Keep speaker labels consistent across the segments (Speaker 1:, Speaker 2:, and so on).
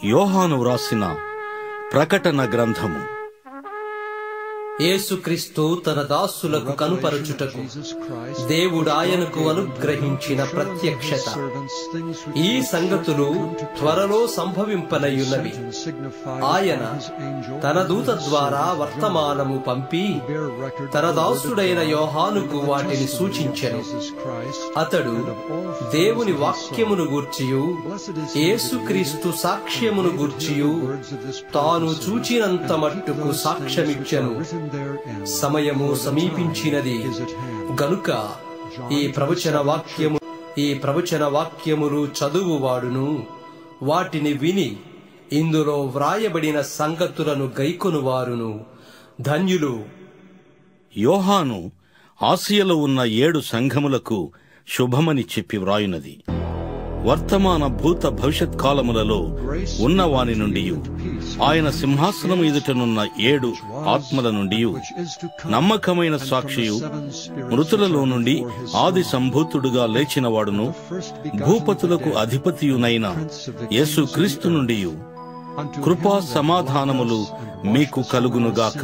Speaker 1: యోహాను వ్రాసిన ప్రకటన గ్రంథము
Speaker 2: యేసుక్రీస్తు తన దాసులకు కనుపరచుటకు దేవుడు ఆయనకు అనుగ్రహించిన ప్రత్యక్షత ఈ సంగతులు త్వరలో సంభవింపనయున్నవి ఆయన తన దూత ద్వారా వర్తమానము పంపి తన దాసుడైన యోహానుకు వాటిని సూచించెను అతడు దేవుని వాక్యమును గూర్చియు యేసుక్రీస్తు సాక్ష్యమును గూర్చియు తాను చూచినంత మట్టుకు సాక్ష్యమిచ్చెను సమయము సమీపించినది గనుక ఈ ప్రవచన వాక్యము ఈ ప్రవచన వాక్యములు చదువువాడును వాటిని విని ఇందులో వ్రాయబడిన సంగతులను గైకొనువారును ధన్యులు
Speaker 1: యోహాను ఆసియలో ఉన్న ఏడు సంఘములకు శుభమని చెప్పి వ్రాయునది వర్తమాన భూత భవిష్యత్ కాలములలో ఉన్నవాని నుండి ఆయన సింహాసనం ఎదుటనున్న ఏడు ఆత్మల నుండి నమ్మకమైన సాక్షియు మృతులలో నుండి ఆది సంభూతుడుగా లేచిన వాడును భూపతులకు అధిపతియునైన యేసు క్రీస్తు నుండి కృపా సమాధానములు మీకు కలుగునుగాక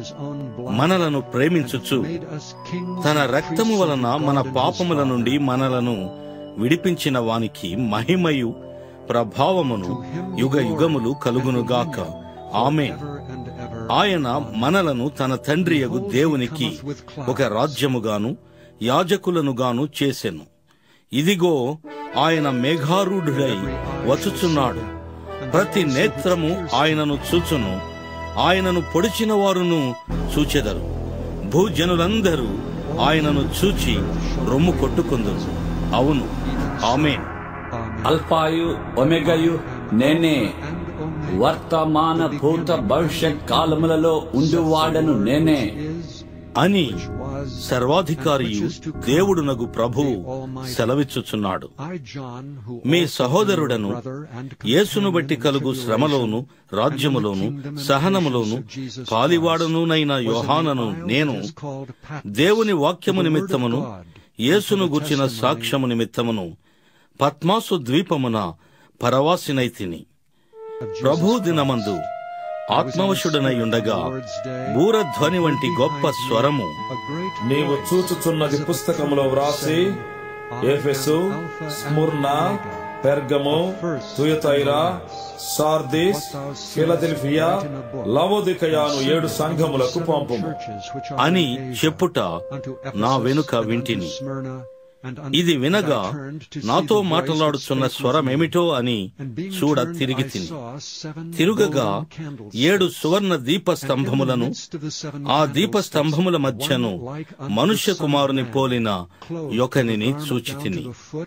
Speaker 1: మనలను ప్రేమించుచు తన రక్తము వలన మన పాపముల నుండి మనలను విడిపించిన వానికి మహిమయు ప్రభావమును యుగ యుగములు కలుగునుగాక ఆమె ఆయన మనలను తన తండ్రియగు దేవునికి ఒక రాజ్యముగాను యాజకులనుగాను చేసెను ఇదిగో ఆయన మేఘారూఢుడై వచ్చుచున్నాడు ప్రతి నేత్రము ఆయనను చూచును ఆయనను పొడిచిన వారును చూచెదరు భూజనులందరూ ఆయనను చూచి రొమ్ము కొట్టుకుందరు అవును ఆమె
Speaker 3: అల్ఫాయు ఒమెగయు నేనే వర్తమాన భూత భవిష్యత్ కాలములలో ఉండువాడను నేనే
Speaker 1: అని సర్వాధికారియు దేవుడునగు ప్రభువు సెలవిచ్చుచున్నాడు మీ సహోదరుడను యేసును బట్టి కలుగు శ్రమలోను రాజ్యములోను సహనములోను పాలివాడనునైన యోహానను నేను దేవుని వాక్యము నిమిత్తమును యేసును గుర్చిన సాక్ష్యము నిమిత్తమును పద్మాసు ద్వీపమున పరవాసినైతిని ప్రభు దినమందు ఆత్మవశుడనై ఉండగా బూరధ్వని వంటి గొప్ప స్వరము
Speaker 4: నీవు చూచుచున్నది పుస్తకములో వ్రాసి Ephesus Smyrna Pergamum Thyatira Sardis Philadelphia లవోదికయాను ఏడు సంఘములకు పంపుము
Speaker 1: అని చెప్పుట నా వెనుక వింటిని ఇది వినగా నాతో మాట్లాడుచున్న స్వరమేమిటో అని చూడ తిరిగి తిని తిరుగగా ఏడు సువర్ణ దీప స్తంభములను ఆ దీప స్తంభముల మధ్యను మనుష్య కుమారుని పోలిన యొకనిని చూచి తిని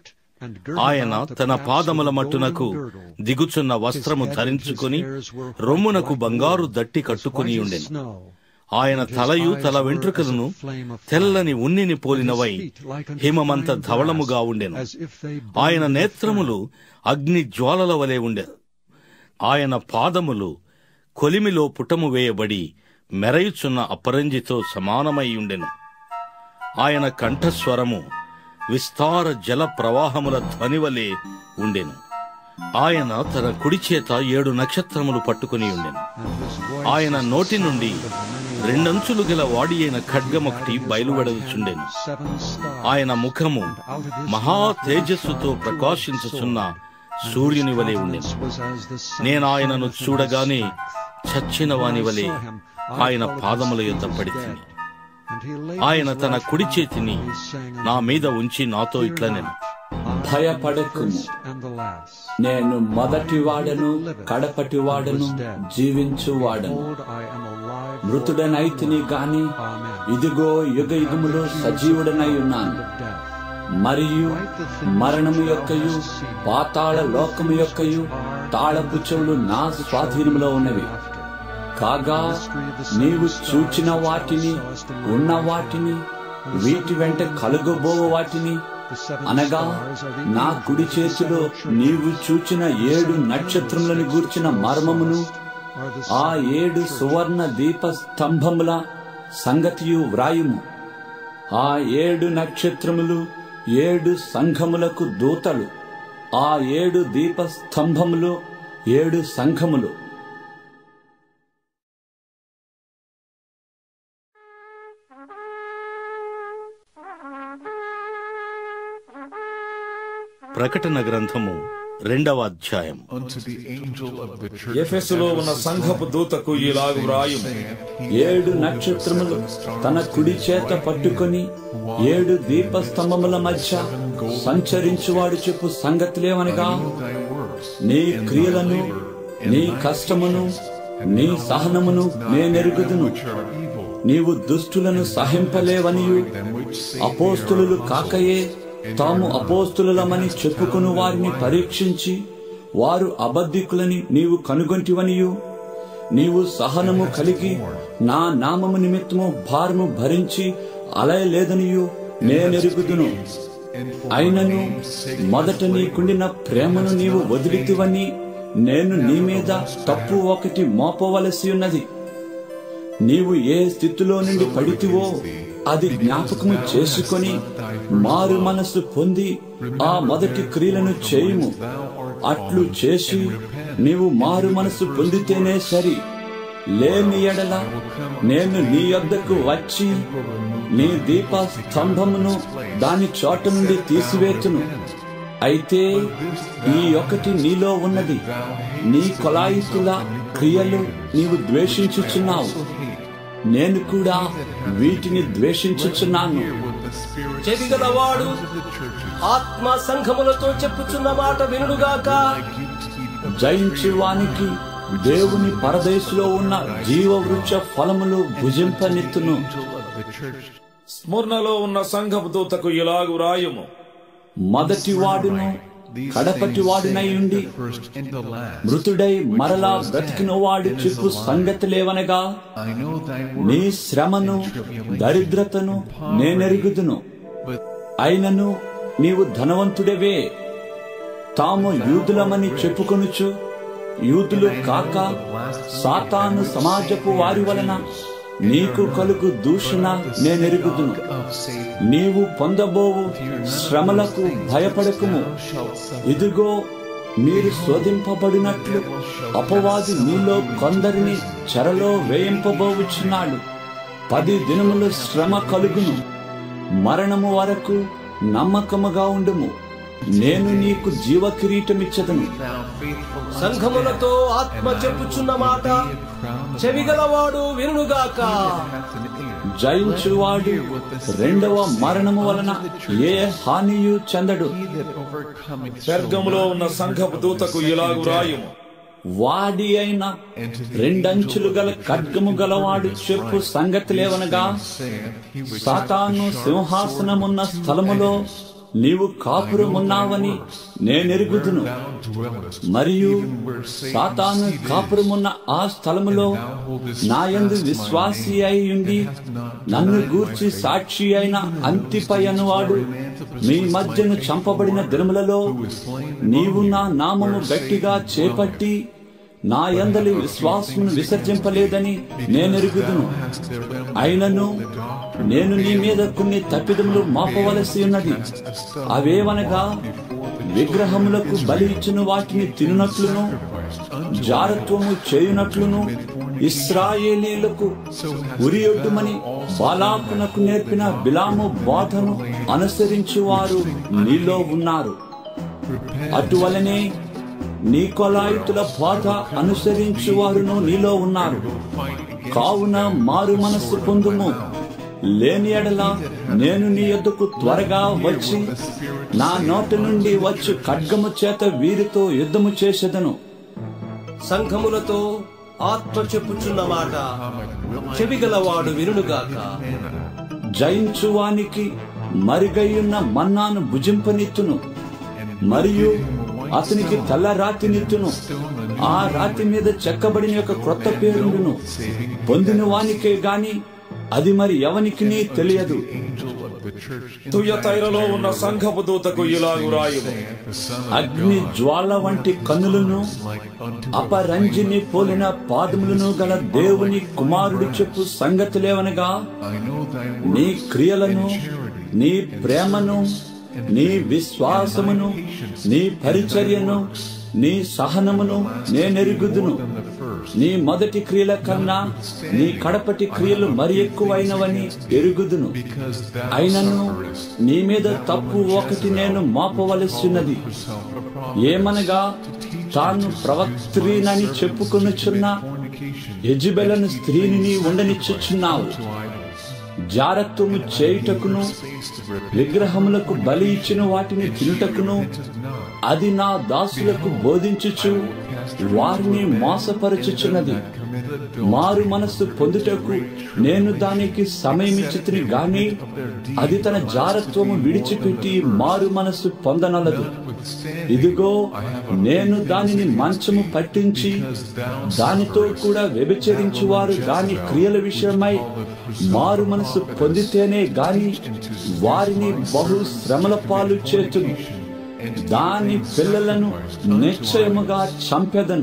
Speaker 1: ఆయన తన పాదముల మట్టునకు దిగుచున్న వస్త్రము ధరించుకుని రొమ్మునకు బంగారు దట్టి కట్టుకుని ఉండెను ఆయన తలయు తల వెంట్రుకలను తెల్లని ఉన్నిని పోలినవై హిమమంత ధవళముగా ఉండెను ఆయన నేత్రములు అగ్ని జ్వాలల వలె ఉండెను ఆయన పాదములు కొలిమిలో పుటము వేయబడి మెరయుచున్న అపరంజితో సమానమై ఉండెను ఆయన కంఠస్వరము విస్తార జల ప్రవాహముల ధ్వనివలే ఉండెను ఆయన తన కుడి చేత ఏడు నక్షత్రములు పట్టుకుని ఉండెను ఆయన నోటి నుండి రెండంచులు గల వాడి అయిన ఖడ్గమొకటి బయలువెడలుచుండెను ఆయన ముఖము మహా తేజస్సుతో ప్రకాశించుచున్న సూర్యుని వలె ఉండెను నేను ఆయనను చూడగానే చచ్చిన వాని వలె ఆయన పాదముల యొద్ద పడితిని ఆయన తన కుడి చేతిని నా మీద ఉంచి నాతో ఇట్లా నేను
Speaker 3: భయపడకుము నేను మొదటి వాడను కడపటి వాడను జీవించు వాడను మృతుడనైతిని గాని ఇదిగో యుగ యుగములో సజీవుడనై ఉన్నాను మరియు మరణము యొక్కయు పాతాళ లోకము యొక్కయు తాళపు చెవులు నా స్వాధీనములో ఉన్నవి కాగా నీవు చూచిన వాటిని ఉన్న వాటిని వీటి వెంట కలుగబో వాటిని అనగా నా కుడి చేతిలో నీవు చూచిన ఏడు నక్షత్రములను గూర్చిన మర్మమును ఆ ఏడు సువర్ణ దీప స్తంభముల సంగతియు వ్రాయుము ఆ ఏడు నక్షత్రములు ఏడు సంఘములకు దూతలు ఆ ఏడు దీప స్తంభములు ఏడు సంఘములు
Speaker 1: ప్రకటన గ్రంథము రెండవ అధ్యాయం
Speaker 5: unto the angel of the church
Speaker 4: ఎఫెసులో ఉన్న సంఘపు దూతకు ఇలాగు వ్రాయుము
Speaker 3: ఏడు నక్షత్రములు తన కుడి చేత పట్టుకొని ఏడు దీపస్తంభముల మధ్య సంచరించువాడు చెప్పు సంగతులేమనగా
Speaker 5: thy works,
Speaker 3: నీ క్రియలను నీ కష్టమును నీ సహనమును నేనెరుగుదును
Speaker 5: which are evil,
Speaker 3: నీవు దుష్టులను సహింపలేవనియు
Speaker 5: them which say
Speaker 3: అపోస్తులు కాకయే తాము అపోస్తులమని చెప్పుకుని వారిని పరీక్షించి వారు అబద్ధికులని నీవు కనుగొంటివనియు నీవు సహనము కలిగి నా నామము నిమిత్తము భారము భరించి అలయలేదనియు నేనెరుగుదును అయినను మొదట నీకుండిన ప్రేమను నీవు వదిలితివని నేను నీ మీద తప్పు ఒకటి మోపవలసి ఉన్నది నీవు ఏ స్థితిలో నుండి పడితివో అది జ్ఞాపకము చేసుకొని మారు మనస్సు పొంది ఆ మొదటి క్రియలను చేయుము అట్లు చేసి నీవు మారు మనస్సు పొందితేనే సరి లేని ఎడల నేను నీ యొద్దకు వచ్చి నీ దీప స్తంభమును దాని చోట నుండి తీసివేతును అయితే ఈ ఒకటి నీలో ఉన్నది నీ కొలాయితుల క్రియలు నీవు ద్వేషించుచున్నావు నేను కూడా వీటిని ద్వేషించుచున్నాను
Speaker 2: చెవిగలవాడు ఆత్మ సంఘములతో చెప్పుచున్న మాట వినుడుగాక
Speaker 3: జయించువానికి దేవుని పరదేశులో ఉన్న జీవవృక్ష ఫలములు భుజింపనెత్తును
Speaker 4: స్మరణలో ఉన్న సంఘపు దూతకు ఇలాగు వ్రాయుము
Speaker 3: మొదటి వాడును కడపటి వాడునై ఉండి
Speaker 5: first and the last.
Speaker 3: మృతుడై మరలా బ్రతికిన వాడు చెప్పు సంగతులేవనగా
Speaker 5: I know thy
Speaker 3: నీ
Speaker 5: works,
Speaker 3: శ్రమను దరిద్రతను నేనెరుగుదును
Speaker 5: but
Speaker 3: అయినను నీవు ధనవంతుడవే తాము యూదులమని చెప్పుకొనుచు యూదులు కాక సాతాను సమాజపు వారి వలన నీకు కలుగు దూషణ నేనెరుగుదును
Speaker 5: of Satan
Speaker 3: నీవు పొందబోవు శ్రమలకు భయపడకుము ఇదిగో మీరు శోధింపబడినట్లు అపవాది మీలో కొందరిని చెరలో వేయింపబోవుచున్నాడు పది దినములు శ్రమ కలుగును మరణము వరకు నమ్మకముగా ఉండుము నేను నీకు జీవ కిరీటమిచ్చదను
Speaker 5: thou faithful
Speaker 2: సంఘములతో ఆత్మ చెప్పుచున్న మాట చెవిగలవాడు వినుగాక
Speaker 5: hath an ear.
Speaker 3: జయించువాడు రెండవ మరణము వలన ఏ హానియు చెందడు
Speaker 5: He that overcometh
Speaker 4: పెర్గములో ఉన్న సంఘపు దూతకు ఇలాగు వ్రాయుము
Speaker 3: వాడి అయిన రెండంచులు గల ఖడ్గము గలవాడు చెప్పు సంగతులేవనగా
Speaker 5: saith, He which
Speaker 3: సాతాను సింహాసనమున్న స్థలములో నీవు కాపురమున్నావని నేనెరుగుదును
Speaker 5: thou dwellest,
Speaker 3: మరియు సాతాను కాపురమున్న ఆ స్థలములో నాయందు విశ్వాసి అయి ఉండి నన్ను గూర్చి సాక్షి అయిన అంతిపై అనువాడు మీ మధ్యను చంపబడిన దినములలో నీవు నా నామము గట్టిగా చేపట్టి నా యందలి విశ్వాసమును విసర్జింపలేదని నేనెరుగుదును అయినను నేను నీ మీద కొన్ని తప్పిదములు మాపవలసి ఉన్నది అవేవనగా విగ్రహములకు బలి ఇచ్చిన వాటిని తినునట్లును జారత్వము చేయునట్లును ఇస్రాయేలీలకు ఉరియొడ్డుమని బాలాకునకు నేర్పిన బిలాము బాధను అనుసరించువారు నీలో ఉన్నారు అటువలనే నీకొలాయితుల బాధ అనుసరించువారును నీలో ఉన్నారు కావున మారు మనస్సు పొందుము లేని ఎడల నేను నీ యొద్దకు త్వరగా వచ్చి నా నోటి నుండి వచ్చు ఖడ్గము చేత వీరితో యుద్ధము చేసేదను
Speaker 2: సంఘములతో ఆత్మ చెప్పుచున్న మాట చెవిగలవాడు వినుగాక
Speaker 3: జయించువానికి మరిగయ్యున్న మన్నాను భుజింపనిత్తును మరియు అతనికి తెల్ల రాతినిత్తును ఆ రాతి మీద చెక్కబడిన యొక్క క్రొత్త పేరుండును పొందిన వానికే గాని అది మరి ఎవనికి తెలియదు
Speaker 5: angel of the church in
Speaker 4: తుయతైరలో ఉన్న సంఘపు దూతకు ఇలాగు వ్రాయుము
Speaker 5: the Son of
Speaker 3: అగ్ని జ్వాల వంటి కన్నులను
Speaker 5: like unto
Speaker 3: అపరంజిని పోలిన పాదములను గల దేవుని కుమారుడు చెప్పు సంగతులేవనగా
Speaker 5: I know thy
Speaker 3: నీ
Speaker 5: works
Speaker 3: క్రియలను
Speaker 5: and charity,
Speaker 3: నీ ప్రేమను నీ విశ్వాసమును నీ పరిచర్యను నీ సహనమును నేనెరుగుదును నీ మొదటి క్రియల కన్నా నీ కడపటి క్రియలు మరి ఎక్కువైనవని ఎరుగుదును
Speaker 5: because thou
Speaker 3: అయినను
Speaker 5: sufferest
Speaker 3: నీ మీద తప్పు ఒకటి నేను మోపవలసినది
Speaker 5: yourself a prophet
Speaker 3: ఏమనగా తాను ప్రవక్త్రీనని చెప్పుకొనుచున్న
Speaker 5: fornication
Speaker 3: యజబెలను స్త్రీని నీ ఉండనిచ్చుచున్నావు
Speaker 5: to idols,
Speaker 3: జారత్వము చేయుటకును
Speaker 5: face to repent
Speaker 3: విగ్రహములకు బలి ఇచ్చిన వాటిని తినుటకును
Speaker 5: not,
Speaker 3: అది నా దాసులకు బోధించుచు వారిని మోసపరచుచున్నది
Speaker 5: committed
Speaker 3: మారు మనస్సు పొందుటకు నేను దానికి సమయమిచ్చితిని గాని అది తన జారత్వము విడిచిపెట్టి మారు మనస్సు పొందనలదు
Speaker 5: withstanding
Speaker 3: ఇదిగో నేను దానిని మంచము పట్టించి దానితో కూడా వ్యభిచరించువారు దాని క్రియల విషయమై మారు మనసు పొందితేనే గాని వారిని బహు శ్రమల పాలు చేతును దాని పిల్లలను నిశ్చయముగా చంపెదను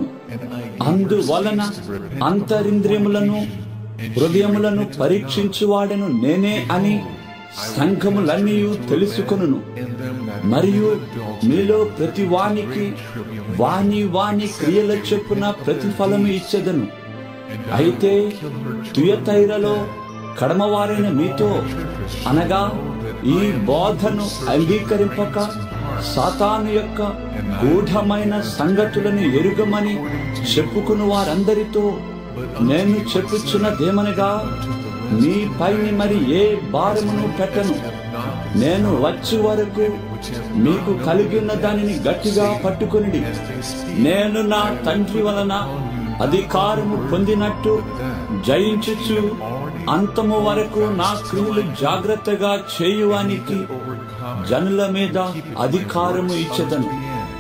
Speaker 3: అందువలన అంతరింద్రియములను హృదయములను పరీక్షించువాడను నేనే అని సంఘములన్నీ తెలుసుకొనును మరియు మీలో ప్రతి వానికి వాని వాని క్రియల చొప్పున ప్రతిఫలము ఇచ్చెదను అయితే తుయతైరలో కడమవారైన మీతో అనగా ఈ బోధను అంగీకరింపక సాతాను యొక్క గూఢమైన సంగతులను ఎరుగమని చెప్పుకుని వారందరితో నేను చెప్పుచున్నదేమనగా మీ పైని మరి ఏ భారమును పెట్టను నేను వచ్చే వరకు మీకు కలిగి ఉన్న దానిని గట్టిగా పట్టుకుని నేను నా తండ్రి వలన అధికారము పొందినట్టు జయించుచు అంతము వరకు నా క్రియలు జాగ్రత్తగా చేయువానికి జనుల మీద అధికారము ఇచ్చేదను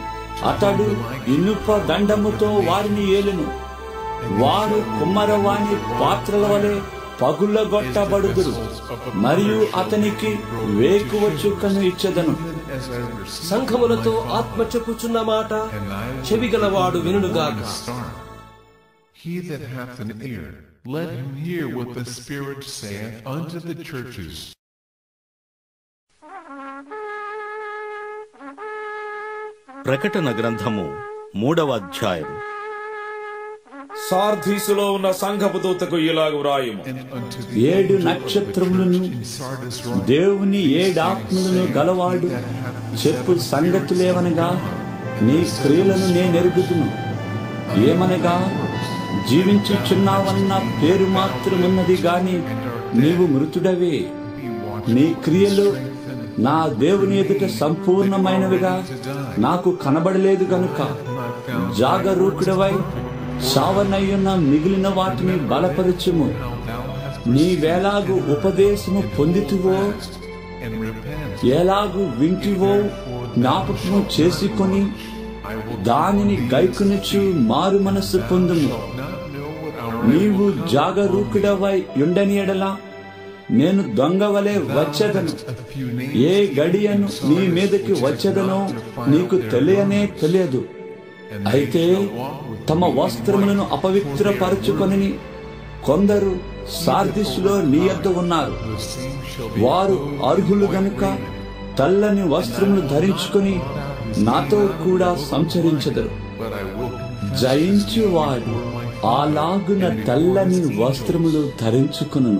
Speaker 3: అతడు ఇనుప దండముతో వారిని ఏలును వారు కుమ్మరవాణి పాత్రల వలె పగులగొట్టబడుదురు మరియు అతనికి వేకువ చుక్కను ఇచ్చెదను
Speaker 5: as I receive
Speaker 2: సంఘములతో ఆత్మ చెప్పుచున్న మాట చెవిగలవాడు వినుగాక
Speaker 5: star. He that hath an ear, let him hear what the Spirit saith unto the churches.
Speaker 1: ప్రకటన గ్రంథము మూడవ అధ్యాయం
Speaker 4: సార్ధీసులో ఉన్న సంఘపు దూతకు ఇలాగ వ్రాయుము
Speaker 5: And unto the
Speaker 3: ఏడు నక్షత్రములను
Speaker 5: in Sardis write,
Speaker 3: దేవుని ఏడాత్మలను గలవాడు చెప్పు సంగతులేవనగా నీ క్రియలను నేనెరుగుదును ఏమనగా జీవించుచున్నావన్న పేరు మాత్రమున్నది గాని నీవు మృతుడవే నీ క్రియలు నా దేవుని ఎదుట సంపూర్ణమైనవిగా నాకు కనబడలేదు గనుక జాగరూకుడవై సావనయ్యున్న మిగిలిన వాటిని బలపరచుము నీవేలాగు ఉపదేశము పొందితువో
Speaker 5: and repent.
Speaker 3: ఎలాగు వింటివో జ్ఞాపకము చేసుకొని దానిని గైకునుచు మారు మనస్సు పొందుము
Speaker 5: Not know what our
Speaker 3: నీవు జాగరూకుడవై ఉండని ఎడలా నేను దొంగవలే వచ్చేదను
Speaker 5: a few names
Speaker 3: ఏ గడియను నీ మీదకి వచ్చేదనో నీకు తెలియనే తెలియదు అయితే తమ వస్త్రములను అపవిత్రపరచుకొని కొందరు సార్దిస్సులో నీ యొద్ద ఉన్నారు
Speaker 5: the same shall be
Speaker 3: వారు అర్హులు గనుక తెల్లని వస్త్రములు ధరించుకొని నాతో కూడా సంచరించదరు
Speaker 5: but I will
Speaker 3: జయించువాడు అలాగున తెల్లని వస్త్రములు ధరించుకును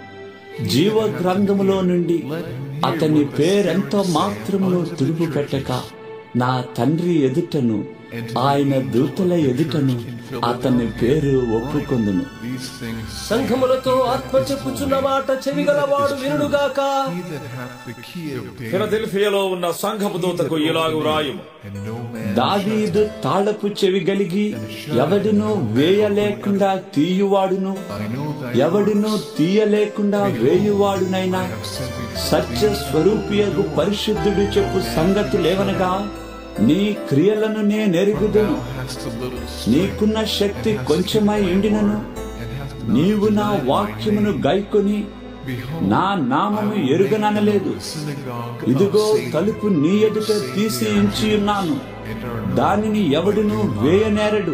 Speaker 3: జీవ గ్రంథములో నుండి అతని పేరెంత మాత్రమును తుడుపు పెట్టక నా తండ్రి ఎదుటను ఆయన దూతల ఎదుటను అతని పేరు ఒప్పుకొందును
Speaker 5: these things
Speaker 2: సంఘములతో ఆత్మ చెప్పుచున్న మాట చెవిగలవాడు వినుగాక
Speaker 5: he that hath the key of David
Speaker 4: ఫిలదెల్ఫియాలో ఉన్న సంఘపు దూతకు ఇలాగ వ్రాయుము
Speaker 5: and no man
Speaker 3: దావీదు తాళపు చెవి గలిగి ఎవడును వేయలేకుండా తీయువాడును
Speaker 5: I know thy
Speaker 3: ఎవడును తీయలేకుండా వేయువాడునైనా సత్య స్వరూపియగు పరిశుద్ధుడు చెప్పు సంగతులేవనగా నీ క్రియలను నేనెరుగుదును
Speaker 5: hast a little
Speaker 3: నీకున్న శక్తి కొంచెమై ఉండినను
Speaker 5: and hath
Speaker 3: నీవు నా వాక్యమును గైకొని నా నామము ఎరుగననలేదు
Speaker 5: synagogue
Speaker 3: ఇదిగో తలుపు నీ ఎదుట తీసి ఉంచి ఉన్నాను దానిని ఎవడును వేయనేరడు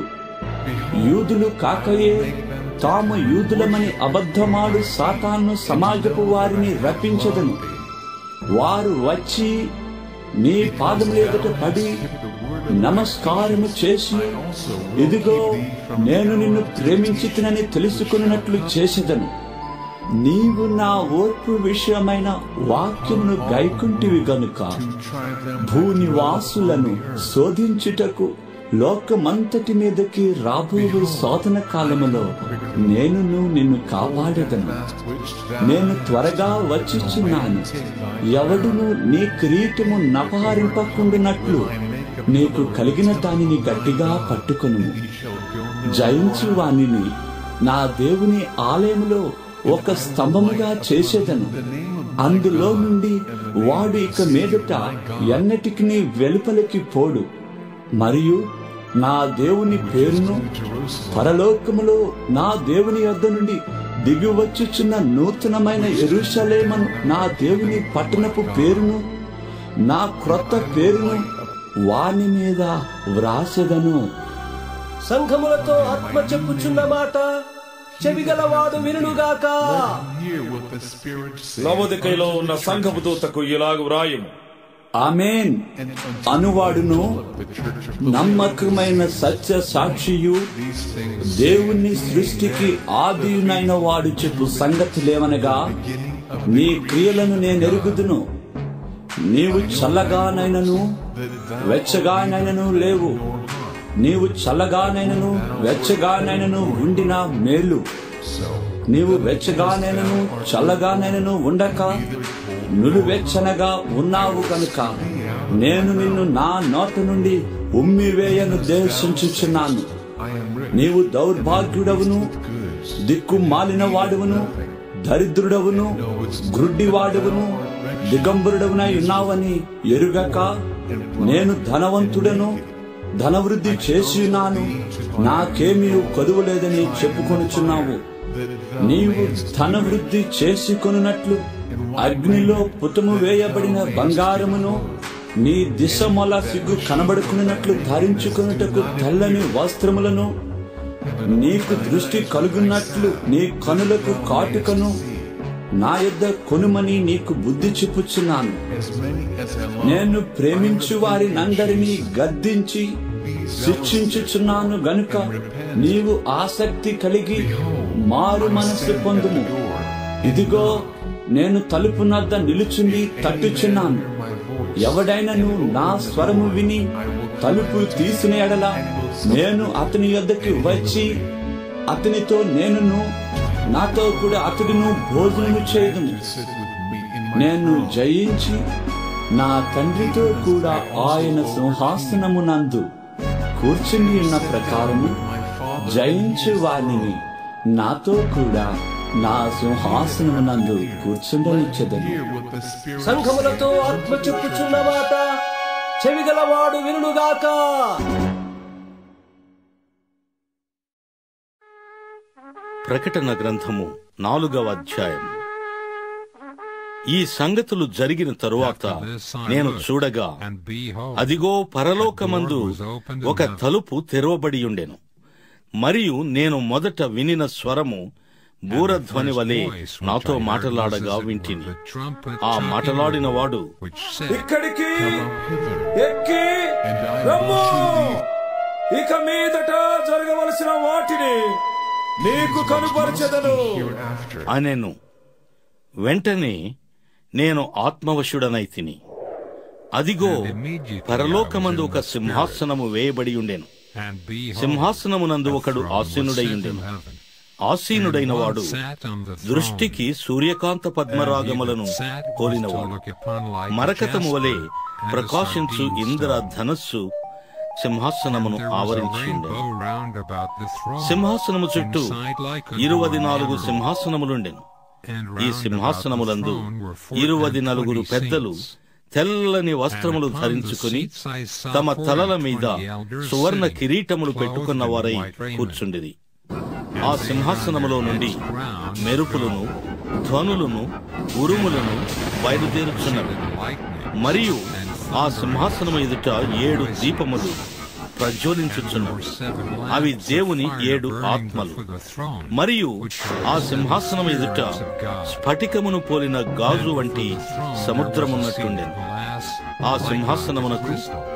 Speaker 3: యూదులు కాకయే తాము యూదులమని అబద్ధమాడు సాతాను సమాజపు వారిని రప్పించదను వారు వచ్చి నీ పాదముల ఎదుట పడి నమస్కారము చేసి ఇదిగో నేను నిన్ను ప్రేమించితినని తెలుసుకున్నట్లు చేసేదను నీవు నా ఓర్పు విషయమైన వాక్యమును గైకుంటివి గనుక
Speaker 5: try them
Speaker 3: భూనివాసులను శోధించుటకు లోకమంతటి మీదకి రాబోయే శోధన కాలములో నేను నిన్ను కాపాడేదను
Speaker 5: fast which thou
Speaker 3: నేను త్వరగా వచ్చిచున్నాను ఎవడును నీ కిరీటము నపహరింపకుండునట్లు నీకు కలిగిన దానిని గట్టిగా పట్టుకొను
Speaker 5: shall go no
Speaker 3: జయించు వానిని నా దేవుని ఆలయములో ఒక స్తంభముగా చేసేదను అందులో నుండి వాడు ఇక మీదట ఎన్నటికి వెలుపలికి పోడు మరియు నా దేవుని పేరును పరలోకములో నా దేవుని యొద్ద నుండి దిగివచ్చుచున్న నూతనమైన ఎరుషలేమను నా దేవుని పట్టణపు పేరును నా క్రొత్త పేరును వాని మీద వ్రాసెదను
Speaker 2: సంఘములతో ఆత్మ చెప్పుచున్న మాట చెవిగలవాడు వినుగాక
Speaker 5: hear what the Spirit says.
Speaker 4: లవోదికలో ఉన్న సంఘపు దూతకు ఇలాగు వ్రాయుము
Speaker 3: ఆమెన్ అనువాడును
Speaker 5: The church of
Speaker 3: నమ్మకమైన సత్య సాక్షియు
Speaker 5: these things
Speaker 3: దేవుని సృష్టికి ఆదియునైన వాడు చెప్పు సంగతులేమనగా నీ క్రియలను నేను ఎరుగుదును నీవు చల్లగానైనను వెచ్చగానైనను లేవు నీవు చల్లగానైనను వెచ్చగానైనను ఉండిన మేలు నీవు వెచ్చగానైనను చల్లగానైనను ఉండక నులువెచ్చనగా ఉన్నావు కనుక నేను నిన్ను నా నోట నుండి ఉమ్మివేయనుద్దేశించుచున్నాను నీవు దౌర్భాగ్యుడవును దిక్కు మాలిన వాడువును దరిద్రుడవును గ్రుడ్డివాడువును దిగంబరుడవునై ఉన్నావని ఎరుగక నేను ధనవంతుడను ధనవృద్ధి చేసి ఉన్నాను నాకేమీ కొదువు లేదని చెప్పుకొనుచున్నావు నీవు ధనవృద్ధి చేసుకొనున్నట్లు అగ్నిలో పుటము వేయబడిన బంగారమును నీ దిశ మొల సిగ్గు కనబడుకున్నట్లు ధరించుకున్నటకు తెల్లని వస్త్రములను నీకు దృష్టి కలుగున్నట్లు నీ కనులకు కాటుకను నా యొద్ద కొనుమని నీకు బుద్ధి చెప్పుచున్నాను
Speaker 5: as many as have loved
Speaker 3: నేను ప్రేమించు వారినందరినీ గద్దించి శిక్షించుచున్నాను గనుక నీవు ఆసక్తి కలిగి మారు మనస్సు పొందుము ఇదిగో నేను తలుపు నద్ద నిలుచుండి తట్టుచున్నాను ఎవడైనను నా స్వరము విని తలుపు తీసిన ఎడల నేను అతని యొద్దకి వచ్చి అతనితో నేనును నాతో కూడా అతడును భోజనము చేయదుము
Speaker 5: sit with me in my
Speaker 3: నేను జయించి నా తండ్రితో కూడా ఆయన సింహాసనమునందు కూర్చుని ఉన్న ప్రకారము జయించు వారిని నాతో కూడా నా సింహాసనమునందు కూర్చుండనిచ్చదను
Speaker 5: hear what the Spirit
Speaker 2: సంఘములతో ఆత్మ చెప్పుచున్న మాట చెవిగలవాడు వినుగాక
Speaker 1: ప్రకటన గ్రంథము నాలుగవ అధ్యాయం ఈ సంగతులు జరిగిన తరువాత నేను చూడగా అదిగో పరలోకమందు ఒక తలుపు తెరవబడి ఉండెను మరియు నేను మొదట వినిన స్వరము బూరధ్వని వలె నాతో మాటలాడగా వింటిని ఆ మాటలాడిన వాడు
Speaker 4: ఇక్కడికి
Speaker 5: hither,
Speaker 4: ఎక్కి
Speaker 5: and I
Speaker 4: rum
Speaker 5: will to
Speaker 4: ఇక మీదట జరగవలసిన వాటిని నీకు కనుపరచెదను
Speaker 5: thee hereafter.
Speaker 1: అనెను వెంటనే నేను ఆత్మవశుడనై తిని అదిగో పరలోకమందు ఒక సింహాసనము వేయబడి ఉండెను సింహాసనమునందు ఒకడు ఆసీనుడై ఉండెను ఆసీనుడైన వాడు దృష్టికి సూర్యకాంత పద్మరాగములను పోలినవాడు మరకతము వలె ప్రకాశించు ఇంద్ర ధనస్సు సింహాసనమును ఆవరించి ఉండెను సింహాసనము చుట్టూ ఇరువది నాలుగు సింహాసనములుండెను ఈ సింహాసనములందు ఇరువది నలుగురు పెద్దలు తెల్లని వస్త్రములు ధరించుకుని తమ తలల మీద సువర్ణ కిరీటములు పెట్టుకున్న వారై కూర్చుండిరి ఆ సింహాసనములో నుండి మెరుపులను ధ్వనులను ఉరుములను బయలుదేరుచున్నవి మరియు ఆ సింహాసనము ఎదుట ఏడు దీపములు ప్రజ్వలించుచున్నవి అవి దేవుని ఏడు ఆత్మలు మరియు ఆ సింహాసనం ఎదుట స్ఫటికమును పోలిన గాజు వంటి సముద్రమున్నట్టుండెను ఆ సింహాసనమునకు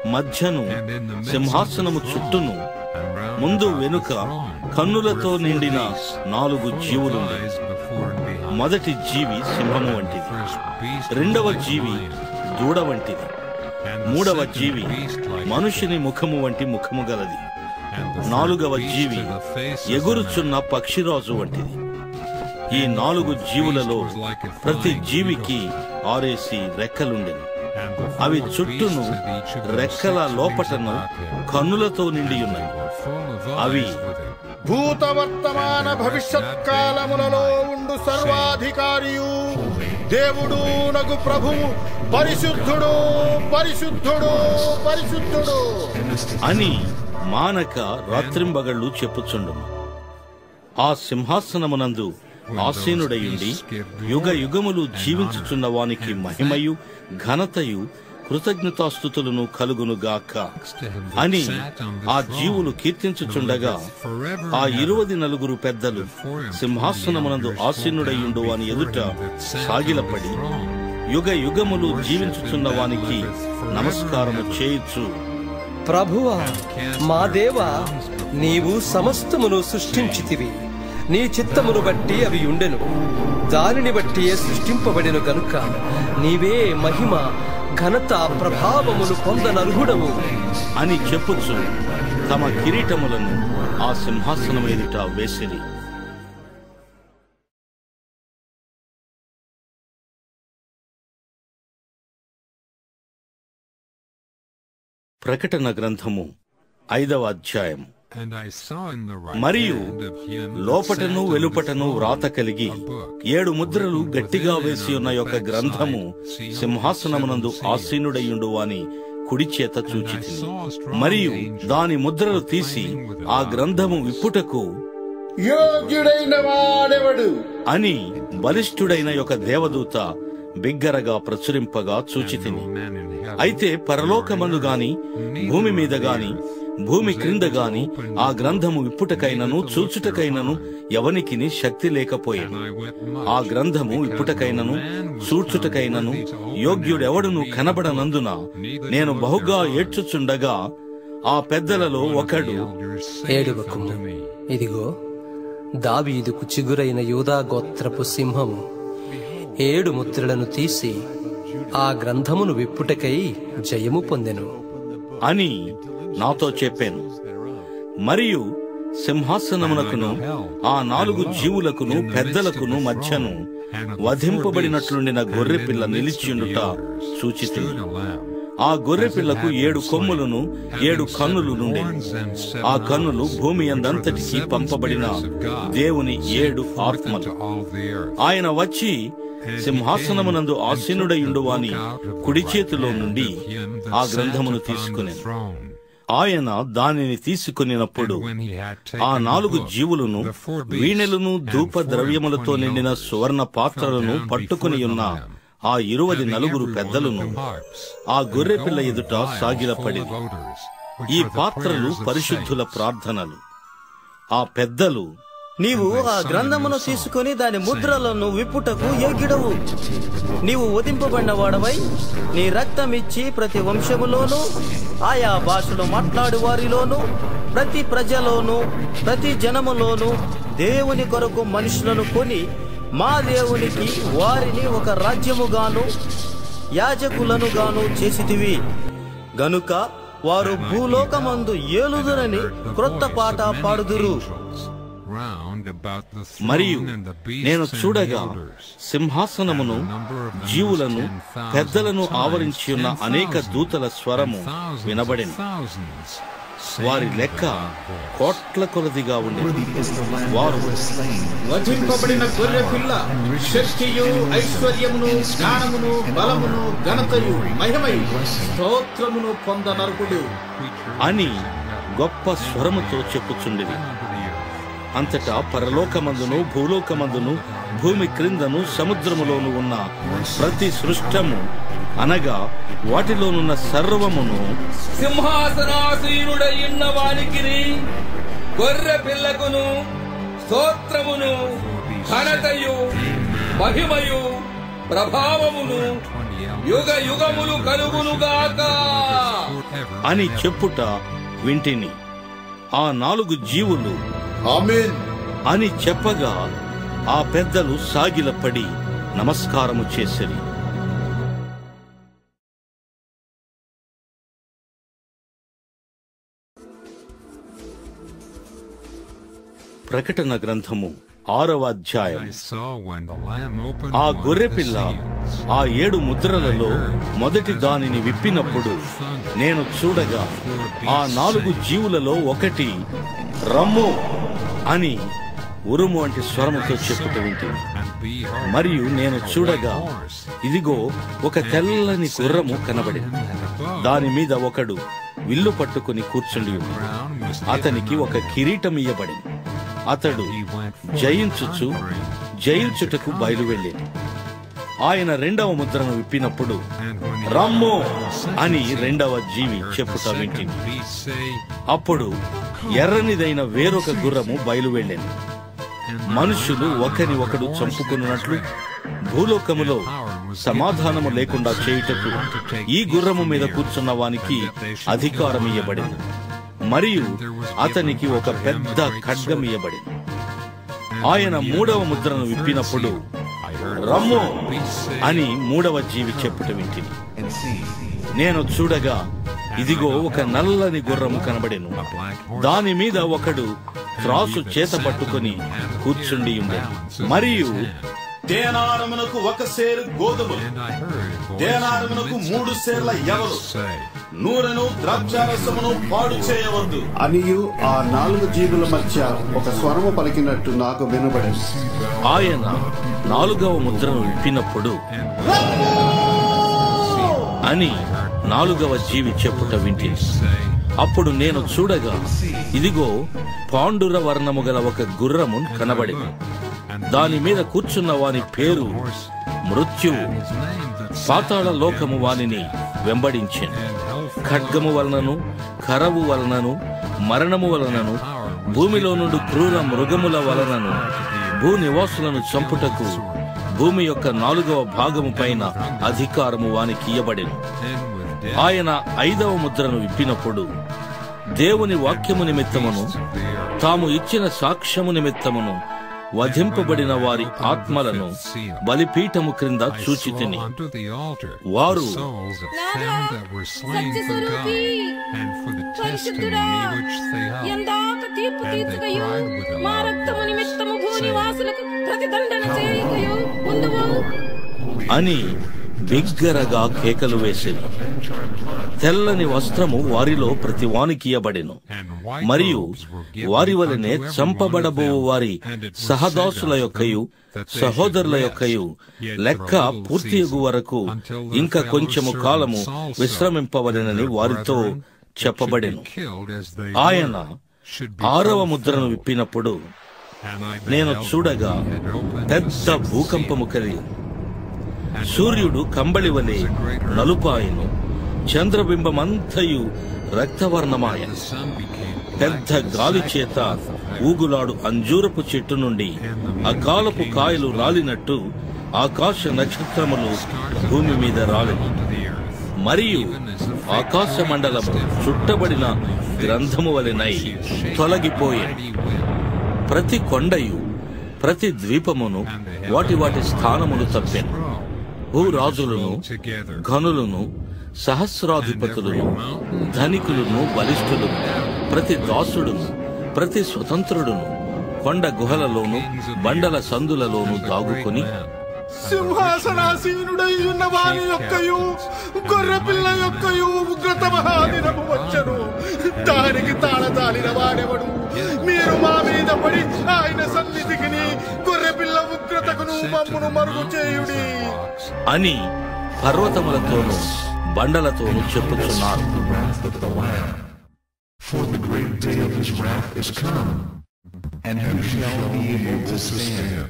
Speaker 1: మధ్యను సింహాసనము చుట్టూను ముందు వెనుక కన్నులతో నిండిన నాలుగు జీవులుండెను మొదటి జీవి సింహము వంటిది రెండవ జీవి దూడ వంటిది మూడవ జీవి మనుషుని ముఖము వంటి ముఖము గలది నాలుగవ జీవి ఎగురుచున్న పక్షిరాజు వంటిది ఈ నాలుగు జీవులలో ప్రతి జీవికి ఆరేసి రెక్కలుండెను అవి చుట్టూను రెక్కల లోపటను కన్నులతో నిండి ఉన్నాయి అవి
Speaker 6: భూత వర్తమాన భవిష్యత్ కాలములలో ఉండు సర్వాధికారియు దేవుడు నగు ప్రభువు పరిశుద్ధుడు పరిశుద్ధుడు పరిశుద్ధుడు
Speaker 1: అని మానక రాత్రింబగళ్ళు చెప్పుచుండును ఆ సింహాసనమునందు ఆసీనుడయుండి యుగ యుగములు జీవించుచున్న వానికి మహిమయు ఘనతయు కృతజ్ఞతాస్థుతులను కలుగునుగాక అని ఆ జీవులు కీర్తించుచుండగా ఆ ఇరువది నలుగురు పెద్దలు సింహాసనమునందు ఆసీనుడయుండు వాని ఎదుట సాగిలపడి యుగ యుగములు జీవించుచున్న వానికి నమస్కారము చేయుచు
Speaker 2: ప్రభువా మా దేవా నీవు సమస్తమును సృష్టించితివి నీ చిత్తమును బట్టి అవి ఉండెను దానిని బట్టి సృష్టింపబడిన గనుక నీవే మహిమ ఘనత ప్రభావములు పొందనర్హుడవు
Speaker 1: అని చెప్పుచు తమ కిరీటములను ఆ సింహాసనం ఎదుట వేసిరి ప్రకటన గ్రంథము ఐదవ అధ్యాయం మరియు లోపటను వెలుపటను వ్రాత కలిగి ఏడు ముద్రలు గట్టిగా వేసి ఉన్న యొక్క గ్రంథము సింహాసనమునందు ఆసీనుడయుండు అని కుడి చేత చూచి మరియు దాని ముద్రలు తీసి ఆ గ్రంథము విప్పుటకు
Speaker 6: యోగ్యుడైన వాడెవడు
Speaker 1: అని బలిష్ఠుడైన యొక్క దేవదూత బిగ్గరగా ప్రచురింపగా చూచితిని అయితే పరలోకమందు గాని భూమి మీద గాని భూమి క్రింద గాని ఆ గ్రంథము ఇప్పుటకైనను చూచుటకైనను ఎవనికిని శక్తి లేకపోయాను ఆ గ్రంథము ఇప్పుటకైనను చూచుటకైనను యోగ్యుడెవడును కనబడనందున నేను బహుగా ఏడ్చుచుండగా ఆ పెద్దలలో ఒకడు
Speaker 2: ఏడువకుము ఇదిగో దావీదుకు చిగురైన యూదా గోత్రపు సింహము ఏడు ముద్రలను తీసి ఆ గ్రంథమును విప్పుటకై జయము పొందెను
Speaker 1: అని నాతో చెప్పాను మరియు సింహాసనమునకును ఆ నాలుగు జీవులకును పెద్దలకును మధ్యను వధింపబడినట్లుండిన గొర్రె పిల్ల నిలిచియుండుట సూచితి ఆ గొర్రె పిల్లకు ఏడు కొమ్ములను ఏడు కన్నులు నుండెను ఆ కన్నులు భూమి అందంతటికి పంపబడిన దేవుని ఏడు ఆత్మలు ఆయన వచ్చి సింహాసనమునందు ఆసీనుడయుండు వాని కుడి చేతిలో నుండి ఆ గ్రంథమును తీసుకుని ఆయన దానిని తీసుకునినప్పుడు ఆ నాలుగు జీవులను వీణెలను ధూప ద్రవ్యములతో నిండిన సువర్ణ పాత్రలను పట్టుకుని ఉన్న ఆ ఇరువది నలుగురు పెద్దలను ఆ గొర్రెపిల్ల ఎదుట సాగిలపడి ఈ పాత్రలు పరిశుద్ధుల ప్రార్థనలు ఆ పెద్దలు
Speaker 7: నీవు ఆ గ్రంథమును తీసుకుని దాని ముద్రలను విప్పుటకు యోగ్యుడవు నీవు వధింపబడిన వాడవై నీ రక్తం ఇచ్చి ప్రతి వంశములోను ఆయా భాషలు మాట్లాడు వారిలోను ప్రతి ప్రజలోను ప్రతి జనములోను దేవుని కొరకు మనుషులను కొని మా దేవునికి వారిని ఒక రాజ్యముగాను యాజకులను గాను చేసితివి గనుక వారు భూలోకమందు ఏలుదురని క్రొత్త పాట పాడుదురు
Speaker 1: మరియు నేను చూడగా సింహాసనమును జీవులను పెద్దలను ఆవరించి ఉన్న అనేక దూతల స్వరము వినబడింది వారి లెక్క కోట్ల కొలదిగా ఉండేది వారు
Speaker 6: వధింపబడిన గొర్రె పిల్ల శక్తియు ఐశ్వర్యమును జ్ఞానమును బలమును ఘనతయు మహిమయు స్తోత్రమును పొందనర్హుడు
Speaker 1: అని గొప్ప స్వరముతో చెప్పుచుండేది అంతటా పరలోకమందును భూలోకమందును భూమి క్రిందను సముద్రములోను ఉన్న ప్రతి సృష్టము అనగా వాటిలోనున్న సర్వమును
Speaker 8: సింహాసనాసీనుడయున్న వానికి గొర్రె పిల్లకును స్తోత్రమును ఘనతయు మహిమయు ప్రభావమును యుగ యుగములు కలుగునుగాక
Speaker 1: అని చెప్పుట వింటిని ఆ నాలుగు జీవులు
Speaker 9: ఆమేన్
Speaker 1: అని చెప్పగా ఆ పెద్దలు సాగిలపడి నమస్కారము చేసిరి ప్రకటన గ్రంథము ఆరవ అధ్యాయం ఆ గొర్రెపిల్ల ఆ ఏడు ముద్రలలో మొదటి దానిని విప్పినప్పుడు నేను చూడగా ఆ నాలుగు జీవులలో ఒకటి రమ్ము అని ఉరుము వంటి స్వరముతో చెప్పుట వింటుంది మరియు నేను చూడగా ఇదిగో ఒక తెల్లని గుర్రము కనబడింది దాని మీద ఒకడు విల్లు పట్టుకుని కూర్చుండి ఉన్నాడు అతనికి ఒక కిరీటం ఇయ్యబడింది అతడు జయించుచు జయించుటకు బయలువెళ్ళేది ఆయన రెండవ ముద్రను విప్పినప్పుడు రమ్ము అని రెండవ జీవి చెప్పుట వింటింది అప్పుడు ఎర్రనిదైన వేరొక గుర్రము బయలువెళ్ళింది మనుషులు ఒకరి ఒకడు చంపుకున్నట్లు భూలోకములో సమాధానము లేకుండా చేయుటకు ఈ గుర్రము మీద కూర్చున్న వానికి అధికారం ఇయ్యబడింది మరియు అతనికి ఒక పెద్ద ఖడ్గం ఇయ్యబడింది ఆయన మూడవ ముద్రను విప్పినప్పుడు రమ్ము అని మూడవ జీవి చెప్పుట వింటిని నేను చూడగా ఇదిగో ఒక నల్లని గుర్రము కనబడెను దాని మీద ఒకడు త్రాసు చేత పట్టుకొని కూర్చుండి ఉండేది మరియు
Speaker 9: దేనారమునకు ఒక సేరు గోధుమలు దేనారమునకు మూడు సేర్ల ఎవరు నూనెను ద్రాక్షారసమును పాడు చేయవద్దు
Speaker 10: అనియు ఆ నాలుగు జీవుల మధ్య ఒక స్వరము పలికినట్టు నాకు వినబడింది
Speaker 1: ఆయన నాలుగవ ముద్రను విప్పినప్పుడు అని నాలుగవ జీవి చెప్పుట వింటిని అప్పుడు నేను చూడగా ఇదిగో పాండుర వర్ణము గల ఒక గుర్రము కనబడింది దాని మీద కూర్చున్న వాని పేరు మృత్యువు పాతాళ లోకము వానిని వెంబడించెను ఖడ్గము వలనను కరవు వలనను మరణము వలనను భూమిలో నుండి క్రూర మృగముల వలనను భూ నివాసులను చంపుటకు భూమి యొక్క నాలుగవ భాగము పైన అధికారము వానికి ఇయ్యబడెను ఆయన ఐదవ ముద్రను విప్పినప్పుడు దేవుని వాక్యము నిమిత్తమును తాము ఇచ్చిన సాక్ష్యము నిమిత్తమును వధింపబడిన వారి ఆత్మలను బలిపీఠము క్రింద చూచితిని వారు
Speaker 11: సత్యస్వరూపి పరిశుద్ధుడా ఎందాక తీర్పు తీర్చగయు మా రక్తము నిమిత్తము భూనివాసులకు ప్రతిదండన చేయగయు ఉందువు
Speaker 1: అని బిగ్గరగా కేకలు వేసింది తెల్లని వస్త్రము వారిలో ప్రతి వానికియబడెను మరియు వారి వలనే చంపబడబో వారి సహదాసుల యొక్కయు సహోదరుల యొక్కయు లెక్క పూర్తియగు వరకు ఇంకా కొంచెము కాలము విశ్రమింపవలెనని వారితో చెప్పబడెను ఆయన ఆరవ ముద్రను విప్పినప్పుడు నేను చూడగా పెద్ద భూకంపము కలిగి సూర్యుడు కంబళి వలె నలుపాయను చంద్రబింబమంతయు రక్తవర్ణమాయ పెద్ద గాలి చేత ఊగులాడు అంజూరపు చెట్టు నుండి అకాలపు కాయలు రాలినట్టు ఆకాశ నక్షత్రములు భూమి మీద రాలిను మరియు ఆకాశ మండలము చుట్టబడిన గ్రంథము వలెనై తొలగిపోయే ప్రతి కొండయు ప్రతి ద్వీపమును వాటి వాటి స్థానమును తప్పెను భూరాజులను ఘనులను సహస్రాధిపతులను ధనికులను బలిష్ఠులను ప్రతి దాసుడును ప్రతి స్వతంత్రుడును కొండ గుహలలోను బండల సందులలోను దాగుకొని
Speaker 12: సింహాసనాసీనుడై ఉన్న వాని యొక్కయు గొర్రెపిల్ల యొక్కయు ఉగ్రత మహాదినము వచ్చను దానికి తాళదాలిన వాడెవడు మీరు మా మీద పడి ఆయన సన్నిధికిని గొర్రెపిల్ల ఉగ్రతకును మమ్మును మరుగు చేయుడి
Speaker 1: అని పర్వతములతోనూ బండలతోనూ చెప్పుచున్నారు
Speaker 5: For the great day of his wrath is come, and who shall be able to stand?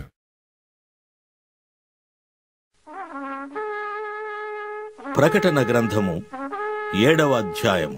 Speaker 1: ప్రకటన గ్రంథము ఏడవ అధ్యాయము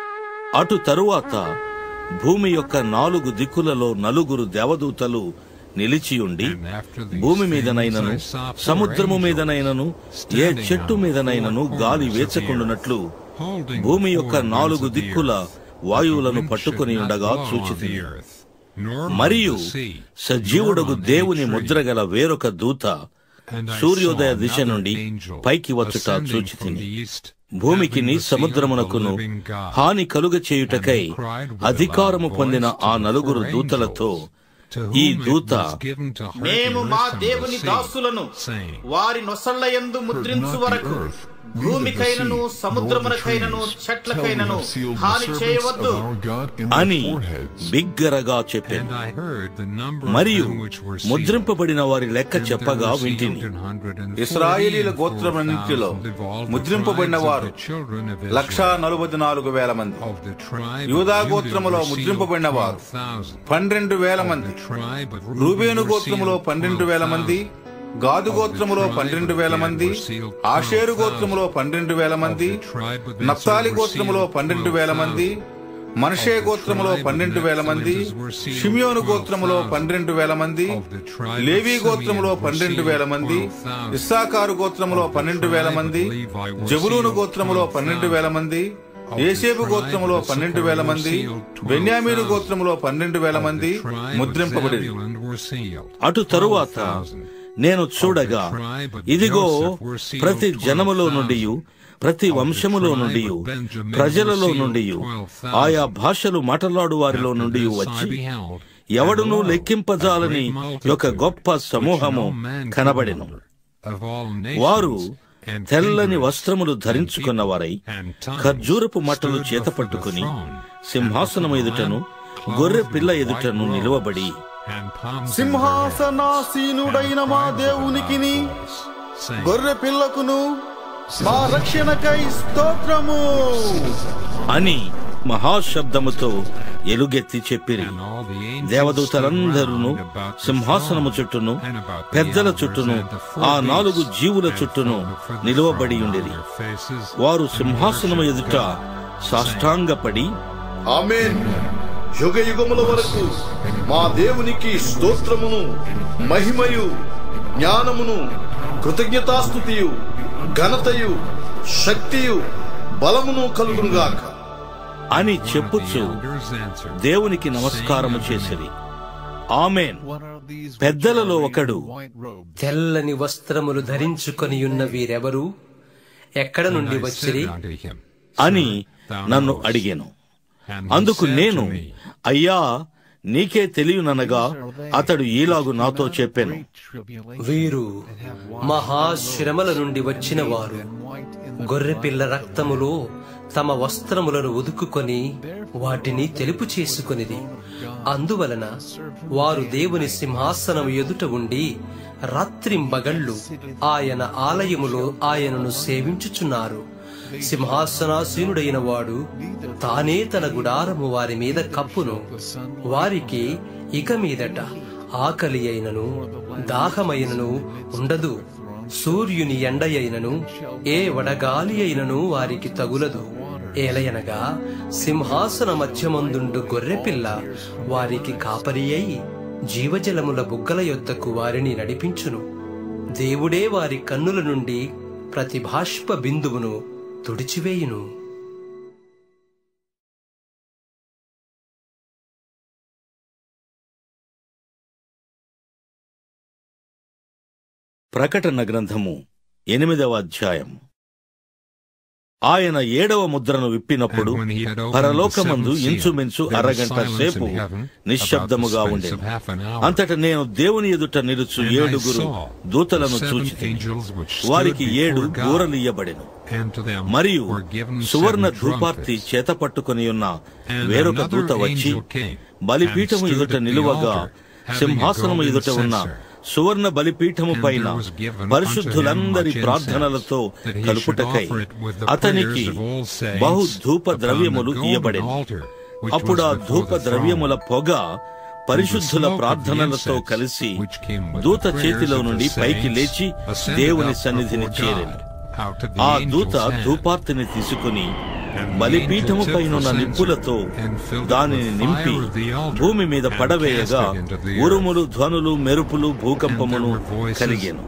Speaker 1: అటు తరువాత భూమి యొక్క నాలుగు దిక్కులలో నలుగురు దేవదూతలు నిలిచియుండి భూమి మీదనైనను సముద్రము మీదనైనను ఏ చెట్టు మీదనైనను గాలి వేచకుండునట్లు భూమి యొక్క నాలుగు దిక్కుల వాయువులను పట్టుకొని ఉండగా చూచితి మరియు సజీవుడగు దేవుని ముద్రగల వేరొక దూత సూర్యోదయ దిశ నుండి పైకి వచ్చుట చూచితిని భూమికిని సముద్రమునకును హాని కలుగ చేయుటకై అధికారము పొందిన ఆ నలుగురు దూతలతో ఈ దూత
Speaker 6: మేము మా దేవుని దాసులను వారి నొసళ్ళ యందు ముద్రించు వరకు భూమికైనను సముద్రమునకైనను చెట్లకైనను హాని చేయవద్దు
Speaker 1: అని బిగ్గరగా చెప్పాను మరియు ముద్రింపబడిన వారి లెక్క చెప్పగా వింటిని
Speaker 13: ఇస్రాయేలీల గోత్రమన్నింటిలో ముద్రింపబడిన వారు లక్ష నలభై నాలుగు వేల మంది యూదా గోత్రములో ముద్రింపబడిన వారు పన్నెండు వేల మంది రూబేను గోత్రములో పన్నెండు వేల మంది గాదు గోత్రములో పన్నెండు వేల మంది ఆషేరు గోత్రములో పన్నెండు వేల మంది నప్తాలి గోత్రములో పన్నెండు వేల మంది మనషే గోత్రములో పన్నెండు వేల మంది షిమియోను గోత్రములో పన్నెండు వేల మంది లేవి గోత్రములో పన్నెండు వేల మంది ఇస్సాకారు గోత్రములో పన్నెండు వేల మంది జబులూను గోత్రములో పన్నెండు వేల మంది ఏసేపు గోత్రములో పన్నెండు వేల మంది బెన్యామీను గోత్రములో పన్నెండు వేల మంది ముద్రింపబడి
Speaker 1: అటు తరువాత నేను చూడగా ఇదిగో ప్రతి జనములో నుండి ప్రతి వంశములో నుండి ప్రజలలో నుండి ఆయా భాషలు మాట్లాడు వారిలో నుండి వచ్చి ఎవడునూ లెక్కింపజాలని ఒక గొప్ప సమూహము కనబడెను వారు తెల్లని వస్త్రములు ధరించుకున్న వారై ఖర్జూరపు మట్టలు చేత పట్టుకుని సింహాసనం ఎదుటను గొర్రె పిల్ల ఎదుటను నిలువబడి
Speaker 10: సింహాసనాసీనుడైన మా దేవునికిని గొర్రె పిల్లకును మా రక్షణకై స్తోత్రము
Speaker 1: అని మహాశబ్దముతో ఎలుగెత్తి చెప్పిరి దేవదూతలందరూ సింహాసనము చుట్టూను పెద్దల చుట్టూను ఆ నాలుగు జీవుల చుట్టూను నిలువబడి ఉండిరి వారు సింహాసనము ఎదుట సాష్టాంగపడి
Speaker 9: ఆమేన్ యుగ యుగముల వరకు మా దేవునికి స్తోత్రమును మహిమయు జ్ఞానమును కృతజ్ఞతాస్థుతియు ఘనతయు శక్తియు బలమును కలుగునుగాక
Speaker 1: అని చెప్పుచు దేవునికి నమస్కారము చేసిరి ఆమెన్ పెద్దలలో ఒకడు
Speaker 2: తెల్లని వస్త్రములు ధరించుకొని ఉన్న వీరెవరు ఎక్కడ నుండి వచ్చిరి
Speaker 1: అని నన్ను అడిగాను అందుకు నేను అయ్యా నీకే తెలియననగా అతడు ఈలాగు నాతో చెప్పాను
Speaker 2: వీరు మహాశ్రమల నుండి వచ్చిన వారు గొర్రెపిల్ల రక్తములో తమ వస్త్రములను ఉదుకుకొని వాటిని తెలుపు చేసుకొనిది అందువలన వారు దేవుని సింహాసనం ఎదుట ఉండి రాత్రింబగళ్ళు ఆయన ఆలయములో ఆయనను సేవించుచున్నారు సింహాసనాసీనుడైన వాడు తానే తన గుడారము వారి మీద కప్పును వారికి ఇక మీదట ఆకలి అయినను దాహమైనను ఉండదు సూర్యుని ఎండ అయినను ఏ వడగాలి అయినను వారికి తగులదు ఏలయనగా సింహాసన మధ్యమందుండు గొర్రెపిల్ల వారికి కాపరి అయి జీవజలముల బుగ్గల యొద్దకు వారిని నడిపించును దేవుడే వారి కన్నుల నుండి ప్రతి బాష్ప బిందువును తుడిచివేయును
Speaker 1: ప్రకటన గ్రంథము ఎనిమిదవ అధ్యాయం ఆయన ఏడవ ముద్రను విప్పినప్పుడు పరలోకమందు ఇంచుమించు అరగంట సేపు నిశ్శబ్దముగా ఉండేది అంతట నేను దేవుని ఎదుట నిలుచు ఏడుగురు దూతలను చూచి వారికి ఏడు గూరలియ్యబడెను మరియు సువర్ణ ధూపార్తి చేత పట్టుకుని ఉన్న వేరొక దూత వచ్చి బలిపీఠము ఎదుట నిలువగా సింహాసనము ఎదుట ఉన్న సువర్ణ బలిపీఠము పైన పరిశుద్ధులందరి ప్రార్థనలతో కలుపుటకై అతనికి బహు ధూప ద్రవ్యములు ఇయ్యబడెను అప్పుడు ఆ ధూప ద్రవ్యముల పొగ పరిశుద్ధుల ప్రార్థనలతో కలిసి దూత చేతిలో నుండి పైకి లేచి దేవుని సన్నిధిని చేరింది ఆ దూత ధూపార్తిని తీసుకుని బలిపీఠము పైనున్న నిప్పులతో దానిని నింపి భూమి మీద పడవేయగా ఉరుములు ధ్వనులు మెరుపులు భూకంపమును కలిగెను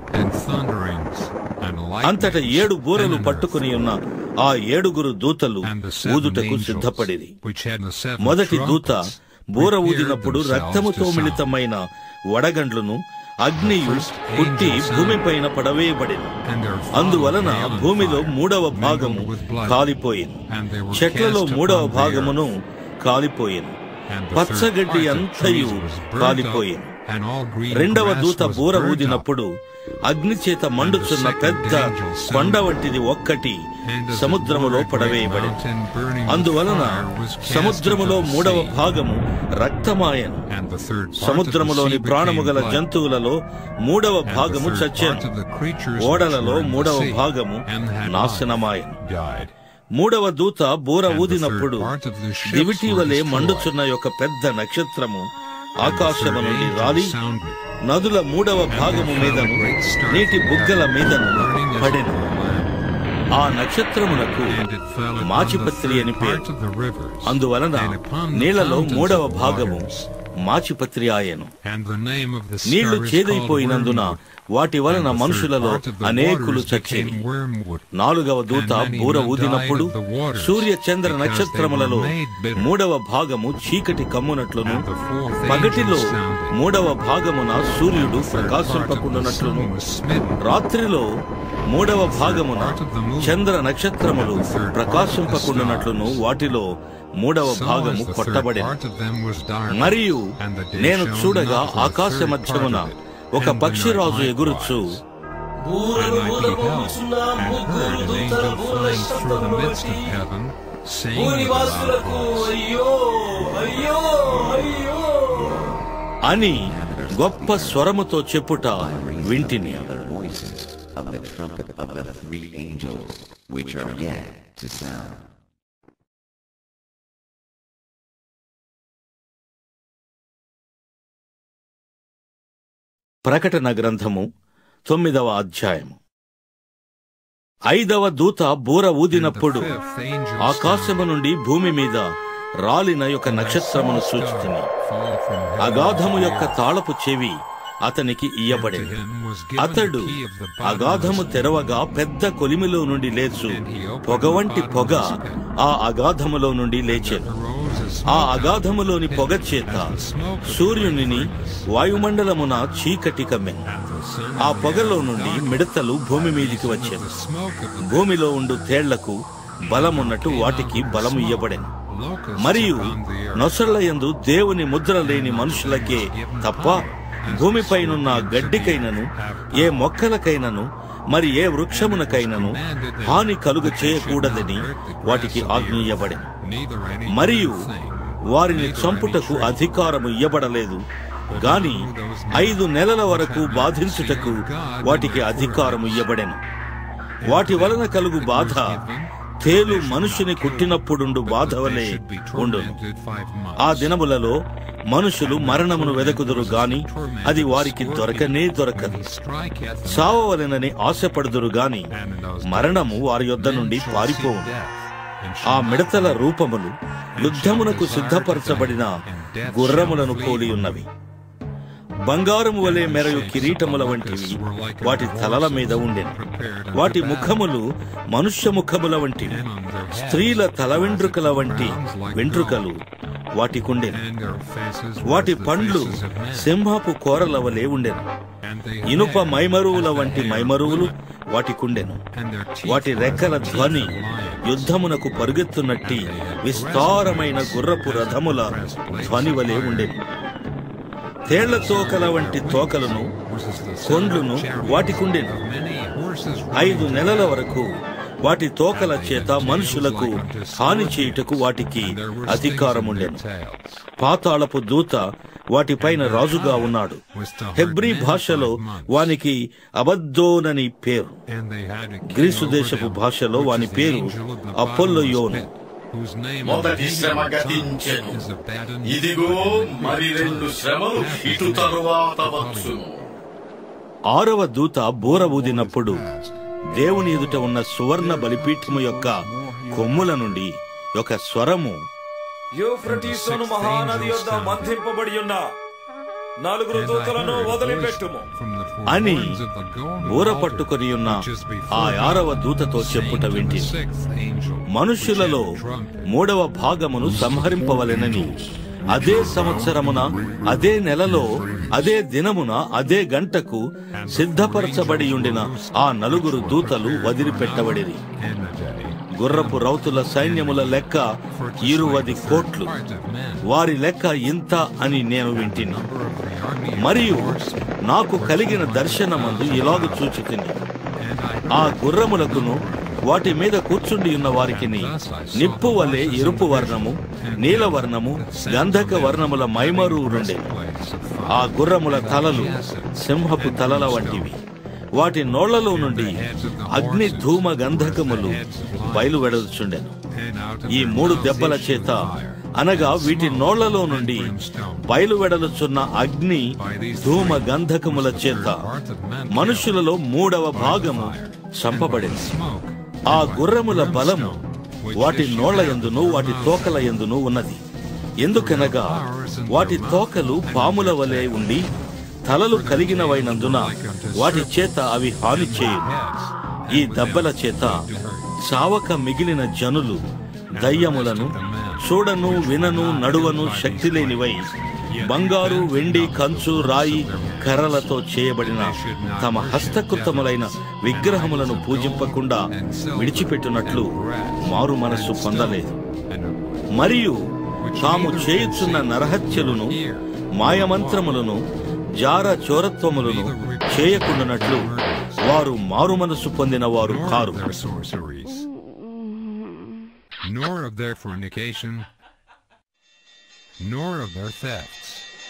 Speaker 1: అంతట ఏడు బూరలు పట్టుకుని ఉన్న ఆ ఏడుగురు దూతలు ఊదుటకు సిద్ధపడిరి మొదటి దూత బూర ఊదినప్పుడు రక్తముతో మిళితమైన వడగండ్లను అగ్నియు పుట్టి భూమిపైన పడవేయబడింది అందువలన భూమిలో మూడవ భాగము కాలిపోయింది చెట్లలో మూడవ భాగమును కాలిపోయింది పచ్చగడ్డి అంతయు కాలిపోయింది రెండవ దూత బూర ఊదినప్పుడు అగ్ని చేత మండుచున్న పెద్ద కొండ వంటిది ఒక్కటి సముద్రములో పడవేయబడింది అందువలన సముద్రములో మూడవ భాగము రక్తమాయను సముద్రములోని ప్రాణము గల జంతువులలో మూడవ భాగము చచ్చాను ఓడలలో మూడవ భాగము నాశనమాయను మూడవ దూత బూర ఊదినప్పుడు దివిటి వలె మండుచున్న యొక్క పెద్ద నక్షత్రము ఆకాశము నుండి రాలి నదుల మూడవ భాగము మీదను నీటి బుగ్గల మీదను పడెను ఆ నక్షత్రమునకు మాచిపత్రి అని పేరు అందువలన నీళ్లలో మూడవ భాగము మాచిపత్రి ఆయను నీళ్లు చేదైపోయినందున వాటి వలన మనుషులలో అనేకులు చచ్చేవి నాలుగవ దూత బూర ఊదినప్పుడు సూర్య చంద్ర నక్షత్రములలో మూడవ భాగము చీకటి కమ్మునట్లును పగటిలో మూడవ భాగమున సూర్యుడు ప్రకాశింపకుండానట్లును రాత్రిలో మూడవ భాగమున చంద్ర నక్షత్రములు ప్రకాశింపకుండానట్లును వాటిలో మూడవ భాగము కొట్టబడి మరియు నేను చూడగా ఆకాశ మధ్యమున ఒక పక్షిరాజు ఎగురుచు
Speaker 2: బూరలు ఊదబోచున్న ముగ్గురు దూతల బూరల శబ్దమును బట్టి భూనివాసులకు అయ్యో అయ్యో అయ్యో
Speaker 1: అని గొప్ప స్వరముతో చెప్పుట వింటిని
Speaker 14: of the trumpet of the three angels which are yet to sound.
Speaker 1: ప్రకటన గ్రంథము తొమ్మిదవ అధ్యాయము ఐదవ దూత బూర ఊదినప్పుడు ఆకాశము నుండి భూమి మీద రాలిన యొక్క నక్షత్రమును సూచిస్తుంది అగాధము యొక్క తాళపు చెవి అతనికి ఇయ్యబడింది అతడు అగాధము తెరవగా పెద్ద కొలిమిలో నుండి లేచు పొగ వంటి పొగ ఆ అగాధములో నుండి లేచెను ఆ అగాధములోని పొగ చేత సూర్యునిని వాయుమండలమున చీకటి కమ్మెను ఆ పొగలో నుండి మిడతలు భూమి మీదికి వచ్చాను భూమిలో ఉండు తేళ్లకు బలమున్నట్టు వాటికి బలము ఇయ్యబడెను మరియు నొసళ్లయందు దేవుని ముద్ర లేని మనుషులకే తప్ప భూమిపైనున్న గడ్డికైనను ఏ మొక్కలకైనను మరి ఏ వృక్షమునకైనను హాని కలుగు చేయకూడదని వాటికి ఆజ్ఞీయబడెను మరియు వారిని చంపుటకు అధికారము ఇయ్యబడలేదు గాని ఐదు నెలల వరకు బాధించుటకు వాటికి అధికారము ఇయ్యబడెను వాటి వలన కలుగు బాధ తేలు మనుషుని కుట్టినప్పుడుండు బాధ వలె ఉండును ఆ దినములలో మనుషులు మరణమును వెదకుదురు గాని అది వారికి దొరకనే దొరకదు సావవలెనని ఆశపడుదురు గాని మరణము వారి యొద్ద నుండి పారిపోవు ఆ మిడతల రూపములు యుద్ధమునకు సిద్ధపరచబడిన గుర్రములను పోలి ఉన్నవి బంగారము వలె మెరయు కిరీటముల వంటివి వాటి తలల మీద ఉండెను వాటి ముఖములు మనుష్య ముఖముల వంటివి స్త్రీల తల వెంట్రుకల వంటి వెంట్రుకలు వాటికుండెను వాటి పండ్లు సింహపు కోరల వలె ఉండెను ఇనుప మైమరువుల వంటి మైమరువులు వాటికుండెను వాటి రెక్కల ధ్వని యుద్ధమునకు పరుగెత్తునట్టి విస్తారమైన గుర్రపు రథముల ధ్వని వలె ఉండెను తేళ్ల తోకల వంటి తోకలను కొండ్లును వాటికుండెను ఐదు నెలల వరకు వాటి తోకల చేత మనుషులకు హాని చేయుటకు వాటికి అధికారముండెను పాతాళపు దూత వాటిపైన రాజుగా ఉన్నాడు హెబ్రీ భాషలో వానికి అబద్దోనని పేరు గ్రీసు దేశపు భాషలో వాని పేరు అపోల్లయోను
Speaker 9: మొదటి శ్రమ గతించెను ఇదిగో మరి రెండు శ్రమలు ఇటు తరువాత వచ్చును
Speaker 1: ఆరవ దూత బూర ఊదినప్పుడు దేవుని ఎదుట ఉన్న సువర్ణ బలిపీఠము యొక్క కొమ్ముల నుండి ఒక స్వరము
Speaker 4: యూఫ్రటీసును మహానది యొద్ద బంధింపబడి ఉన్న నలుగురు దూతలను వదిలిపెట్టుము
Speaker 1: అని ఊర పట్టుకొని ఉన్న ఆ ఆరవ దూతతో చెప్పుట వింటి మనుష్యులలో మూడవ భాగమును సంహరింపవలెనని అదే సంవత్సరమున అదే నెలలో అదే దినమున అదే గంటకు సిద్ధపరచబడి ఉండిన ఆ నలుగురు దూతలు వదిలిపెట్టబడిరి గుర్రపు రౌతుల సైన్యముల లెక్క ఇరువది కోట్లు వారి లెక్క ఇంత అని నేను వింటిని మరియు నాకు కలిగిన దర్శనమందు ఇలాగు చూచి తిని ఆ గుర్రములకును వాటి మీద కూర్చుండి ఉన్న వారికి నిప్పు వలె ఎరుపు వర్ణము నీల వర్ణము గంధక వర్ణముల మైమరు నుండే ఆ గుర్రముల తలలు సింహపు తలల వంటివి వాటి నోళ్లలో నుండి అగ్ని ధూమ గంధకములు బయలువెడచుండెను ఈ మూడు దెబ్బల చేత అనగా వీటి నోళ్లలో నుండి బయలువెడలుచున్న అగ్ని ధూమ గంధకముల చేత మనుషులలో మూడవ భాగము చంపబడింది ఆ గుర్రముల బలము వాటి నోళ్ల ఎందును వాటి తోకల ఎందును ఉన్నది ఎందుకనగా వాటి తోకలు పాముల వలె ఉండి తలలు కలిగినవైనందున వాటి చేత అవి హాని చేయు ఈ దెబ్బల చేత చావక మిగిలిన జనులు దయ్యములను చూడను వినను నడువను శక్తి లేనివై బంగారు వెండి కంచు రాయి కర్రలతో చేయబడిన తమ హస్తకృతములైన విగ్రహములను పూజింపకుండా విడిచిపెట్టినట్లు మారు మనస్సు పొందలేదు మరియు తాము చేయుచున్న నరహత్యలను మాయమంత్రములను జార చోరత్వములను చేయకుండానట్లు వారు మారు మనస్సు పొందిన వారు కారు
Speaker 15: nor of their fornication, nor of their thefts.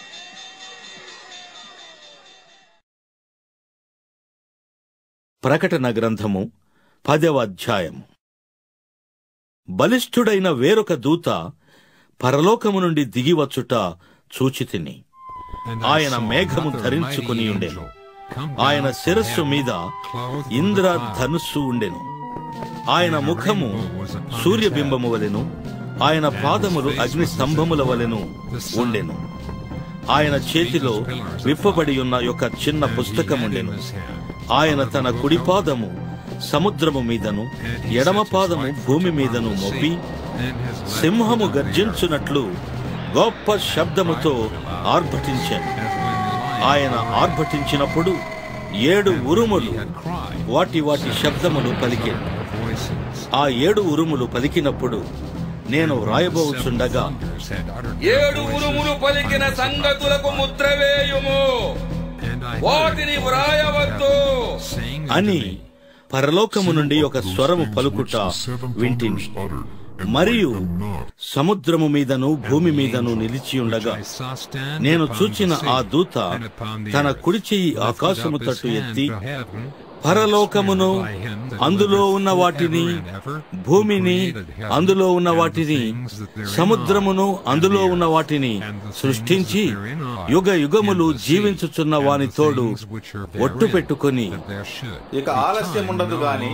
Speaker 1: ప్రకటన గ్రంథము పదవ అధ్యాయము బలిష్ఠుడైన వేరొక దూత పరలోకము నుండి దిగివచ్చుట చూచితిని ఆయన మేఘము ధరించుకుని ఉండెను ఆయన శిరస్సు మీద ఇంద్ర ధనుస్సు ఉండెను ఆయన ముఖము సూర్యబింబము వలెను ఆయన పాదములు అగ్ని స్తంభముల వలెను ఉండెను ఆయన చేతిలో విప్పబడి ఉన్న ఒక చిన్న పుస్తకముండెను ఆయన తన కుడి పాదము సముద్రము మీదను ఎడమ పాదము భూమి మీదను మోపి సింహము గర్జించున్నట్లు గొప్ప శబ్దముతో ఆర్భటించాను ఆయన ఆర్భటించినప్పుడు ఏడు ఉరుములు వాటి వాటి శబ్దములు పలికాను ఆ ఏడు ఉరుములు పలికినప్పుడు నేను వ్రాయబోచుండగా
Speaker 8: ఏడు ఉరుములు పలికిన సంగతులకు ముద్ర వేయుము వాటిని వ్రాయవద్దు
Speaker 1: అని పరలోకము నుండి ఒక స్వరము పలుకుట వింటిని మరియు సముద్రము మీదను భూమి మీదను నిలిచి ఉండగా నేను చూచిన ఆ దూత తన కుడి చెయ్యి ఆకాశము తట్టు ఎత్తి పరలోకమును అందులో ఉన్న వాటిని భూమిని అందులో ఉన్న వాటిని సముద్రమును అందులో ఉన్న వాటిని సృష్టించి యుగ యుగములు జీవించుచున్న వాని తోడు ఒట్టు పెట్టుకొని
Speaker 13: ఇక ఆలస్యం ఉండదు గాని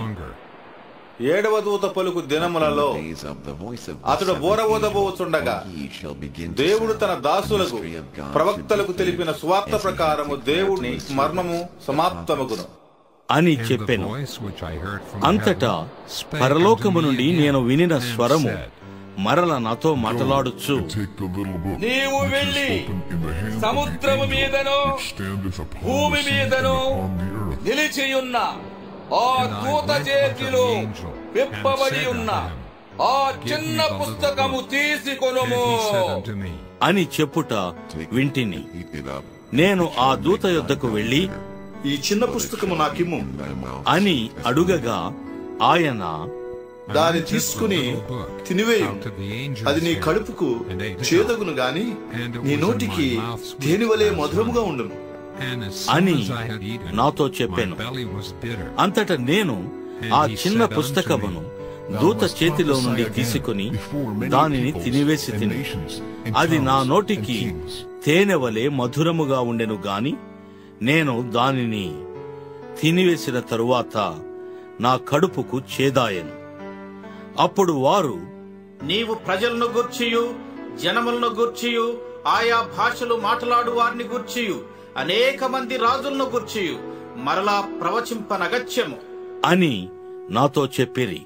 Speaker 13: ఏడవ దూత పలుకు దినములలో అతడు బోర ఊదబోచుండగా దేవుడు తన దాసులకు ప్రవక్తలకు తెలిపిన స్వార్థ ప్రకారము దేవుని మర్మము సమాప్తమగును
Speaker 1: అని చెప్పెను అంతటా పరలోకము నుండి నేను వినిన స్వరము మరల నాతో మాట్లాడుచు
Speaker 8: నీవు వెళ్ళి సముద్రము మీదను భూమి మీదను నిలిచియున్న ఆ దూత చేతిలో విప్పబడి ఉన్న ఆ చిన్న పుస్తకము తీసుకొనుము
Speaker 1: అని చెప్పుట వింటిని నేను ఆ దూత యొద్దకు వెళ్ళి
Speaker 12: ఈ చిన్న పుస్తకము నాకిమ్ము
Speaker 1: అని అడుగగా ఆయన
Speaker 12: దాన్ని తీసుకుని తినివేయు అది నీ కడుపుకు చేదగును గాని నీ నోటికి తేనివలే మధురముగా ఉండును
Speaker 1: అని నాతో చెప్పాను అంతట నేను ఆ చిన్న పుస్తకమును దూత చేతిలో నుండి తీసుకుని దానిని తినివేసి తిని అది నా నోటికి తేనె వలె మధురముగా ఉండెను గాని నేను దానిని తినివేసిన తరువాత నా కడుపుకు చేదాయను అప్పుడు వారు
Speaker 6: నీవు ప్రజలను గూర్చియు జనములను గూర్చియు ఆయా భాషలు మాట్లాడు వారిని గూర్చియు అనేక మంది రాజులను గూర్చియు మరలా ప్రవచింపనగత్యము
Speaker 1: అని నాతో చెప్పిరి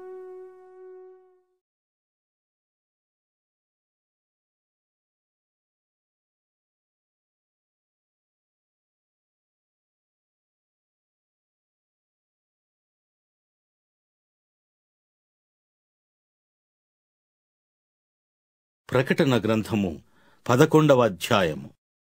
Speaker 1: ప్రకటన గ్రంథము పదకొండవ అధ్యాయము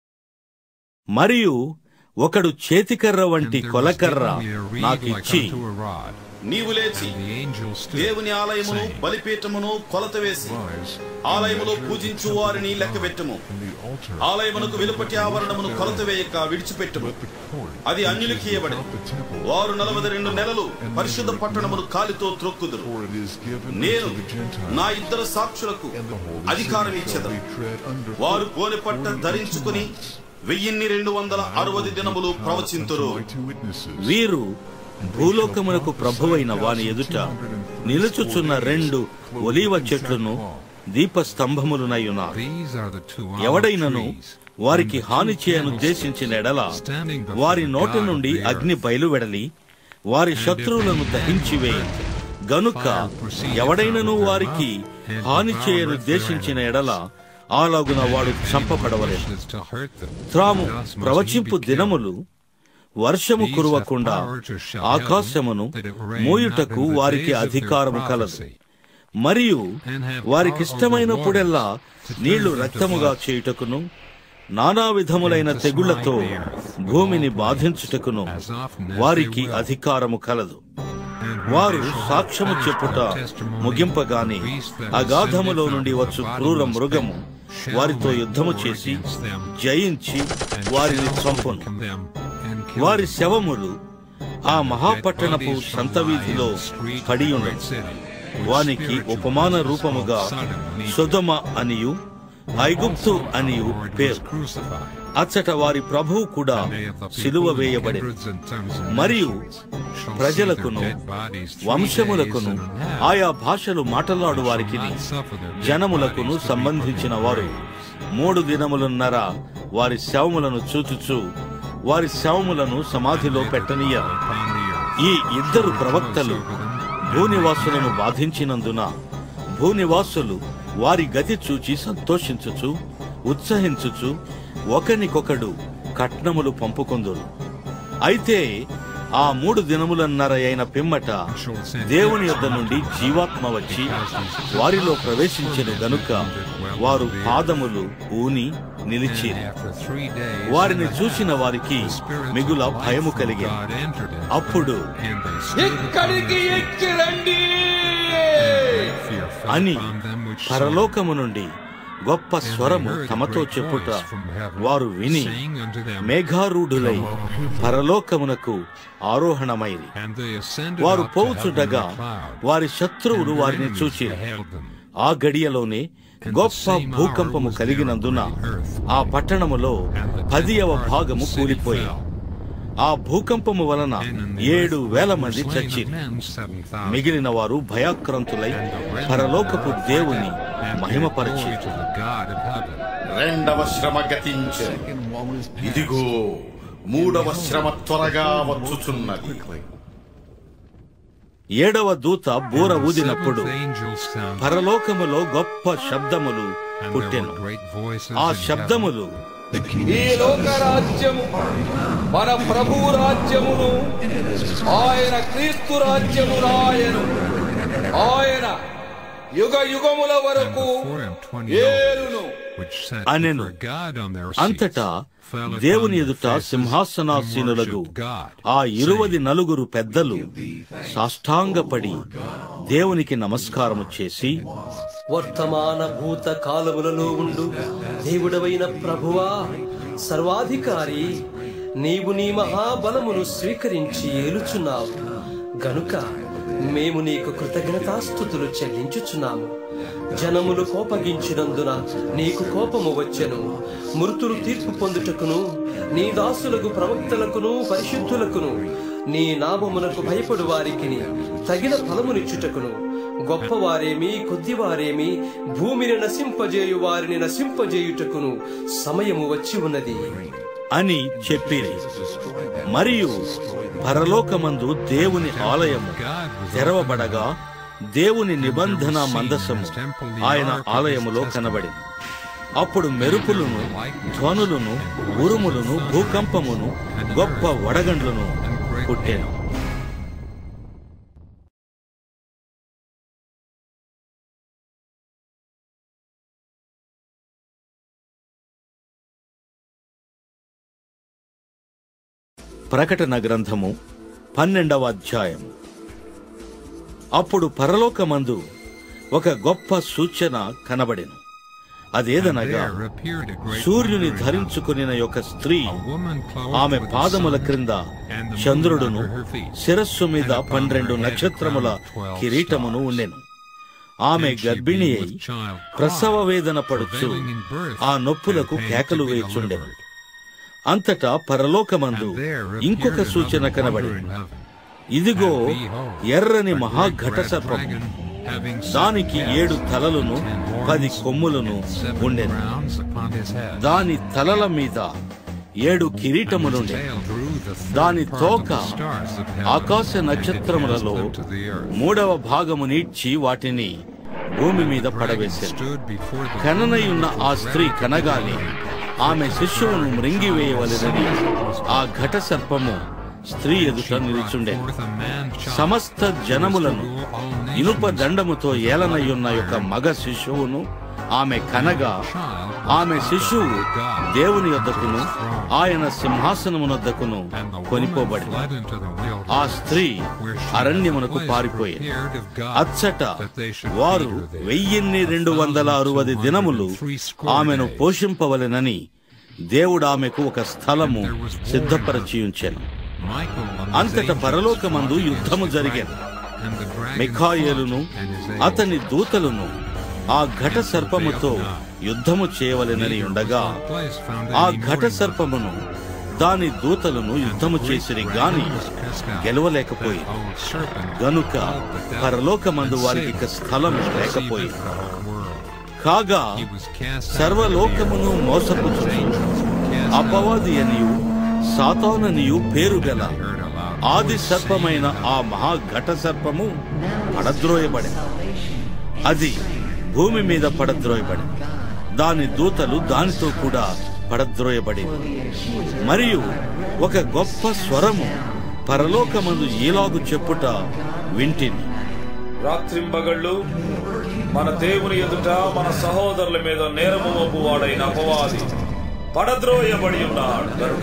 Speaker 1: మరియు ఒకడు చేతికర్ర వంటి కొలకర్ర నాకిచ్చి
Speaker 9: నీవు లేచి దేవుని ఆలయమును బలిపీఠమును కొలత వేసి ఆలయములో పూజించు వారిని లెక్కబెట్టుము ఆలయమునకు వెలుపటి ఆవరణమును కొలత వేయక విడిచిపెట్టుము అది అన్యులకి ఇవ్వబడి వారు నలభై రెండు నెలలు పరిశుద్ధ పట్టణమును కాలితో త్రొక్కుదురు నేను నా ఇద్దరు సాక్షులకు అధికారం ఇచ్చేదను వారు గోనె పట్ట ధరించుకుని వెయ్యిన్ని రెండు వందల అరవై దినములు ప్రవచింతురు
Speaker 1: వీరు భూలోకమునకు ప్రభువైన వాని ఎదుట నిలుచుచున్న రెండు ఒలీవ చెట్లను దీపస్తంభములునై ఉన్నారు ఎవడైనను వారికి హాని చేయనుద్దేశించిన ఎడల వారి నోట నుండి అగ్ని బయలువెడలి వారి శత్రువులను దహించి వేయండి గనుక ఎవడైనను వారికి హాని చేయనుద్దేశించిన ఎడల అలాగున వాడు చంపబడవలేదు త్రాము ప్రవచింపు దినములు వర్షము కురవకుండా ఆకాశమును మోయుటకు వారికి అధికారము కలదు మరియు వారికిష్టమైనప్పుడెల్లా నీళ్లు రక్తముగా చేయుటకును నానా విధములైన తెగుళ్లతో భూమిని బాధించుటకును వారికి అధికారము కలదు వారు సాక్ష్యము చెప్పుట ముగింపగానే అగాధములో నుండి వచ్చు క్రూర మృగము వారితో యుద్ధము చేసి జయించి వారిని చంపును వారి శవములు ఆ మహాపట్టణపు సంత వీధిలో పడి ఉండదు వానికి ఉపమాన రూపముగా సుధమ అనియు ఐగుప్తు అనియు పేరు అచ్చట వారి ప్రభువు కూడా సిలువ వేయబడి మరియు ప్రజలకును వంశములకును ఆయా భాషలు మాట్లాడు వారికి జనములకును సంబంధించిన వారు మూడు దినములున్నర వారి శవములను చూచుచు వారి శవములను సమాధిలో పెట్టనీయరు ఈ ఇద్దరు ప్రవక్తలు భూనివాసులను బాధించినందున భూనివాసులు వారి గతి చూచి సంతోషించుచు ఉత్సహించుచు ఒకనికొకడు కట్నములు పంపుకొందురు అయితే ఆ మూడు దినములన్నర అయిన పిమ్మట దేవుని యొద్ద నుండి జీవాత్మ వచ్చి వారిలో ప్రవేశించెను గనుక వారు పాదములు ఊని నిలిచి వారిని చూసిన వారికి మిగుల భయము కలిగి అప్పుడు
Speaker 8: ఇక్కడికి ఎక్కి రండి
Speaker 1: అని పరలోకము నుండి గొప్ప స్వరము తమతో చెప్పుట వారు విని మేఘారూఢులై పరలోకమునకు ఆరోహణమైరి వారు పోవుచుండగా వారి శత్రువులు వారిని చూచి ఆ గడియలోనే గొప్ప భూకంపము కలిగినందున ఆ పట్టణములో పదియవ భాగము కూలిపోయి ఆ భూకంపము వలన ఏడు వేల మంది చచ్చి మిగిలిన వారు భయాక్రాంతులై పరలోకపు దేవుని మహిమపరిచి
Speaker 9: రెండవ శ్రమ గతించే ఇదిగో మూడవ శ్రమ త్వరగా వచ్చుచున్నది
Speaker 1: ఏడవ దూత బూర ఊదినప్పుడు పరలోకములో గొప్ప శబ్దములు పుట్టెను ఆ శబ్దములు
Speaker 8: ఈ లోక రాజ్యము మన ప్రభు రాజ్యమును ఆయన క్రీస్తు రాజ్యమును ఆయను ఆయన యుగ యుగముల వరకు ఏలును
Speaker 1: అనెను అంతటా దేవుని ఎదుట సింహాసనాసీనులకు ఆ ఇరువది నలుగురు పెద్దలు సాష్టాంగపడి దేవునికి నమస్కారము చేసి
Speaker 2: వర్తమాన భూత కాలములలో ఉండు దేవుడవైన ప్రభువా సర్వాధికారి నీవు నీ మహాబలమును స్వీకరించి ఏలుచున్నావు గనుక మేము నీకు కృతజ్ఞతాస్థుతులు చెల్లించుచున్నాము జనములు కోపగించినందున నీకు కోపము వచ్చెను మృతులు తీర్పు పొందుటకును నీ దాసులకు ప్రవక్తలకును పరిశుద్ధులకును నీ నామమునకు భయపడు వారికి తగిన ఫలమునిచ్చుటకును గొప్పవారేమి కొద్దివారేమి భూమిని నశింపజేయు వారిని నశింపజేయుటకును సమయము వచ్చి ఉన్నది
Speaker 1: అని చెప్పిరి మరియు పరలోకమందు దేవుని ఆలయము తెరవబడగా దేవుని నిబంధన మందసము ఆయన ఆలయములో కనబడింది అప్పుడు మెరుపులను ధ్వనులను ఉరుములను భూకంపమును గొప్ప వడగండ్లను పుట్టెను ప్రకటన గ్రంథము పన్నెండవ అధ్యాయం అప్పుడు పరలోకమందు ఒక గొప్ప సూచన కనబడెను అదేదనగా సూర్యుని ధరించుకుని యొక్క స్త్రీ ఆమె పాదముల క్రింద చంద్రుడును శిరస్సు మీద పన్నెండు నక్షత్రముల కిరీటమును ఉండెను ఆమె గర్భిణి అయి ప్రసవ వేదన పడుచు ఆ నొప్పులకు కేకలు వేచుండెను అంతటా పరలోకమందు ఇంకొక సూచన కనబడి ఇదిగో ఎర్రని మహాఘట సర్పము దానికి ఏడు తలలను పది కొమ్ములను ఉండెను దాని తలల మీద ఏడు కిరీటములుండే దాని తోక ఆకాశ నక్షత్రములలో మూడవ భాగము నీడ్చి వాటిని భూమి మీద పడవేశారు కననయున్న ఆ స్త్రీ కనగానే ఆమె శిష్యువును మృంగివేయవలెనని ఆ ఘట సర్పము స్త్రీ ఎదుట నిలుచుండే సమస్త జనములను ఇనుప దండముతో ఏలనయ్యున్న యొక్క మగ శిశువును ఆమె కనగా ఆమె శిశువు దేవుని యొద్దకును ఆయన సింహాసనమునొద్దకును కొనిపోబడి ఆ స్త్రీ అరణ్యమునకు పారిపోయింది అచ్చట వారు వెయ్యిన్ని రెండు వందల అరవది దినములు ఆమెను పోషింపవలెనని దేవుడు ఆమెకు ఒక స్థలము సిద్ధపరచి ఉంచాను అంతట పరలోకమందు యుద్ధము జరిగాను మిఖాయేలును అతని దూతలను ఆ ఘట సర్పముతో యుద్ధము చేయవలెనని ఉండగా ఆ ఘట సర్పమును దాని దూతలను యుద్ధము చేసిరి గాని గెలవలేకపోయి గనుక పరలోకమందు వారికి ఇక స్థలం లేకపోయింది కాగా సర్వలోకమును మోసపుచ్చు అపవాది అనియు సాతాననియు పేరు గల ఆది సర్పమైన ఆ మహాఘట సర్పము పడద్రోయబడి అది భూమి మీద పడద్రోయబడి దాని దూతలు దానితో కూడా పడద్రోయబడి మరియు ఒక గొప్ప స్వరము పరలోకమందు ఈలాగు చెప్పుట వింటిని
Speaker 4: రాత్రింబగళ్ళు మన దేవుని ఎదుట మన సహోదరుల మీద నేరము మోపువాడైన అపవాది పడద్రోయబడి ఉన్నాడు కనుక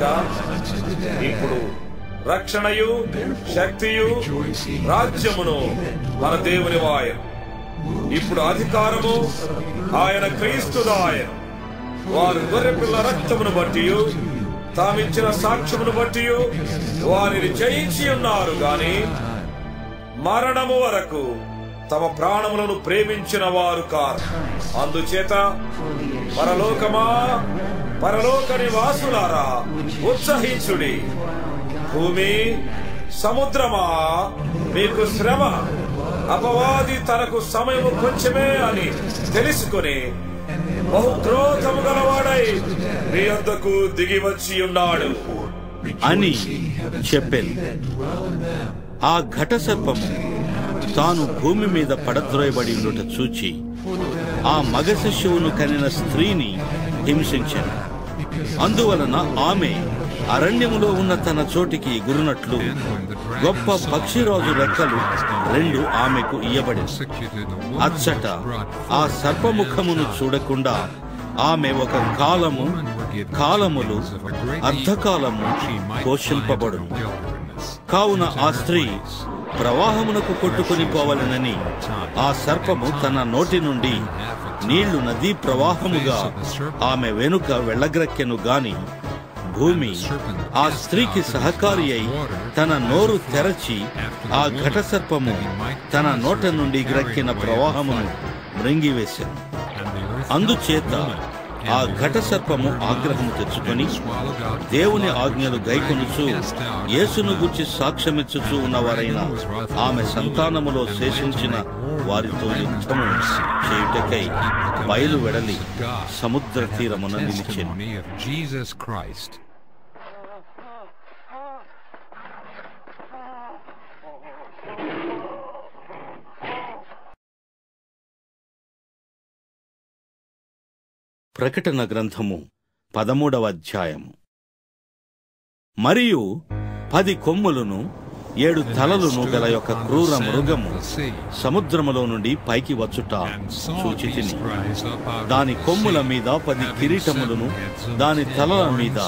Speaker 4: ఇప్పుడు రక్షణయు శక్తియు రాజ్యమును మన దేవుని వాయను ఇప్పుడు అధికారము ఆయన క్రీస్తుదాయను వారు గొర్రెపిల్ల రక్తమును బట్టి తామిచ్చిన సాక్ష్యమును బట్టి వారిని జయించి ఉన్నారు గాని మరణము వరకు తమ ప్రాణములను ప్రేమించిన వారు కారు అందుచేత పరలోకమా పరలోక నివాసులారా ఉత్సహించుడి భూమి సముద్రమా మీకు శ్రమ అపవాది తనకు సమయము కొంచెమే అని తెలుసుకుని బహుక్రోధము గలవాడై మీ వద్దకు దిగి వచ్చి ఉన్నాడు
Speaker 1: అని చెప్పాను ఆ ఘట సర్పము తాను భూమి మీద పడద్రోయబడి ఉండుట చూచి ఆ మగ శిశువును కనిన స్త్రీని హింసించాను అందువలన ఆమె అరణ్యములో ఉన్న తన చోటికి ఎగురునట్లు గొప్ప పక్షిరాజు రెక్కలు రెండు ఆమెకు ఇయ్యబడి అచ్చట ఆ సర్పముఖమును చూడకుండా ఆమె ఒక కాలము కాలములు అర్ధకాలము పోషింపబడు కావున ఆ స్త్రీ ప్రవాహమునకు కొట్టుకుని పోవాలనని ఆ సర్పము తన నోటి నుండి నీళ్లు నదీ ప్రవాహముగా ఆమె వెనుక వెళ్ళగ్రక్కెను గాని భూమి ఆ స్త్రీకి సహకారి అయి తన నోరు తెరచి ఆ ఘట సర్పము తన నోట నుండి గ్రక్కిన ప్రవాహమును మృంగివేశాను అందుచేత ఆ ఘట సర్పము ఆగ్రహము తెచ్చుకొని దేవుని ఆజ్ఞలు గైకొనుచు యేసును గుర్చి సాక్ష్యమిచ్చుచు ఉన్నవారైన ఆమె సంతానములో శేషించిన వారితో యుద్ధము చేయుటకై బయలు వెడలి సముద్ర తీరమున నిలిచెను
Speaker 15: testimony of Jesus Christ.
Speaker 1: ప్రకటన గ్రంథము పదమూడవ అధ్యాయము మరియు పది కొమ్ములను ఏడు తలలను గల యొక్క క్రూర మృగము సముద్రములో నుండి పైకి వచ్చుట చూచి తిని దాని కొమ్ముల మీద పది కిరీటములను దాని తలల మీద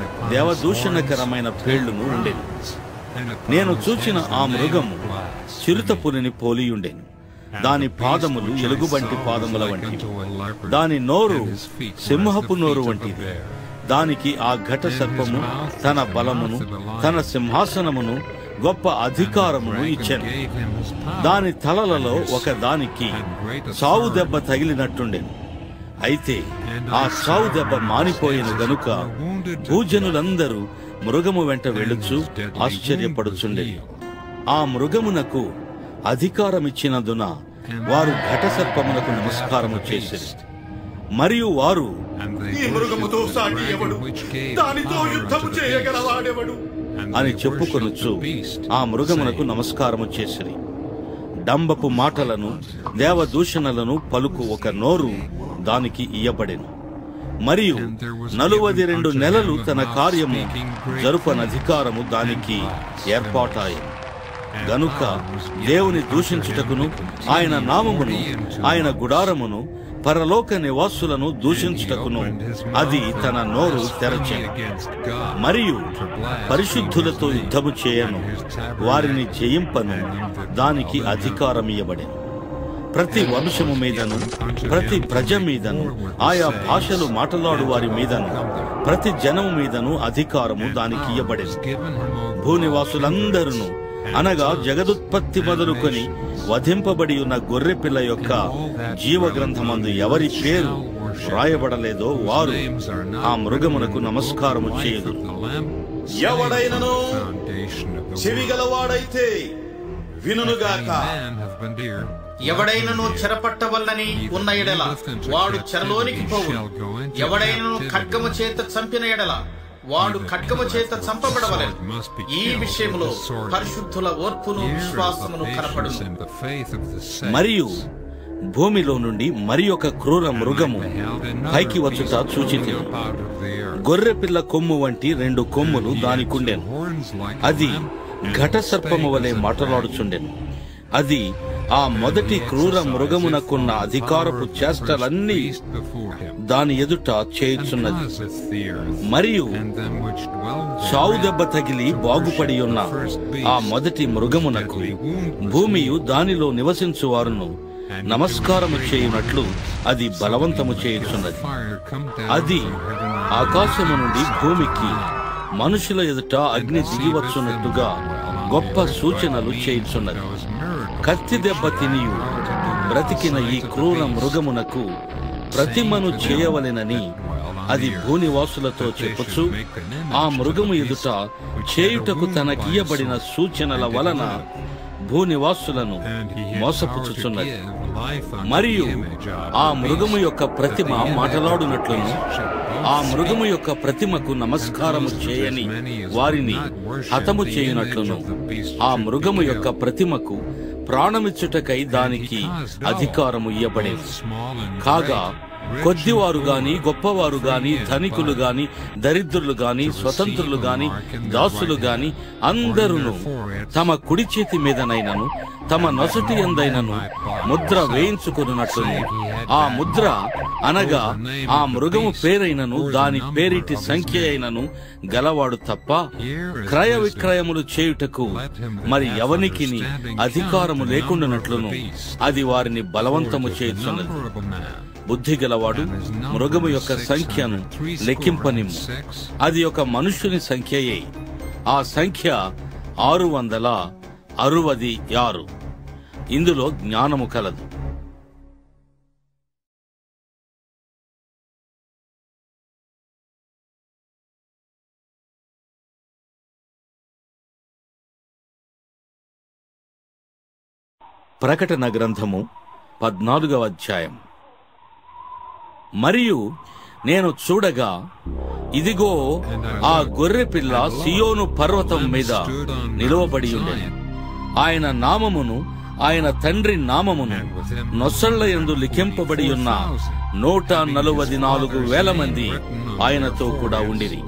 Speaker 1: దేవదూషణకరమైన పేళ్లును ఉండేది నేను చూచిన ఆ మృగము చిరుతపులిని పోలియుండెను దాని పాదములు ఎలుగుబంటి పాదముల వంటివి దాని నోరు సింహపు నోరు వంటిది దానికి ఆ ఘట సర్పము తన బలమును తన సింహాసనమును గొప్ప అధికారమును ఇచ్చాను దాని తలలలో ఒక దానికి సావు దెబ్బ తగిలినట్టుండెను అయితే ఆ సావు దెబ్బ మానిపోయిన గనుక భూజనులందరూ మృగము వెంట వెళ్ళుచు ఆశ్చర్యపడుచుండే ఆ మృగమునకు అధికారమిచ్చినందున వారు ఘట సర్పమునకు నమస్కారము చేసిరి మరియు వారు
Speaker 12: ఈ మృగముతో సాటి ఎవడు దానితో యుద్ధము చేయగలవాడెవడు
Speaker 1: అని చెప్పుకొనుచు ఆ మృగమునకు నమస్కారము చేసిరి డంబపు మాటలను దేవదూషణలను పలుకు ఒక నోరు దానికి ఇయ్యబడెను మరియు నలువది రెండు నెలలు తన కార్యము జరుపనధికారము దానికి ఏర్పాటాయి గనుక దేవుని దూషించుటకును ఆయన నామమును ఆయన గుడారమును పరలోక నివాసులను దూషించుటకును అది తన నోరు తెరచెను మరియు పరిశుద్ధులతో యుద్ధము చేయను వారిని జయింపను దానికి అధికారం ఇయ్యబడెను ప్రతి వంశము మీదను ప్రతి ప్రజ మీదను ఆయా భాషలు మాట్లాడు వారి మీదను ప్రతి జనము మీదను అధికారము దానికి ఇయ్యబడెను భూనివాసులందరూ అనగా జగదుత్పత్తి మొదలుకొని వధింపబడి ఉన్న గొర్రెపిల్ల యొక్క జీవ గ్రంథమందు ఎవరి పేరు వ్రాయబడలేదో వారు ఆ మృగమునకు నమస్కారము చేయదు
Speaker 9: ఎవడైనను చెవిగలవాడైతే వినుగాక
Speaker 6: ఎవడైనను చెరపట్టవల్లని ఉన్న ఎడల వాడు చెరలోనికి పోవు ఎవడైనను ఖడ్గము చేత చంపిన ఎడల వాడు ఖడ్గము చేత చంపబడవలెను ఈ విషయంలో పరిశుద్ధుల ఓర్పును విశ్వాసమును కనపడు
Speaker 1: మరియు భూమిలో నుండి మరి ఒక క్రూర మృగము పైకి వచ్చుట చూచితి గొర్రె పిల్ల కొమ్ము వంటి రెండు కొమ్ములు దానికుండెను అది ఘట సర్పము వలె మాటలాడుచుండెను అది ఆ మొదటి క్రూర మృగమునకున్న అధికారపు చేష్టలన్నీ దాని ఎదుట చేయుచున్నది మరియు సావు దెబ్బ తగిలి బాగుపడి ఉన్న ఆ మొదటి మృగమునకు భూమియు దానిలో నివసించు వారును నమస్కారము చేయునట్లు అది బలవంతము చేయుచున్నది అది ఆకాశము నుండి భూమికి మనుషుల ఎదుట అగ్ని దిగివచ్చున్నట్టుగా గొప్ప సూచనలు చేయుచున్నది కత్తి దెబ్బ తినియు బ్రతికిన ఈ క్రూర మృగమునకు ప్రతిమను చేయవలెనని అది భూనివాసులతో చెప్పుచు ఆ మృగము ఎదుట చేయుటకు తనకియబడిన సూచనల వలన భూనివాసులను మోసపుచ్చుచున్నది మరియు ఆ మృగము యొక్క ప్రతిమ మాటలాడునట్లును ఆ మృగము యొక్క ప్రతిమకు నమస్కారము చేయని వారిని హతము చేయునట్లును ఆ మృగము యొక్క ప్రతిమకు ప్రాణమిచ్చుటకై దానికి అధికారము ఇయ్యబడేది కాగా కొద్దివారు గాని గొప్పవారు గాని ధనికులు గాని దరిద్రులు గాని స్వతంత్రులు గాని దాసులు గాని అందరూ తమ కుడి చేతి మీదనైనను తమ నొసటి ఎందైనను ముద్ర వేయించుకున్నట్లు ఆ ముద్ర అనగా ఆ మృగము పేరైనను దాని పేరిటి సంఖ్య అయినను గలవాడు తప్ప క్రయ విక్రయములు చేయుటకు మరి ఎవనికి అధికారము లేకుండానట్లును అది వారిని బలవంతము చేయుచున్నది బుద్ధి గలవాడు మృగము యొక్క సంఖ్యను లెక్కింపనిమ్ము అది ఒక మనుష్యుని సంఖ్యయే ఆ సంఖ్య ఆరు వందల అరువది ఆరు ఇందులో జ్ఞానము కలదు ప్రకటన గ్రంథము పద్నాలుగవ అధ్యాయం మరియు నేను చూడగా ఇదిగో ఆ గొర్రె పిల్ల సియోను పర్వతం మీద నిలువబడి ఉండెను ఆయన నామమును ఆయన తండ్రి నామమును నొసళ్ల యందు లిఖింపబడి ఉన్న నూట నలువది నాలుగు వేల మంది ఆయనతో కూడా ఉండిరి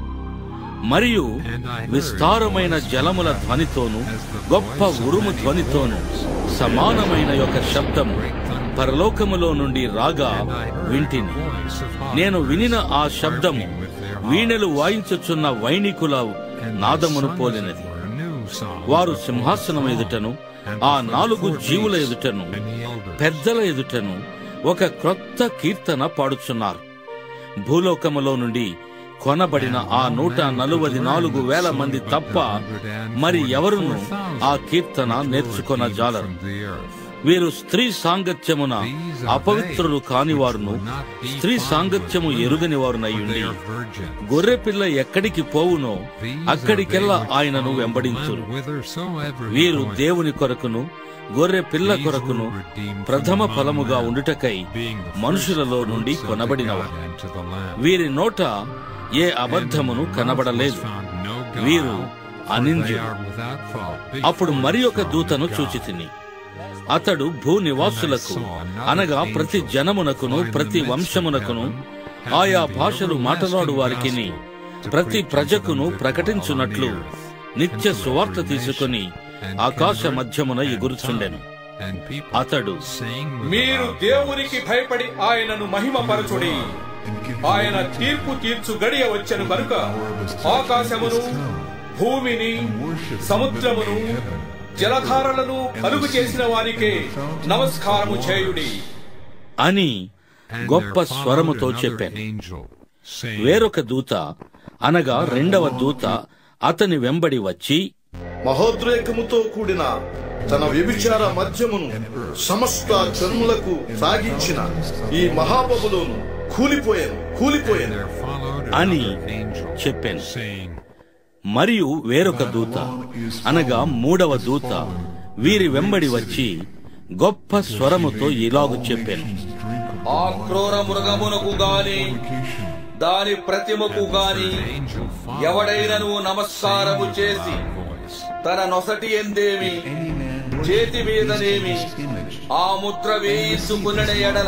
Speaker 1: మరియు విస్తారమైన జలముల ధ్వనితోను గొప్ప ఉరుము ధ్వనితోను సమానమైన యొక్క శబ్దము పరలోకములో నుండి రాగా వింటిని నేను వినిన ఆ శబ్దము వీణెలు వాయించుచున్న వైణికుల నాదమును పోలినది వారు సింహాసనం ఎదుటను ఆ నాలుగు జీవుల ఎదుటను పెద్దల ఎదుటను ఒక క్రొత్త కీర్తన పాడుచున్నారు భూలోకములో నుండి కొనబడిన ఆ నూట నలువది నాలుగు వేల మంది తప్ప మరి ఎవరును ఆ కీర్తన నేర్చుకొన జాలరు వీరు స్త్రీ సాంగత్యమున అపవిత్రులు కానివారును స్త్రీ సాంగత్యము ఎరుగని వారునయ్యుండి గొర్రె పిల్ల ఎక్కడికి పోవునో అక్కడికెల్లా ఆయనను వెంబడించురు వీరు దేవుని కొరకును గొర్రె పిల్ల కొరకును ప్రథమ ఫలముగా ఉండుటకై మనుషులలో నుండి కొనబడినవారు వీరి నోట ఏ అబద్ధమును కనబడలేదు వీరు అనింద్యులు అప్పుడు మరి ఒక దూతను చూచి తిని అతడు భూ నివాసులకు అనగా ప్రతి జనమునకును ప్రతి వంశమునకును ఆయా భాషలు మాట్లాడు వారికి ప్రతి ప్రజకును ప్రకటించున్నట్లు నిత్య సువార్త తీసుకుని ఆకాశ మధ్యమున ఎగురుచుండెను అతడు
Speaker 8: మీరు దేవునికి భయపడి ఆయనను మహిమపరచుడి ఆయన తీర్పు తీర్చు గడియ వచ్చెను కనుక ఆకాశమును భూమిని సముద్రమును జలధారలను కలుగు చేసిన వారికే నమస్కారము చేయుడి
Speaker 1: అని గొప్ప స్వరముతో చెప్పాను వేరొక దూత అనగా రెండవ దూత అతని వెంబడి వచ్చి
Speaker 16: మహోద్రేకముతో కూడిన తన వ్యభిచార మధ్యమును సమస్త జన్ములకు సాగించిన ఈ మహాబబులోను కూలిపోయాను కూలిపోయాను
Speaker 1: అని చెప్పాను మరియు వేరొక దూత అనగా మూడవ దూత వీరి వెంబడి వచ్చి గొప్ప స్వరముతో ఇలాగు చెప్పాను
Speaker 8: ఆ క్రూర మృగమునకు గాని దాని ప్రతిమకు గాని ఎవడైనను నమస్కారము చేసి తన నొసటి ఎందేమి చేతి మీదనేమి ఆ ముద్ర వేయించుకున్న ఎడల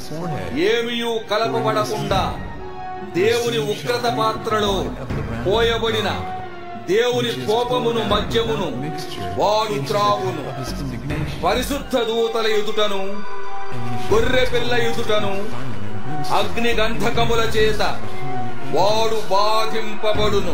Speaker 8: ఏమియూ కలపబడకుండా దేవుని ఉగ్రత పాత్రలో పోయబడిన దేవుని కోపమును మద్యమును వాడు త్రావును పరిశుద్ధ దూతల ఎదుటను గొర్రె పిల్ల ఎదుటను అగ్ని గంధకముల చేత వాడు బాధింపబడును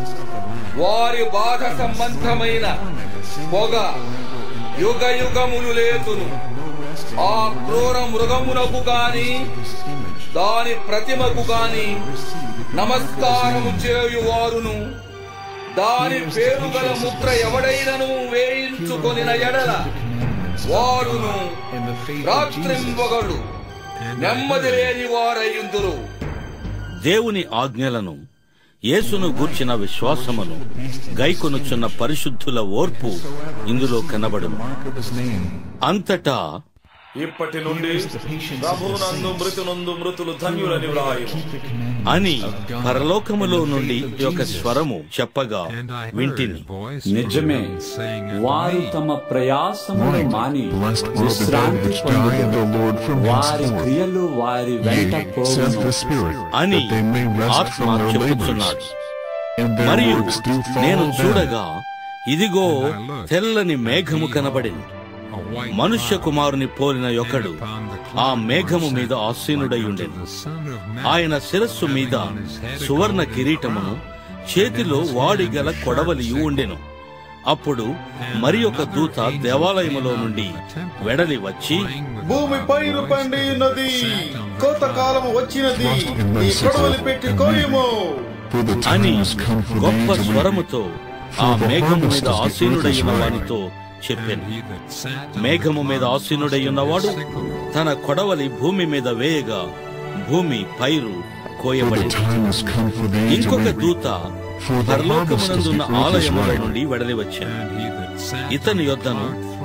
Speaker 8: వారి బాధ సంబంధమైన పొగ యుగ యుగములు లేతును ఆ క్రూర మృగమునకు గాని దాని ప్రతిమకు గాని నమస్కారము చేయువారును దాని పేరు గల ముద్ర ఎవడైనను వేయించుకొనిన ఎడల వాడును రాత్రింబగడు నెమ్మది లేని వారయ్యుందురు
Speaker 1: దేవుని ఆజ్ఞలను యేసును గూర్చిన విశ్వాసమును గైకొనుచున్న పరిశుద్ధుల ఓర్పు ఇందులో కనబడును అంతటా
Speaker 4: ఇప్పటి నుండి ప్రభునందు మృతునందు మృతులు ధన్యులని వ్రాయు
Speaker 1: అని పరలోకములో నుండి ఒక స్వరము చెప్పగా వింటిని
Speaker 3: నిజమే వారు తమ ప్రయాసమును మాని విశ్రాంతి పొందుదురు. వారి క్రియలు వారి వెంట పోవును
Speaker 1: అని ఆత్మ చెప్పుచున్నాడు మరియు నేను చూడగా ఇదిగో తెల్లని మేఘము కనబడింది మనుష్య కుమారుని పోలిన ఒకడు ఆ మేఘము మీద ఆసీనుడై ఉండెను ఆయన శిరస్సు మీద సువర్ణ కిరీటమును చేతిలో వాడిగల కొడవలియు ఉండెను అప్పుడు మరి ఒక దూత దేవాలయములో నుండి వెడలి వచ్చి
Speaker 16: భూమి పైరు పండి ఉన్నది కోత కాలము వచ్చినది ఈ కొడవలి పెట్టి కోయము
Speaker 1: అని గొప్ప స్వరముతో ఆ మేఘము మీద ఆసీనుడైన వానితో చెప్పాను మేఘము మీద ఆసీనుడై ఉన్నవాడు తన కొడవలి భూమి మీద వేయగా భూమి పైరు కోయబడింది ఇంకొక దూత పరలోకమునందున్న ఆలయముల నుండి వెడలి వచ్చాను ఇతని యొద్దను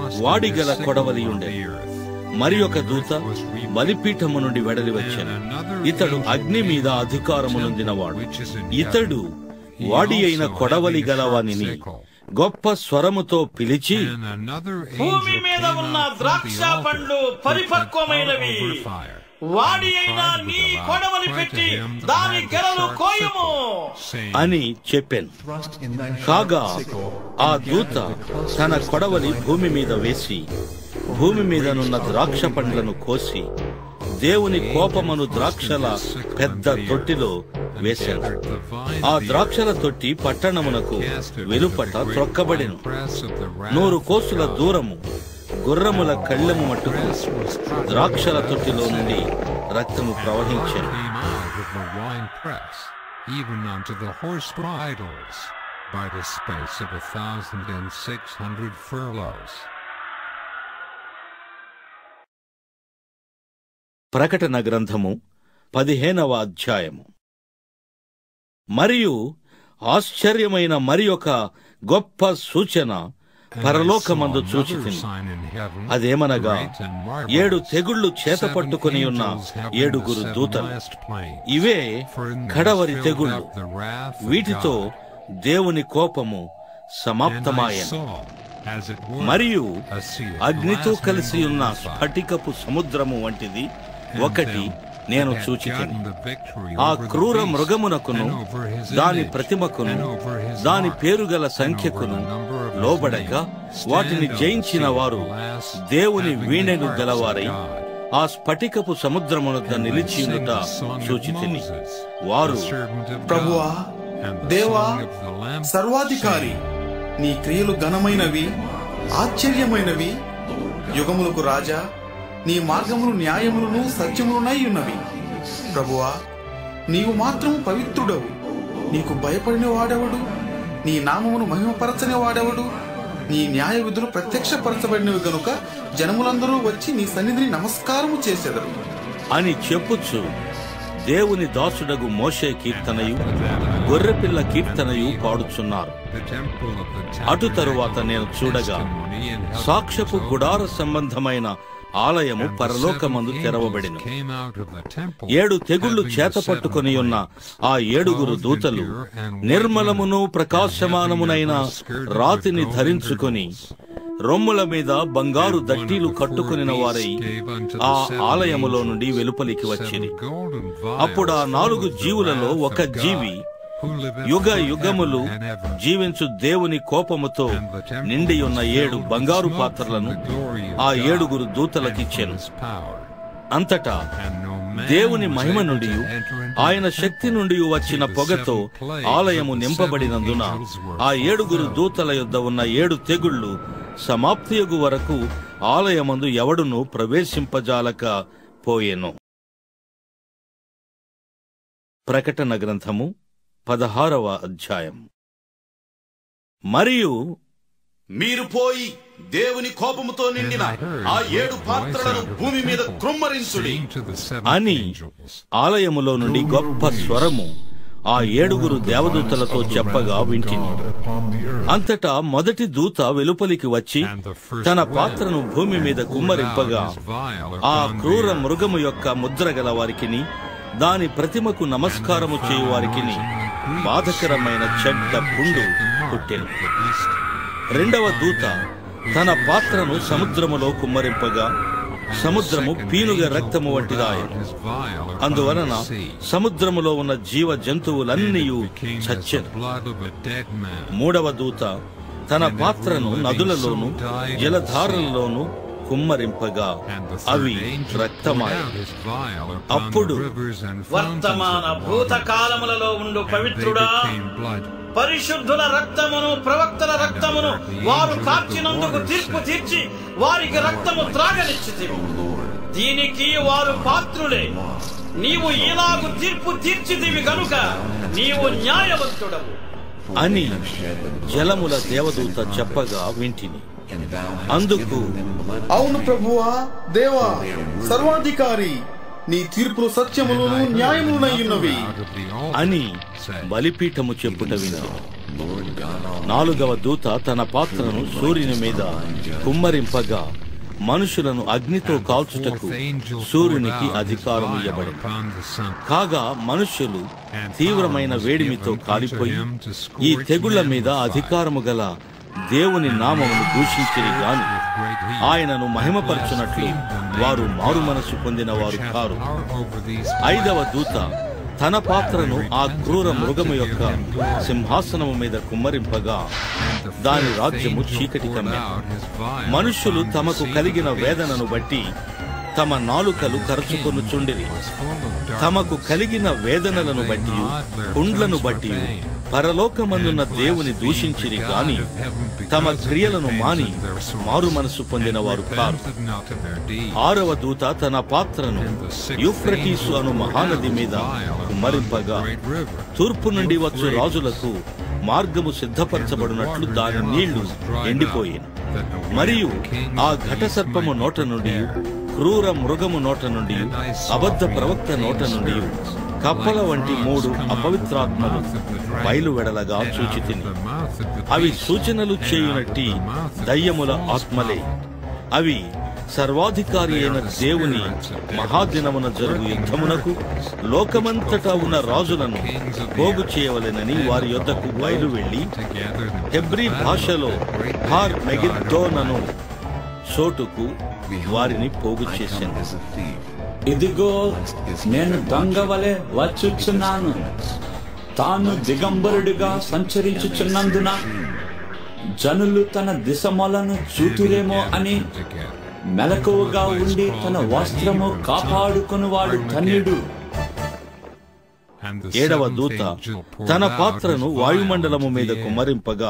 Speaker 1: వాడిగల కొడవలి ఉండే మరి ఒక దూత బలిపీఠము నుండి వెడలి వచ్చాను ఇతడు అగ్ని మీద అధికారము నొందినవాడు ఇతడు వాడి అయిన కొడవలి గలవానిని గొప్ప స్వరముతో పిలిచి
Speaker 6: భూమి మీద ఉన్న ద్రాక్ష పండ్లు పరిపక్వమైనవి వాడి అయినా నీ కొడవలి పెట్టి దాని గెలలు కోయము
Speaker 1: అని చెప్పాను కాగా ఆ దూత తన కొడవలి భూమి మీద వేసి భూమి మీదనున్న ద్రాక్ష పండ్లను కోసి దేవుని కోపమను ద్రాక్షల పెద్ద తొట్టిలో వేశాను ఆ ద్రాక్షల తొట్టి పట్టణమునకు వెలుపట త్రొక్కబడెను నూరు కోసుల దూరము గుర్రముల కళ్ళెము మట్టుకు ద్రాక్షల తొట్టిలో నుండి రక్తము ప్రవహించాను
Speaker 15: even unto the horse bridles, by the space of a thousand and six hundred furlongs.
Speaker 1: ప్రకటన గ్రంథము పదిహేనవ అధ్యాయము మరియు ఆశ్చర్యమైన మరి ఒక గొప్ప సూచన పరలోకమందు చూచితిని అదేమనగా ఏడు తెగుళ్లు చేత పట్టుకుని ఉన్న ఏడుగురు దూతలు ఇవే కడవరి తెగుళ్ళు వీటితో దేవుని కోపము సమాప్తమాయను మరియు అగ్నితో కలిసి ఉన్న స్ఫటికపు సముద్రము వంటిది ఒకటి నేను చూచితిని ఆ క్రూర మృగమునకును దాని ప్రతిమకును దాని పేరుగల సంఖ్యకును లోబడక వాటిని జయించిన వారు దేవుని వీణెను గలవారై ఆ స్ఫటికపు సముద్రమునొద్ద నిలిచియుండుట చూచితిని వారు
Speaker 16: ప్రభువా దేవా సర్వాధికారి నీ క్రియలు ఘనమైనవి ఆశ్చర్యమైనవి యుగములకు రాజా నీ మార్గములు న్యాయములను సత్యములునై ఉన్నవి ప్రభువా నీవు మాత్రము పవిత్రుడవు నీకు భయపడిన వాడెవడు నీ నామమును మహిమపరచని వాడెవడు నీ న్యాయ విధులు ప్రత్యక్షపరచబడినవి గనుక జనములందరూ వచ్చి నీ సన్నిధిని నమస్కారము చేసెదరు
Speaker 1: అని చెప్పుచు దేవుని దాసుడగు మోషే కీర్తనయు గొర్రెపిల్ల కీర్తనయు పాడుచున్నారు అటు తరువాత నేను చూడగా సాక్ష్యపు గుడార సంబంధమైన ఆలయము పరలోకమందు తెరవబడిను ఏడు తెగుళ్లు చేత పట్టుకొని ఉన్న ఆ ఏడుగురు దూతలు నిర్మలమును ప్రకాశమానమునైన రాతిని ధరించుకొని రొమ్ముల మీద బంగారు దట్టీలు కట్టుకునిన వారై ఆ ఆలయములో నుండి వెలుపలికి వచ్చింది అప్పుడు ఆ నాలుగు జీవులలో ఒక జీవి యుగ యుగములు జీవించు దేవుని కోపముతో నిండి ఉన్న ఏడు బంగారు పాత్రలను ఆ ఏడుగురు దూతలకిచ్చాను అంతటా దేవుని మహిమ నుండి ఆయన శక్తి నుండి వచ్చిన పొగతో ఆలయము నింపబడినందున ఆ ఏడుగురు దూతల యొద్ద ఉన్న ఏడు తెగుళ్లు సమాప్తియగు వరకు ఆలయమందు ఎవడును ప్రవేశింపజాలక పోయెను ప్రకటన గ్రంథము పదహారవ అధ్యాయం మరియు
Speaker 9: మీరు పోయి దేవుని కోపముతో నిండిన ఆ ఏడు పాత్రలను భూమి మీద కృమ్మరించుడి
Speaker 1: అని ఆలయములో నుండి గొప్ప స్వరము ఆ ఏడుగురు దేవదూతలతో చెప్పగా వింటిని అంతటా మొదటి దూత వెలుపలికి వచ్చి తన పాత్రను భూమి మీద కుమ్మరింపగా ఆ క్రూర మృగము యొక్క ముద్ర గల వారికిని దాని ప్రతిమకు నమస్కారము చేయు వారికిని బాధకరమైన చెడ్డ పుండు పుట్టెను రెండవ దూత తన పాత్రను సముద్రములో కుమ్మరింపగా సముద్రము పీనుగ రక్తము వంటిదాయ అందువలన సముద్రములో ఉన్న జీవ జంతువులన్నీ చచ్చెను మూడవ దూత తన పాత్రను నదులలోను జలధారలలోను కుమ్మరింపగా అవి రక్తమాయ అప్పుడు
Speaker 6: వర్తమాన భూతకాలములలో ఉండు పవిత్రుడా పరిశుద్ధుల రక్తమును ప్రవక్తల రక్తమును వారు కార్చినందుకు తీర్పు తీర్చి వారికి రక్తము త్రాగనిచ్చితివి దీనికి వారు పాత్రులే నీవు ఇలాగు తీర్పు తీర్చితివి గనుక నీవు న్యాయవంతుడవు
Speaker 1: అని జలముల దేవదూత చెప్పగా వింటిని అందుకు
Speaker 16: అవును ప్రభువా దేవా సర్వాధికారి నీ తీర్పులు సత్యములను న్యాయములునై ఉన్నవి
Speaker 1: అని బలిపీఠము చెప్పుట విన్నాను నాలుగవ దూత తన పాత్రను సూర్యుని మీద కుమ్మరింపగా మనుషులను అగ్నితో కాల్చుటకు సూర్యునికి అధికారం ఇవ్వబడింది కాగా మనుష్యులు తీవ్రమైన వేడిమితో కాలిపోయి ఈ తెగుళ్ల మీద అధికారము గల దేవుని నామమును దూషించిరి గాని ఆయనను మహిమపరచునట్లు వారు మారు మనసు పొందిన వారు కారు ఐదవ దూత తన పాత్రను ఆ క్రూర మృగము యొక్క సింహాసనము మీద కుమ్మరింపగా దాని రాజ్యము చీకటి కమ్మె మనుష్యులు తమకు కలిగిన వేదనను బట్టి తమ నాలుకలు కరచుకొనుచుండిరి తమకు కలిగిన వేదనలను బట్టి కుండ్లను బట్టి పరలోకమందున్న దేవుని దూషించిరి గాని తమ క్రియలను మాని మారు మనసు పొందిన వారు కారు ఆరవ దూత తన పాత్రను యూఫ్రటీసు అను మహానది మీద కుమ్మరింపగా తూర్పు నుండి వచ్చు రాజులకు మార్గము సిద్ధపరచబడినట్లు దాని నీళ్లు ఎండిపోయాను మరియు ఆ ఘట సర్పము నోట నుండి క్రూర మృగము నోట నుండి అబద్ధ ప్రవక్త నోట నుండి కప్పల వంటి మూడు అపవిత్రాత్మలు బయలు వెడలగా చూచి తిని అవి సూచనలు చేయునట్టి దయ్యముల ఆత్మలే అవి సర్వాధికారి అయిన దేవుని మహాదినమున జరుగు యుద్ధమునకు లోకమంతటా ఉన్న రాజులను పోగు చేయవలెనని వారి యొద్దకు బయలు వెళ్లి హెబ్రీ భాషలో హార్ మెగిద్దోనను చోటుకు వారిని పోగు చేశాను
Speaker 3: ఇదిగో నేను దొంగ వలె వచ్చుచున్నాను తాను దిగంబరుడిగా సంచరించుచున్నందున జనులు తన దిశమలను చూతురేమో అని మెలకువగా ఉండి తన వస్త్రము కాపాడుకునివాడు ధన్యుడు
Speaker 1: ఏడవ దూత తన పాత్రను వాయుమండలము మీద కుమ్మరింపగా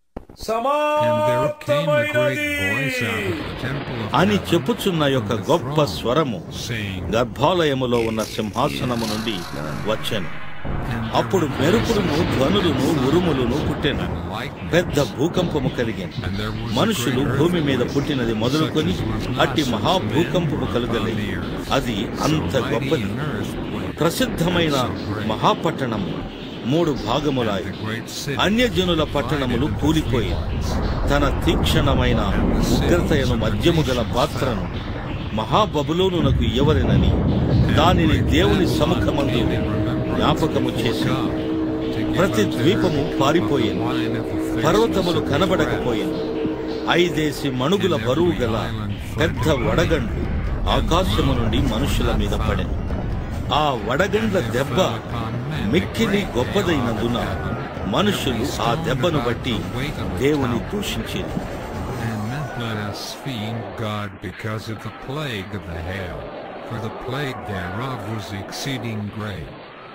Speaker 1: అని చెప్పుచున్న యొక్క గొప్ప స్వరము గర్భాలయములో ఉన్న సింహాసనము నుండి వచ్చాను అప్పుడు మెరుపులను ధ్వనులను ఉరుములను పుట్టెను పెద్ద భూకంపము కలిగాను మనుషులు భూమి మీద పుట్టినది మొదలుకొని అట్టి మహాభూకంపము కలుగలేదు అది అంత గొప్పది ప్రసిద్ధమైన మహాపట్టణము మూడు భాగములాయి అన్యజనుల పట్టణములు కూలిపోయి తన తీక్షణమైన ఉగ్రతయను మధ్యము గల పాత్రను మహాబబులోనునకు ఇవ్వరెనని దానిని దేవుని సముఖమందు జ్ఞాపకము చేసి ప్రతి ద్వీపము పారిపోయింది పర్వతములు కనబడకపోయింది ఐదేసి మణుగుల బరువు గల పెద్ద వడగండ్లు ఆకాశము నుండి మనుషుల మీద పడెను ఆ వడగండ్ల దెబ్బ మిక్కిలి గొప్పదైనందున మనుషులు ఆ దెబ్బను బట్టి దేవుని దూషించారు
Speaker 15: Let us feed God because of the plague of the hail, for the plague thereof was exceeding great.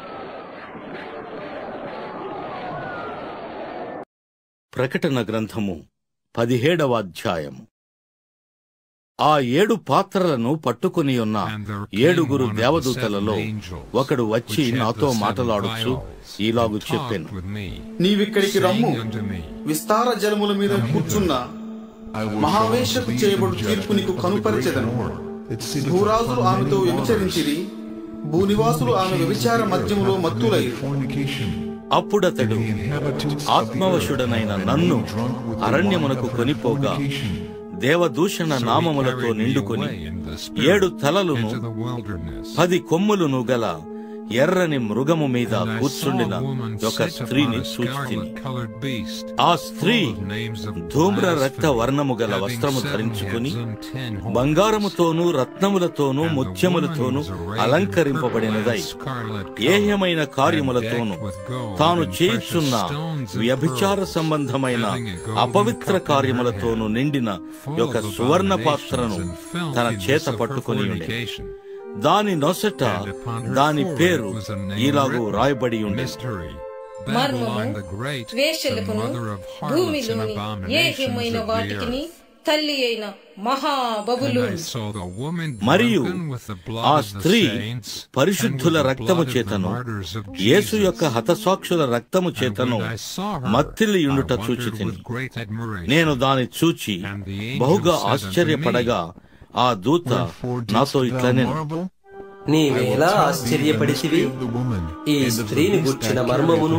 Speaker 1: ప్రకటన గ్రంథము పదిహేడవ అధ్యాయము ఆ ఏడు పాత్రలను పట్టుకుని ఉన్న ఏడుగురు దేవదూతలలో ఒకడు వచ్చి నాతో మాటలాడుచు ఇలాగు చెప్పాను
Speaker 16: నీవిక్కడికి రమ్ము విస్తార జలముల మీద కూర్చున్న మహావేశకు చేయబడు తీర్పు నీకు కనుపరిచెదను భూరాజులు ఆమెతో వ్యభిచరించిరి భూనివాసులు ఆమె వ్యభిచార మధ్యములో మత్తులై
Speaker 1: అప్పుడతడు ఆత్మవశుడనైన నన్ను అరణ్యమునకు కొనిపోగా దేవదూషణ నామములతో నిండుకొని ఏడు తలలును పది కొమ్ములును గల ఎర్రని మృగము మీద కూర్చుండిన ఒక స్త్రీని చూచితిని ఆ స్త్రీ ధూమ్ర రక్త వర్ణము గల వస్త్రము ధరించుకుని బంగారముతోనూ రత్నములతోనూ ముత్యములతోనూ అలంకరింపబడినదై ఏహ్యమైన కార్యములతోనూ తాను చేయుచున్న వ్యభిచార సంబంధమైన అపవిత్ర కార్యములతోనూ నిండిన ఒక సువర్ణ పాత్రను తన చేత పట్టుకుని ఉండే దాని నొసట దాని పేరు ఇలాగూ రాయబడి ఉండే
Speaker 11: మర్మము వేషలకును భూమిలోని ఏహ్యమైన వాటికిని తల్లి అయిన మహాబబులు
Speaker 1: మరియు ఆ స్త్రీ పరిశుద్ధుల రక్తము చేతను యేసు యొక్క హతసాక్షుల రక్తము చేతను మత్తిల్లియుండుట చూచి తిని నేను దాని చూచి బహుగా ఆశ్చర్యపడగా ఆ దూత నాతో ఇట్లనే
Speaker 2: నీవేలా ఆశ్చర్యపడితివి ఈ స్త్రీని గుర్చిన మర్మమును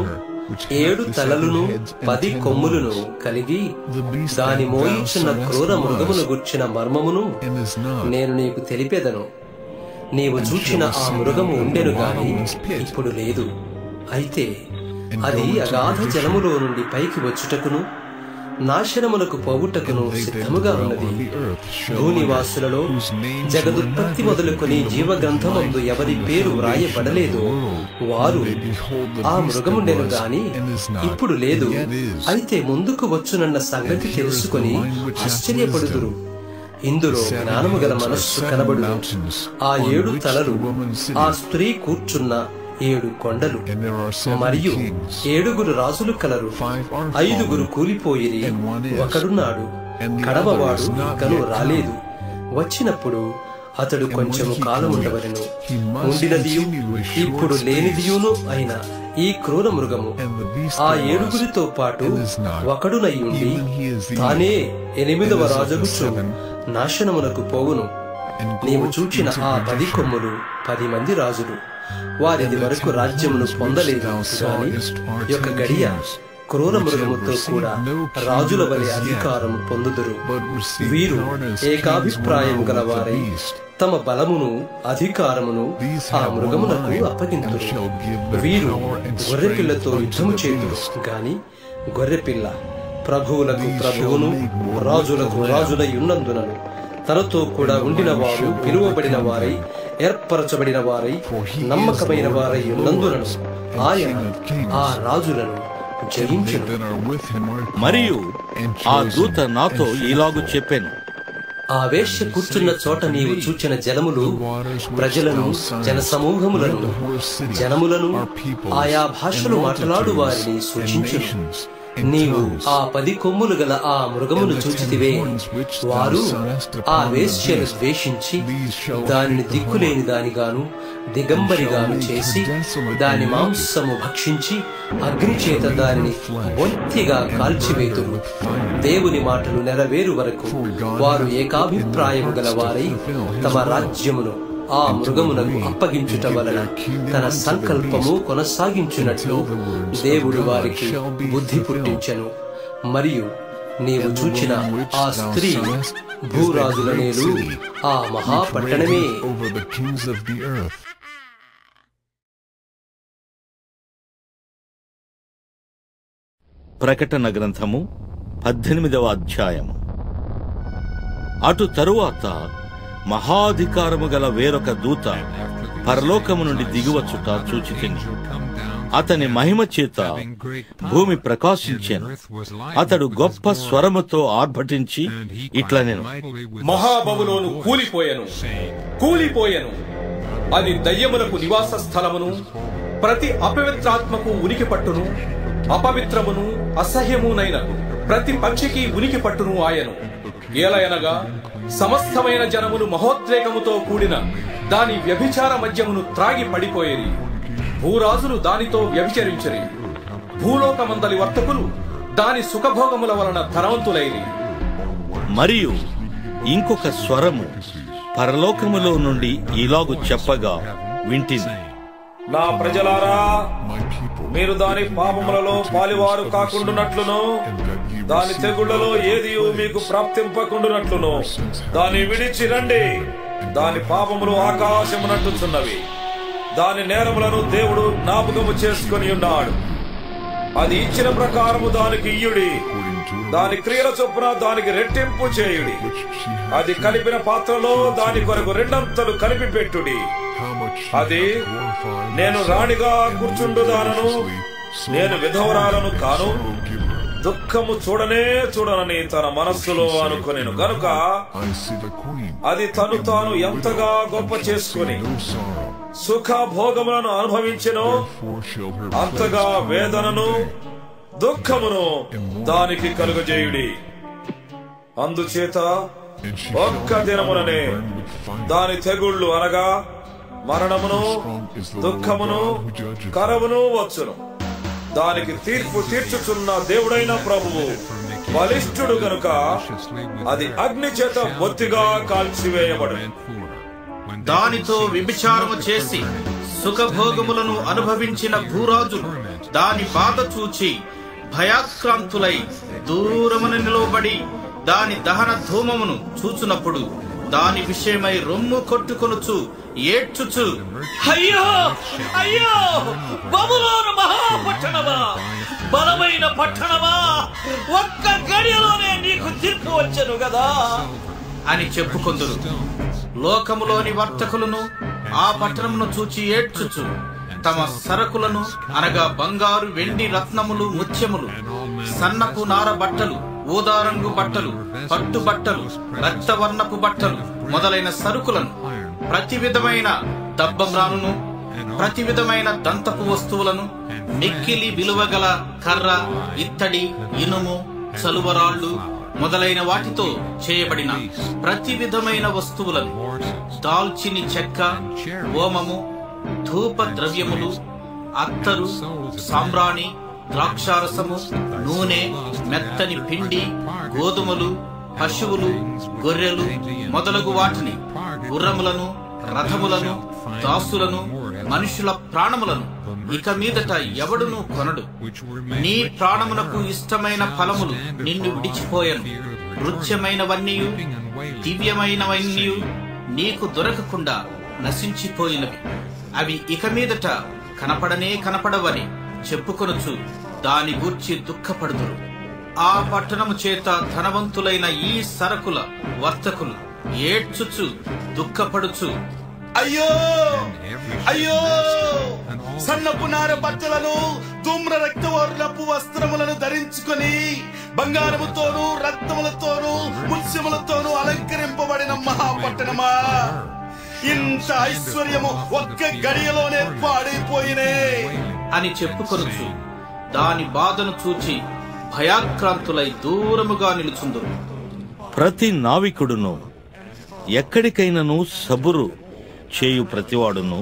Speaker 2: ఏడు తలలును పది కొమ్ములను కలిగి దాని మోయించున్న క్రూర మృగమును గుర్చిన మర్మమును నేను నీకు తెలిపేదను నీవు చూచిన ఆ మృగము ఉండెను గాని ఇప్పుడు లేదు అయితే అది అగాధ జలములో నుండి పైకి వచ్చుటకును నాశనములకు పోవుటకును సిద్ధముగా ఉన్నది భూనివాసులలో జగదుత్పత్తి మొదలుకొని జీవగ్రంథమందు ఎవరి పేరు వ్రాయబడలేదో వారు ఆ మృగముండెను గాని ఇప్పుడు లేదు అయితే ముందుకు వచ్చునన్న సంగతి తెలుసుకొని ఆశ్చర్యపడుదురు ఇందులో జ్ఞానము గల మనస్సు కనబడు ఆ ఏడు తలలు ఆ స్త్రీ కూర్చున్న ఏడు కొండలు మరియు ఏడుగురు రాజులు కలరు ఐదుగురు కూలిపోయిరి ఒకడున్నాడు కడవవాడు కను రాలేదు వచ్చినప్పుడు అతడు కొంచెము కాలం ఉండవలను ఉండినదియు ఇప్పుడు లేనిదియును అయిన ఈ క్రూర మృగము ఆ ఏడుగురితో పాటు ఒకడునై ఉండి తానే ఎనిమిదవ రాజగుచ్చు నాశనమునకు పోవును నీవు చూచిన ఆ పది కొమ్ములు పది మంది రాజులు వారిది వరకు రాజ్యమును పొందలేదు గాని యొక్క గడియ క్రూర మృగముతో కూడా రాజుల వలె అధికారం పొందుదురు వీరు ఏకాభిప్రాయం గలవారై తమ బలమును అధికారమును ఆ మృగమునకు అప్పగింతురు వీరు గొర్రెపిల్లతో యుద్ధము చేయుదురు గాని గొర్రెపిల్ల ప్రభువులకు ప్రభువును రాజులకు రాజులై ఉన్నందునను తనతో కూడా ఉండిన వారు పిలువబడిన వారై ఏర్పరచబడిన వారై నమ్మకమైన వారై ఉన్నందునను ఆయన ఆ రాజులను జయించును
Speaker 1: మరియు ఆ దూత నాతో ఇలాగు చెప్పాను
Speaker 2: ఆ వేశ్య కూర్చున్న చోట నీవు చూచిన జలములు ప్రజలను జన సమూహములను జనములను ఆయా భాషలు మాట్లాడు వారిని సూచించును నీవు ఆ పది కొమ్ములు గల ఆ మృగమును చూచితివే వారు ఆ వేశ్యను ద్వేషించి దానిని దిక్కులేని దానిగాను దిగంబరిగాను చేసి దాని మాంసము భక్షించి అగ్ని చేత దానిని బొత్తిగా కాల్చివేతురు దేవుని మాటలు నెరవేరు వరకు వారు ఏకాభిప్రాయము గల వారై తమ రాజ్యమును ఆ మృగమునకు అప్పగించుట వలన తన సంకల్పము కొనసాగించున్నట్లు దేవుడు వారికి బుద్ధి పుట్టించెను మరియు నీవు చూచిన ఆ స్త్రీ భూరాజుల నేలు ఆ మహాపట్టణమే
Speaker 1: ప్రకటన గ్రంథము పద్దెనిమిదవ అధ్యాయము అటు తరువాత మహాధికారము గల వేరొక దూత పరలోకము నుండి దిగువచ్చుట చూచితిని అతని మహిమ చేత భూమి ప్రకాశించాను అతడు గొప్ప స్వరముతో ఆర్భటించి ఇట్లా నేను
Speaker 17: మహాబబులోను కూలిపోయెను కూలిపోయెను అది దయ్యములకు నివాస స్థలమును ప్రతి అపవిత్రాత్మకు ఉనికి పట్టును అపవిత్రమును అసహ్యమునైన ప్రతి పక్షికి ఉనికి పట్టును ఆయను ఏలయనగా సమస్తమైన జనములు మహోద్రేకముతో కూడిన దాని వ్యభిచార మద్యమును త్రాగి పడిపోయేది భూరాజులు దానితో వ్యభిచరించరి భూలోకమందలి వర్తకులు దాని సుఖభోగముల వలన ధనవంతులైరి
Speaker 1: మరియు ఇంకొక స్వరము పరలోకములో నుండి ఇలాగు చెప్పగా వింటింది
Speaker 4: నా ప్రజలారా మీరు దాని పాపములలో పాలివారు కాకుండునట్లును దాని తెగుళ్లలో ఏది మీకు ప్రాప్తింపకుండునట్లును దాన్ని విడిచి రండి దాని పాపములు ఆకాశమునంటుచున్నవి దాని నేరములను దేవుడు జ్ఞాపకము చేసుకొని ఉన్నాడు అది ఇచ్చిన ప్రకారము దానికి ఇయ్యుడి దాని క్రియల చొప్పున దానికి రెట్టింపు చేయుడి అది కలిపిన పాత్రలో దాని కొరకు రెండంతలు కలిపి పెట్టుడి అది నేను రాణిగా కూర్చుండుదానను నేను విధవరాలను కాను దుఃఖము చూడనే చూడనని తన మనస్సులో అనుకునేను గనుక అది తను తాను ఎంతగా గొప్ప చేసుకుని సుఖ భోగములను అనుభవించెను అంతగా వేదనను దుఃఖమును దానికి కలుగజేయుడి అందుచేత ఒక్క దినముననే దాని తెగుళ్ళు అనగా మరణమును దుఃఖమును కరవును వచ్చును దానికి తీర్పు తీర్చుచున్న దేవుడైన ప్రభువు బలిష్ఠుడు గనుక అది అగ్ని చేత బొత్తిగా కాల్చివేయబడు
Speaker 6: దానితో విభిచారము చేసి సుఖభోగములను అనుభవించిన భూరాజులు దాని బాధ చూచి భయాక్రాంతులై దూరమున నిలవబడి దాని దహన ధూమమును చూచునప్పుడు దాని విషయమై రొమ్ము కొట్టుకొనుచు ఏడ్చుచు
Speaker 1: అయ్యో అయ్యో బబులోను మహాపట్టణమా బలమైన పట్టణమా ఒక్క గడియలోనే నీకు తీర్పు వచ్చను కదా
Speaker 6: అని చెప్పుకొందురు లోకములోని వర్తకులను ఆ పట్టణమును చూచి ఏడ్చుచు తమ సరకులను అనగా బంగారు వెండి రత్నములు ముత్యములు సన్నపు నార బట్టలు ఊదారంగు బట్టలు పట్టు బట్టలు రక్తవర్ణపు బట్టలు మొదలైన సరుకులను ప్రతి విధమైన దబ్బమ్రానును ప్రతి విధమైన దంతపు వస్తువులను మిక్కిలి విలువగల కర్ర ఇత్తడి ఇనుము చలువరాళ్ళు మొదలైన వాటితో చేయబడిన ప్రతి విధమైన వస్తువులను దాల్చిని చెక్క ఓమము ధూప ద్రవ్యములు అత్తరు సాంబ్రాణి ద్రాక్షారసము నూనె మెత్తని పిండి గోధుమలు పశువులు గొర్రెలు మొదలగు వాటిని గుర్రములను రథములను దాసులను మనుషుల ప్రాణములను ఇక మీదట ఎవడును కొనడు నీ ప్రాణమునకు ఇష్టమైన ఫలములు నిన్ను విడిచిపోయను రుచ్యమైనవన్నీ దివ్యమైనవన్నీ నీకు దొరకకుండా నశించిపోయినవి అవి ఇక మీదట కనపడనే కనపడవని చెప్పుకొనొచ్చు దాని గూర్చి దుఃఖపడుదురు ఆ పట్టణము చేత ధనవంతులైన ఈ సరకుల వర్తకులు ఏడ్చుచు దుఃఖపడుచు
Speaker 9: అయ్యో అయ్యో సన్నపు నార బట్టలను ధూమ్ర రక్తవర్ణపు వస్త్రములను ధరించుకొని బంగారముతోనూ రక్తములతోనూ ముత్యములతోనూ అలంకరింపబడిన మహాపట్టణమా ఇంత ఐశ్వర్యము ఒక్క గడియలోనే పాడైపోయినే
Speaker 6: అని చెప్పుకొనొచ్చు దాని బాధను చూచి భయాక్రాంతులై దూరముగా నిలుచుందురు
Speaker 1: ప్రతి నావికుడును ఎక్కడికైనను సబురు చేయు ప్రతివాడును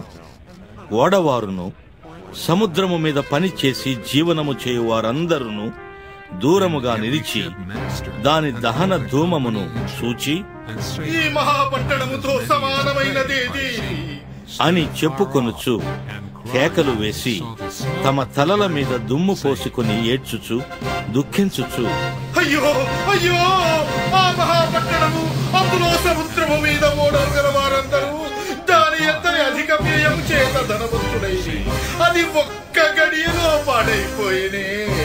Speaker 1: ఓడవారును సముద్రము మీద పని చేసి జీవనము చేయు వారందరూ దూరముగా నిలిచి దాని దహన ధూమమును చూచి
Speaker 12: ఈ మహాపట్టణముతో సమానమైనదేది
Speaker 1: అని చెప్పుకొనుచు కేకలు వేసి తమ తలల మీద దుమ్ము పోసుకుని ఏడ్చుచు దుఃఖించుచు
Speaker 12: అయ్యో అయ్యో ఆ మహాపట్టణము అందులో సముద్రము మీద ఓడలు గల వారందరూ దాని ఎంతని అధిక వ్యయం చేత ధనవంతుడైంది అది ఒక్క గడియలో పాడైపోయినే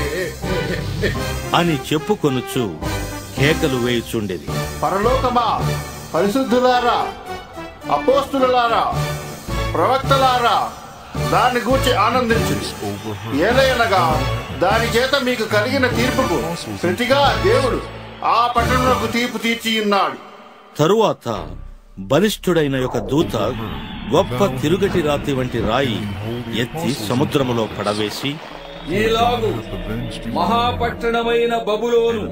Speaker 1: అని చెప్పుకొనుచు కేకలు వేయుచుండేది
Speaker 10: పరలోకమా పరిశుద్ధులారా అపోస్తులారా ప్రవక్తలారా దాన్ని గూర్చి ఆనందించండి ఏలయనగా దాని చేత మీకు కలిగిన తీర్పుకు ప్రతిగా దేవుడు ఆ పట్టణంలో తీర్పు తీర్చి ఉన్నాడు
Speaker 1: తరువాత బలిష్ఠుడైన ఒక దూత గొప్ప తిరుగటి రాతి వంటి రాయి ఎత్తి సముద్రములో పడవేసి
Speaker 8: ఈలాగు మహాపట్టణమైన బబులోను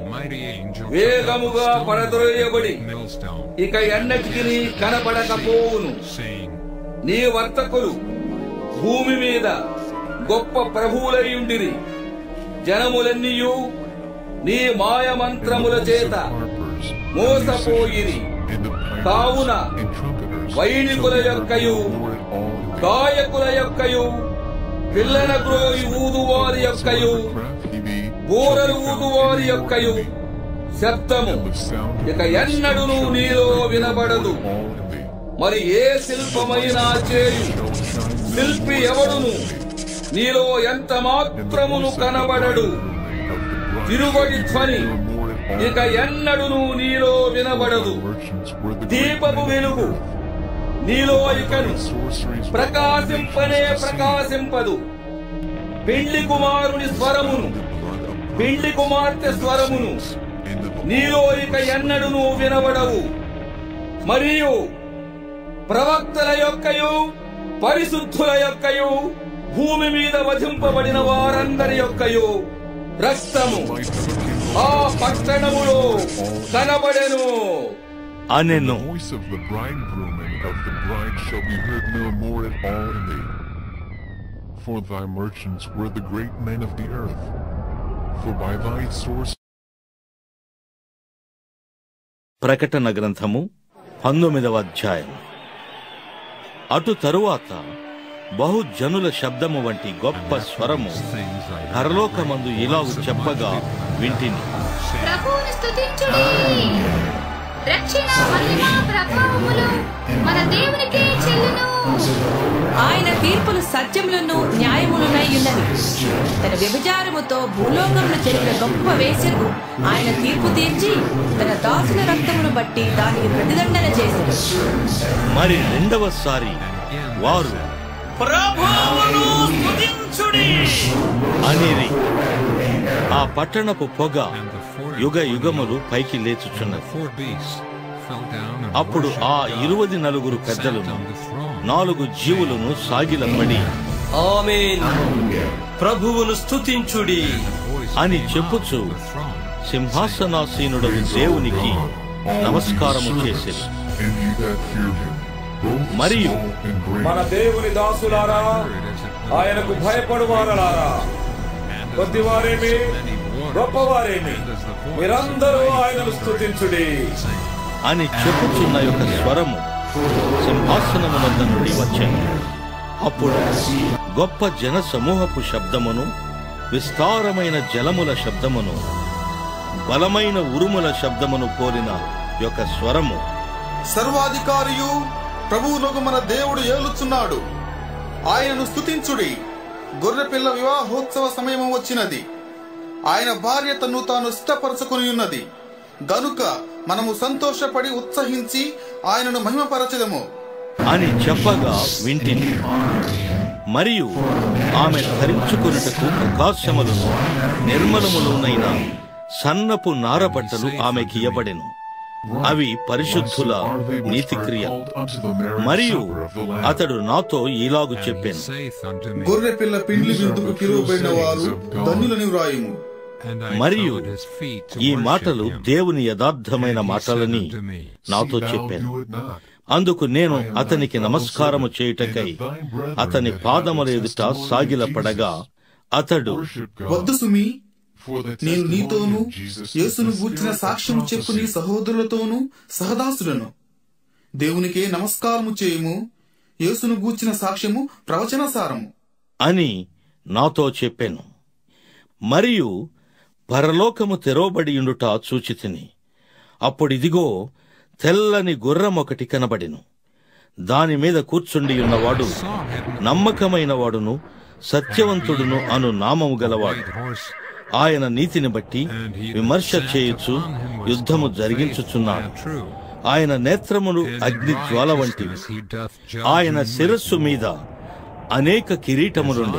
Speaker 8: వేగముగా పడద్రోయబడి ఇక ఎన్నటికి కనపడకపోవును నీ వర్తకులు భూమి మీద గొప్ప ప్రభువులయ్యుండిరి జనములన్నీయు నీ మాయ మంత్రముల చేత మోసపోయిరి కావున వైణికుల యొక్కయు గాయకుల యొక్కయు పిల్లల గ్రోయి ఊదువారి యొక్కయు బూరలు ఊదువారి యొక్కయు శబ్దము ఇక ఎన్నడును నీలో వినబడదు మరి ఏ శిల్పమైనా చేయు శిల్పి ఎవడును నీలో ఎంత మాత్రమును కనబడడు తిరుగడి ధ్వని ఇక ఎన్నడును నీలో వినబడదు దీపపు వెలుగు నీలో ఇకను ప్రకాశింపనే ప్రకాశింపదు పిండి కుమారుని స్వరమును పిండి కుమార్తె స్వరమును నీలో ఇక ఎన్నడును వినబడవు మరియు ప్రవక్తల యొక్కయు పరిశుద్ధుల యొక్కయు భూమి మీద వధింపబడిన వారందరి యొక్కయు రక్తము ఆ పట్టణములో కనబడెను
Speaker 1: అనెను
Speaker 5: The voice of the bridegroom and of the bride shall be heard no more at all in thee. For thy merchants were the great men of the earth. For by thy source
Speaker 1: ప్రకటన గ్రంథము పంతొమ్మిదవ అధ్యాయం అటు తరువాత బహుజనుల శబ్దము వంటి గొప్ప స్వరము పరలోకమందు ఇలాగు చెప్పగా వింటిని
Speaker 18: ప్రభువును స్తుతించుడి రక్షణ మహిమ ప్రభావములు మన దేవునికే చెల్లును
Speaker 19: ఆయన తీర్పులు సత్యములను న్యాయములునై ఉన్నవి తన వ్యభిచారముతో భూలోకమును చెరిగిన గొప్ప వేశ్యకు ఆయన తీర్పు తీర్చి తన దాసుల రక్తమును బట్టి దానికి ప్రతిదండన చేశాడు
Speaker 1: మరి రెండవసారి వారు
Speaker 20: ప్రభువును స్తుతించుడి
Speaker 1: అనిరి ఆ పట్టణపు పొగ యుగ యుగములు పైకి లేచుచున్నది అప్పుడు ఆ ఇరువది నలుగురు పెద్దలను నాలుగు జీవులను సాగిలపడి
Speaker 2: ఆమేన్ ప్రభువును స్తుతించుడి
Speaker 1: అని చెప్పుచు సింహాసనాసీనుడు దేవునికి నమస్కారము చేసేది మరియు
Speaker 4: మన దేవుని దాసులారా ఆయనకు భయపడువారలారా కొద్దివారేమి గొప్పవారేమి మీరందరూ ఆయనను స్తుతించుడి
Speaker 1: అని చెప్పుచున్న యొక్క స్వరము సింహాసనము వద్ద నుండి వచ్చాను అప్పుడు గొప్ప జన సమూహపు శబ్దమును విస్తారమైన జలముల శబ్దమును బలమైన ఉరుముల శబ్దమును కోరిన యొక్క స్వరము
Speaker 9: సర్వాధికారియు ప్రభువులకు మన దేవుడు ఏలుచున్నాడు ఆయనను స్తుతించుడి గొర్రెపిల్ల వివాహోత్సవ సమయం వచ్చినది ఆయన భార్య తను తాను ఇష్టపరచుకుని ఉన్నది గనుక మనము సంతోషపడి ఉత్సహించి ఆయనను మహిమపరచదము
Speaker 1: అని చెప్పగా వింటిని మరియు ఆమె ధరించుకొనుటకు ప్రకాశములను నిర్మలములునైన సన్నపు నారబట్టలు ఆమెకి ఇవ్వబడెను అవి పరిశుద్ధుల నీతిక్రియ మరియు అతడు నాతో ఇలాగు చెప్పాను
Speaker 9: గొర్రెపిల్ల పిండ్లి విందుకు పిలువబడిన వారు ధన్యులని వ్రాయుము
Speaker 1: మరియు ఈ మాటలు దేవుని యథార్థమైన మాటలని నాతో చెప్పాను అందుకు నేను అతనికి నమస్కారము చేయుటకై అతని పాదముల ఎదుట సాగిలపడగా అతడు
Speaker 9: వద్దు సుమి నేను నీతోను యేసును గూర్చిన సాక్ష్యము చెప్పు నీ సహోదరులతోనూ సహదాసులను దేవునికే నమస్కారము చేయుము యేసును గూర్చిన సాక్ష్యము ప్రవచనసారము
Speaker 1: అని నాతో చెప్పాను మరియు పరలోకము తెరవబడియుండుట చూచితిని అప్పుడిదిగో తెల్లని గుర్రం ఒకటి కనబడెను దాని మీద కూర్చుండి ఉన్నవాడు నమ్మకమైన వాడును సత్యవంతుడును అను నామము గలవాడు ఆయన నీతిని బట్టి విమర్శ చేయుచు యుద్ధము జరిగించుచున్నాడు ఆయన నేత్రములు అగ్ని జ్వాల వంటివి ఆయన శిరస్సు మీద అనేక కిరీటములుండే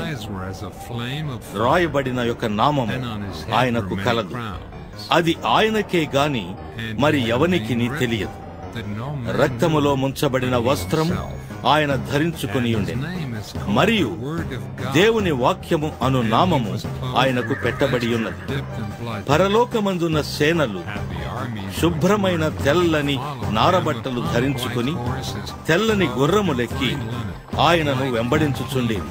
Speaker 1: రాయబడిన యొక్క నామము ఆయనకు కలదు అది ఆయనకే గాని మరి ఎవనికి తెలియదు రక్తములో ముంచబడిన వస్త్రం ఆయన ధరించుకుని ఉండే మరియు దేవుని వాక్యము అను నామము ఆయనకు పెట్టబడి ఉన్నది పరలోకమందున్న సేనలు శుభ్రమైన తెల్లని నారబట్టలు ధరించుకుని తెల్లని గుర్రములెక్కి ఆయనను వెంబడించుచుండేది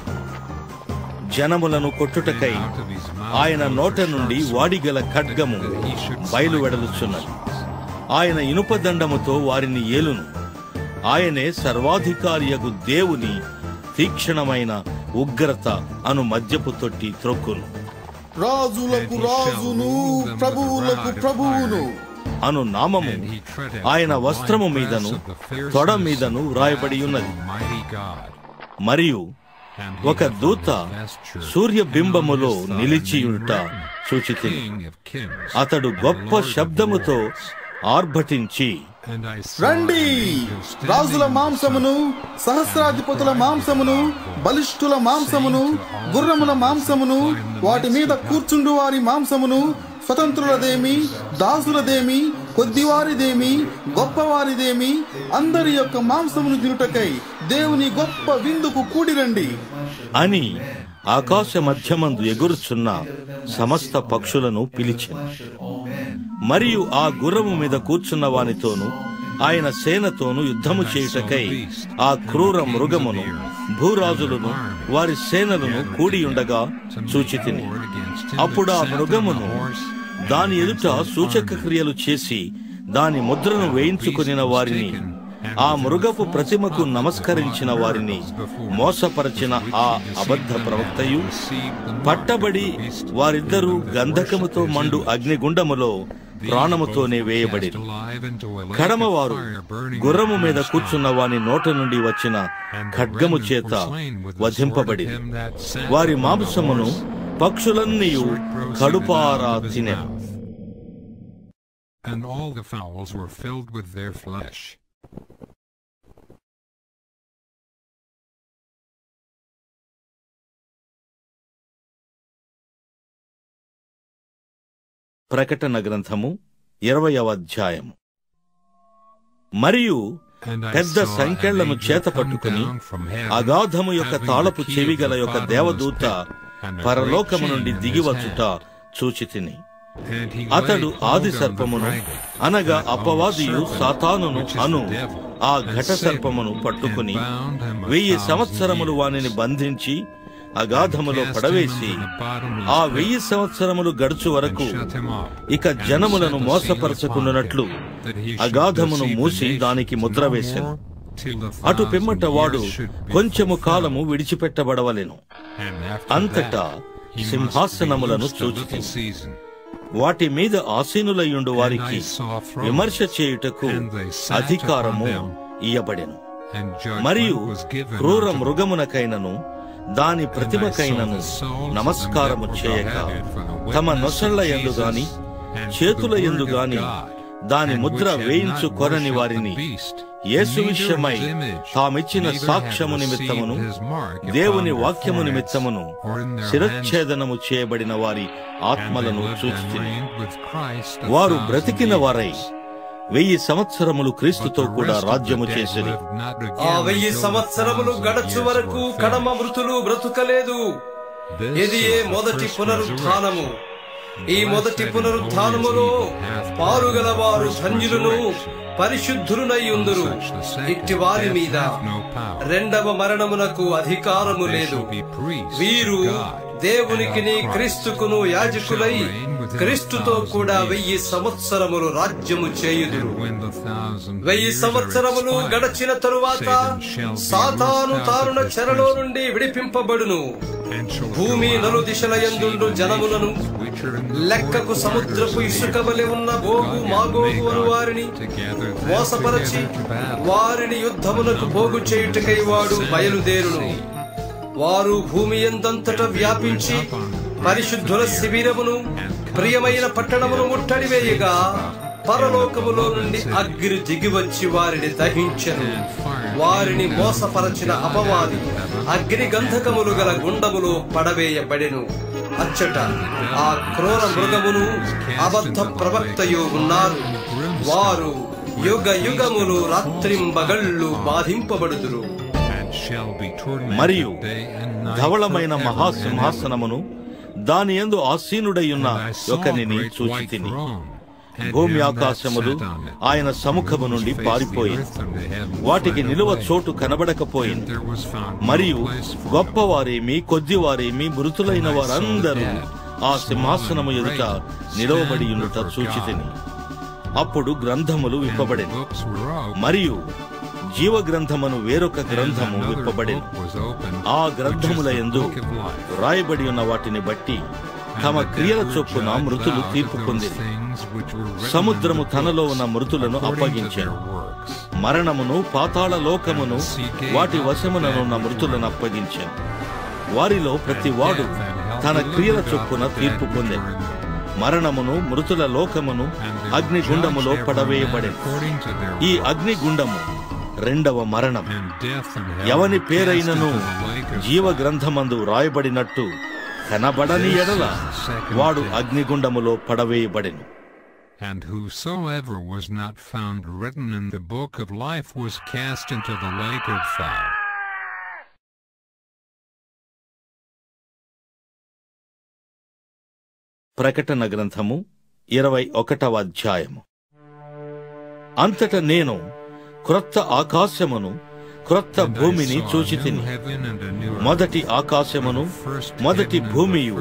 Speaker 1: జనములను కొట్టుటకై ఆయన నోట నుండి వాడిగల ఖడ్గము బయలువెడలుచున్నది ఆయన ఇనుపదండముతో వారిని ఏలును ఆయనే సర్వాధికారియగు దేవుని తీక్షణమైన ఉగ్రత అను మద్యపు తొట్టి త్రొక్కును
Speaker 9: రాజులకు రాజును ప్రభువులకు ప్రభువును
Speaker 1: అను నామము ఆయన వస్త్రము మీదను తొడ మీదను వ్రాయబడి ఉన్నది మరియు ఒక దూత సూర్యబింబములో నిలిచియుంట సూచితిని అతడు గొప్ప శబ్దముతో ఆర్భటించి
Speaker 9: రండి రాజుల మాంసమును సహస్రాధిపతుల మాంసమును బలిష్ఠుల మాంసమును గుర్రముల మాంసమును వాటి మీద కూర్చుండు వారి మాంసమును స్వతంత్రులదేమి దాసులదేమి కొద్దివారిదేమి గొప్పవారిదేమి అందరి యొక్క మాంసమును తినుటకై దేవుని గొప్ప విందుకు కూడిరండి
Speaker 1: అని ఆకాశ మధ్యమందు ఎగురుచున్న సమస్త పక్షులను పిలిచెను మరియు ఆ గుర్రము మీద కూర్చున్న వానితోను ఆయన సేనతోను యుద్ధము చేయుటకై ఆ క్రూర మృగమును భూరాజులను వారి సేనలను కూడియుండగా చూచితిని అప్పుడు ఆ మృగమును దాని ఎదుట సూచక క్రియలు చేసి దాని ముద్రను వేయించుకునిన వారిని ఆ మృగపు ప్రతిమకు నమస్కరించిన వారిని మోసపరచిన ఆ అబద్ధ ప్రవక్తయు పట్టబడి వారిద్దరూ గంధకముతో మండు అగ్నిగుండములో ప్రాణముతోనే వేయబడి కడమవారు గుర్రము మీద కూర్చున్న వాని నోట నుండి వచ్చిన ఖడ్గము చేత వధింపబడి వారి మాంసమును పక్షులన్నీ కడుపారా తినె
Speaker 15: And all the fowls were filled with their flesh.
Speaker 1: ప్రకటన గ్రంథము ఇరవయవ అధ్యాయము మరియు పెద్ద సంఖ్యలను చేత పట్టుకుని అగాధము యొక్క తాళపు చెవిగల యొక్క దేవదూత పరలోకము నుండి దిగివచ్చుట చూచి తిని అతడు ఆది సర్పమును అనగా అపవాదియు సాతానును అను ఆ ఘట సర్పమును పట్టుకుని వెయ్యి సంవత్సరములు వానిని బంధించి అగాధములో పడవేసి ఆ వెయ్యి సంవత్సరములు గడుచు వరకు ఇక జనములను మోసపరచకుండానట్లు అగాధమును మూసి దానికి ముద్ర వేసెను అటు పిమ్మట వాడు కొంచెము కాలము విడిచిపెట్టబడవలెను అంతటా సింహాసనములను చూచి వాటి మీద ఆసీనులయ్యుండు వారికి విమర్శ చేయుటకు అధికారము ఇయ్యబడెను మరియు క్రూర మృగమునకైనను దాని ప్రతిమకైనను నమస్కారము చేయక తమ నొసళ్ల ఎందు గాని చేతుల ఎందు గాని దాని ముద్ర వేయించు కొరని వారిని యేసు విషయమై తామిచ్చిన సాక్ష్యము నిమిత్తమును దేవుని వాక్యము నిమిత్తమును శిరచ్ఛేదనము చేయబడిన వారి ఆత్మలను చూచి వారు బ్రతికిన వారై వెయ్యి సంవత్సరములు క్రీస్తుతో కూడా రాజ్యము చేసిరి
Speaker 17: ఆ వెయ్యి సంవత్సరములు గడచు వరకు కడమ మృతులు బ్రతుకలేదు ఇది ఏ మొదటి పునరుత్థానము ఈ మొదటి పునరుత్థానములో పారుగల వారు ధన్యులను పరిశుద్ధులునై ఉందురు ఇట్టి వారి మీద రెండవ మరణమునకు అధికారము లేదు వీరు దేవునికిని క్రీస్తుకును యాజకులై క్రీస్తుతో కూడా వెయ్యి సంవత్సరములు రాజ్యము చేయుదురు వెయ్యి సంవత్సరములు గడచిన తరువాత సాతాను తారుణ చెరలో నుండి విడిపింపబడును భూమి నలు దిశల ఎందుండు జనములను లెక్కకు సముద్రపు ఇసుక వలె ఉన్న గోగు మాగోగు అను వారిని మోసపరచి వారిని యుద్ధమునకు పోగు చేయుటకై వాడు బయలుదేరును వారు భూమి ఎందంతట వ్యాపించి పరిశుద్ధుల శిబిరమును ప్రియమైన పట్టణమును ముట్టడి వేయగా పరలోకములో నుండి అగ్ని దిగివచ్చి వారిని దహించెను వారిని మోసపరచిన అపవాది అగ్ని గంధకములు గల గుండములో పడవేయబడెను అచ్చట ఆ క్రూర మృగమును అబద్ధ ప్రవక్తయు ఉన్నారు వారు యుగ యుగములు రాత్రింబగళ్ళు బాధింపబడుదురు
Speaker 1: మరియు ధవళమైన మహాసింహాసనమును దాని యందు ఆసీనుడయ్యున్న ఒకనిని చూచి తిని భూమి ఆకాశములు ఆయన సముఖము నుండి పారిపోయి వాటికి నిలువ చోటు కనబడకపోయింది మరియు గొప్పవారేమి కొద్దివారేమి మృతులైన వారందరూ ఆ సింహాసనము ఎదుట నిలవబడి ఉండుట చూచి తిని అప్పుడు గ్రంథములు విప్పబడెను మరియు జీవ గ్రంథమును వేరొక గ్రంథము విప్పబడెను ఆ గ్రంథముల ఎందు రాయబడి ఉన్న వాటిని బట్టి తమ క్రియల చొప్పున మృతులు తీర్పు పొందిరి సముద్రము తనలో ఉన్న మృతులను అప్పగించారు మరణమును పాతాళ లోకమును వాటి వశముననున్న మృతులను అప్పగించాను వారిలో ప్రతి వాడు తన క్రియల చొప్పున తీర్పు పొందారు మరణమును మృతుల లోకమును అగ్నిగుండములో పడవేయబడెను ఈ అగ్నిగుండము రెండవ మరణం ఎవని పేరైనను జీవ గ్రంథమందు రాయబడినట్టు కనబడని ఎడల వాడు అగ్నిగుండములో పడవేయబడెను
Speaker 15: And whosoever was not found written in the book of life was cast into the lake of fire.
Speaker 1: ప్రకటన గ్రంథము ఇరవై ఒకటవ అధ్యాయము అంతట నేను క్రొత్త ఆకాశమును క్రొత్త భూమిని చూచి తిని మొదటి ఆకాశమును మొదటి భూమియు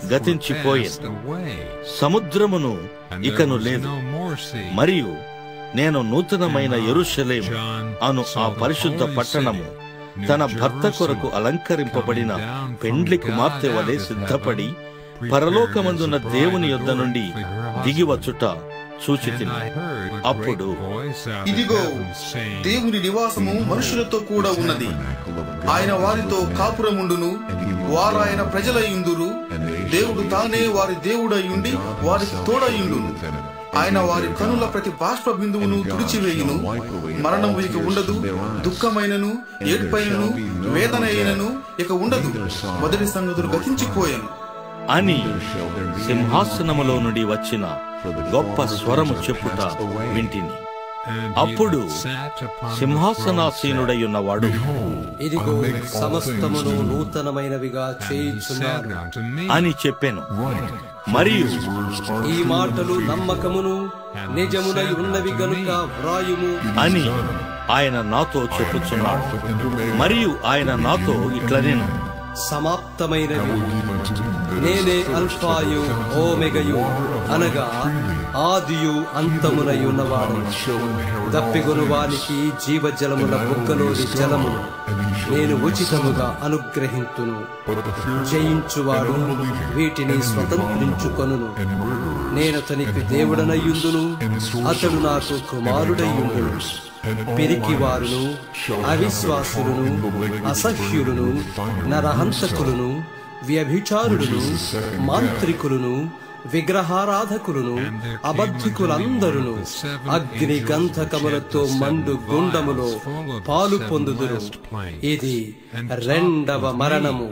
Speaker 1: గతించిపోయింది సముద్రమును ఇకను లేదు మరియు నేను నూతనమైన ఎరుషలేం అను ఆ పరిశుద్ధ పట్టణము తన భర్త కొరకు అలంకరింపబడిన పెండ్లి కుమార్తె వలె సిద్ధపడి పరలోకమందున్న దేవుని యొద్ద నుండి దిగివచ్చుట చూచి అప్పుడు
Speaker 9: ఇదిగో దేవుని నివాసము మనుషులతో కూడా ఉన్నది ఆయన వారితో కాపురముండును వారాయన ప్రజలయుందురు దేవుడు తానే వారి దేవుడయుండి వారికి తోడయుండును ఆయన వారి కనుల ప్రతి బాష్ప బిందువును తుడిచివేయును మరణము ఇక ఉండదు దుఃఖమైనను ఏడ్పైనను వేదన అయినను ఇక ఉండదు మొదటి సంగతులు గతించిపోయాను
Speaker 1: అని సింహాసనములో నుండి వచ్చిన గొప్ప స్వరము చెప్పుట వింటిని అప్పుడు సింహాసనాసీనుడై ఉన్నవాడు
Speaker 17: ఇదిగో సమస్తమును నూతనమైనవిగా చేయించున్నాను
Speaker 1: అని చెప్పాను మరియు
Speaker 17: ఈ మాటలు నమ్మకమును నిజమునై ఉన్నవి గనుక వ్రాయుము
Speaker 1: అని ఆయన నాతో చెప్పుచున్నాడు మరియు ఆయన నాతో ఇట్లా నేను
Speaker 17: సమాప్తమైనవి నేనే అల్ఫాయు ఓమెగయు అనగా ఆదియు అంతమునై ఉన్నవాడు దప్పిగొను వానికి జీవజలముల బుక్కలోని జలమును నేను ఉచితముగా అనుగ్రహింతును జయించువాడు వీటిని స్వతంత్రించుకొనును నేను అతనికి దేవుడనయ్యుందును అతడు నాకు కుమారుడయ్యుండును పిరికి వారును అవిశ్వాసులను అసహ్యులను నరహంతకులను వ్యభిచారులను మాంత్రికులను విగ్రహారాధకులను అబద్ధికులందరును అగ్ని గంధకములతో మండు గుండములో పాలు పొందుదురు ఇది రెండవ మరణము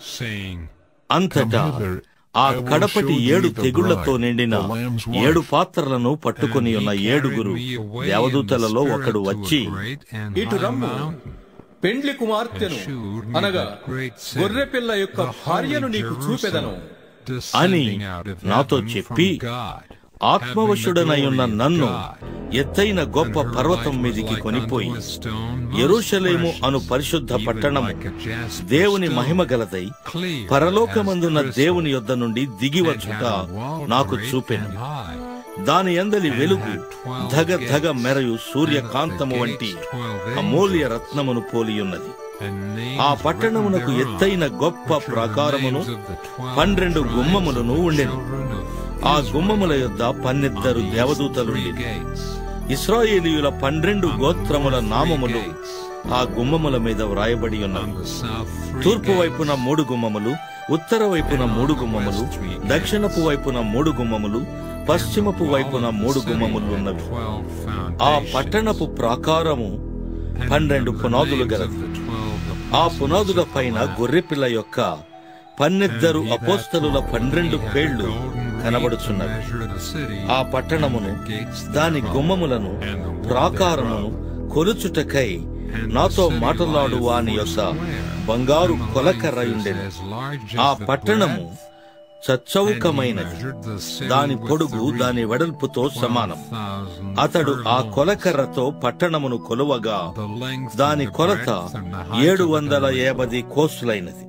Speaker 1: అంతటా ఆ కడపటి ఏడు తెగుళ్లతో నిండిన ఏడు పాత్రలను పట్టుకుని ఉన్న ఏడుగురు దేవదూతలలో ఒకడు వచ్చి
Speaker 8: ఇటు రమ్ము పెండ్లి కుమార్తెను అనగా గొర్రెపిల్ల యొక్క భార్యను నీకు చూపెదను
Speaker 1: అని నాతో చెప్పి ఆత్మవశుడనై ఉన్న నన్ను ఎత్తైన గొప్ప పర్వతం మీదికి కొనిపోయి ఎరుషలేము అను పరిశుద్ధ పట్టణము దేవుని మహిమ గలదై పరలోకమందున్న దేవుని యొద్ద నుండి దిగివచ్చుట నాకు చూపెను దాని అందలి వెలుగు ధగ ధగ మెరయు సూర్యకాంతము వంటి అమూల్య రత్నమును పోలియున్నది ఆ పట్టణమునకు ఎత్తైన గొప్ప ప్రాకారమును పన్నెండు గుమ్మములను ఉండెను ఆ గుమ్మముల యొద్ద పన్నెద్దరు దేవదూతలుండి ఇస్రాయేలీయుల పన్నెండు గోత్రముల నామములు ఆ గుమ్మముల మీద వ్రాయబడి ఉన్నవి తూర్పు వైపున మూడు గుమ్మములు ఉత్తర వైపున మూడు గుమ్మములు దక్షిణపు వైపున మూడు గుమ్మములు పశ్చిమపు వైపున మూడు గుమ్మములు ఉన్నవి ఆ పట్టణపు ప్రాకారము పన్నెండు పునాదులు గలది ఆ పునాదుల పైన గొర్రెపిల్ల యొక్క పన్నెద్దరు అపోస్తలుల పన్నెండు పేళ్లు కనబడుచున్నవి ఆ పట్టణమును దాని గుమ్మములను ప్రాకారమును కొలుచుటకై నాతో మాటలాడు వాని యొక్క బంగారు కొలకర్రయుండెను ఆ పట్టణము చచ్చౌకమైనది దాని పొడుగు దాని వెడల్పుతో సమానం అతడు ఆ కొలకర్రతో పట్టణమును కొలువగా దాని కొలత ఏడు వందల యాభై కోసులైనది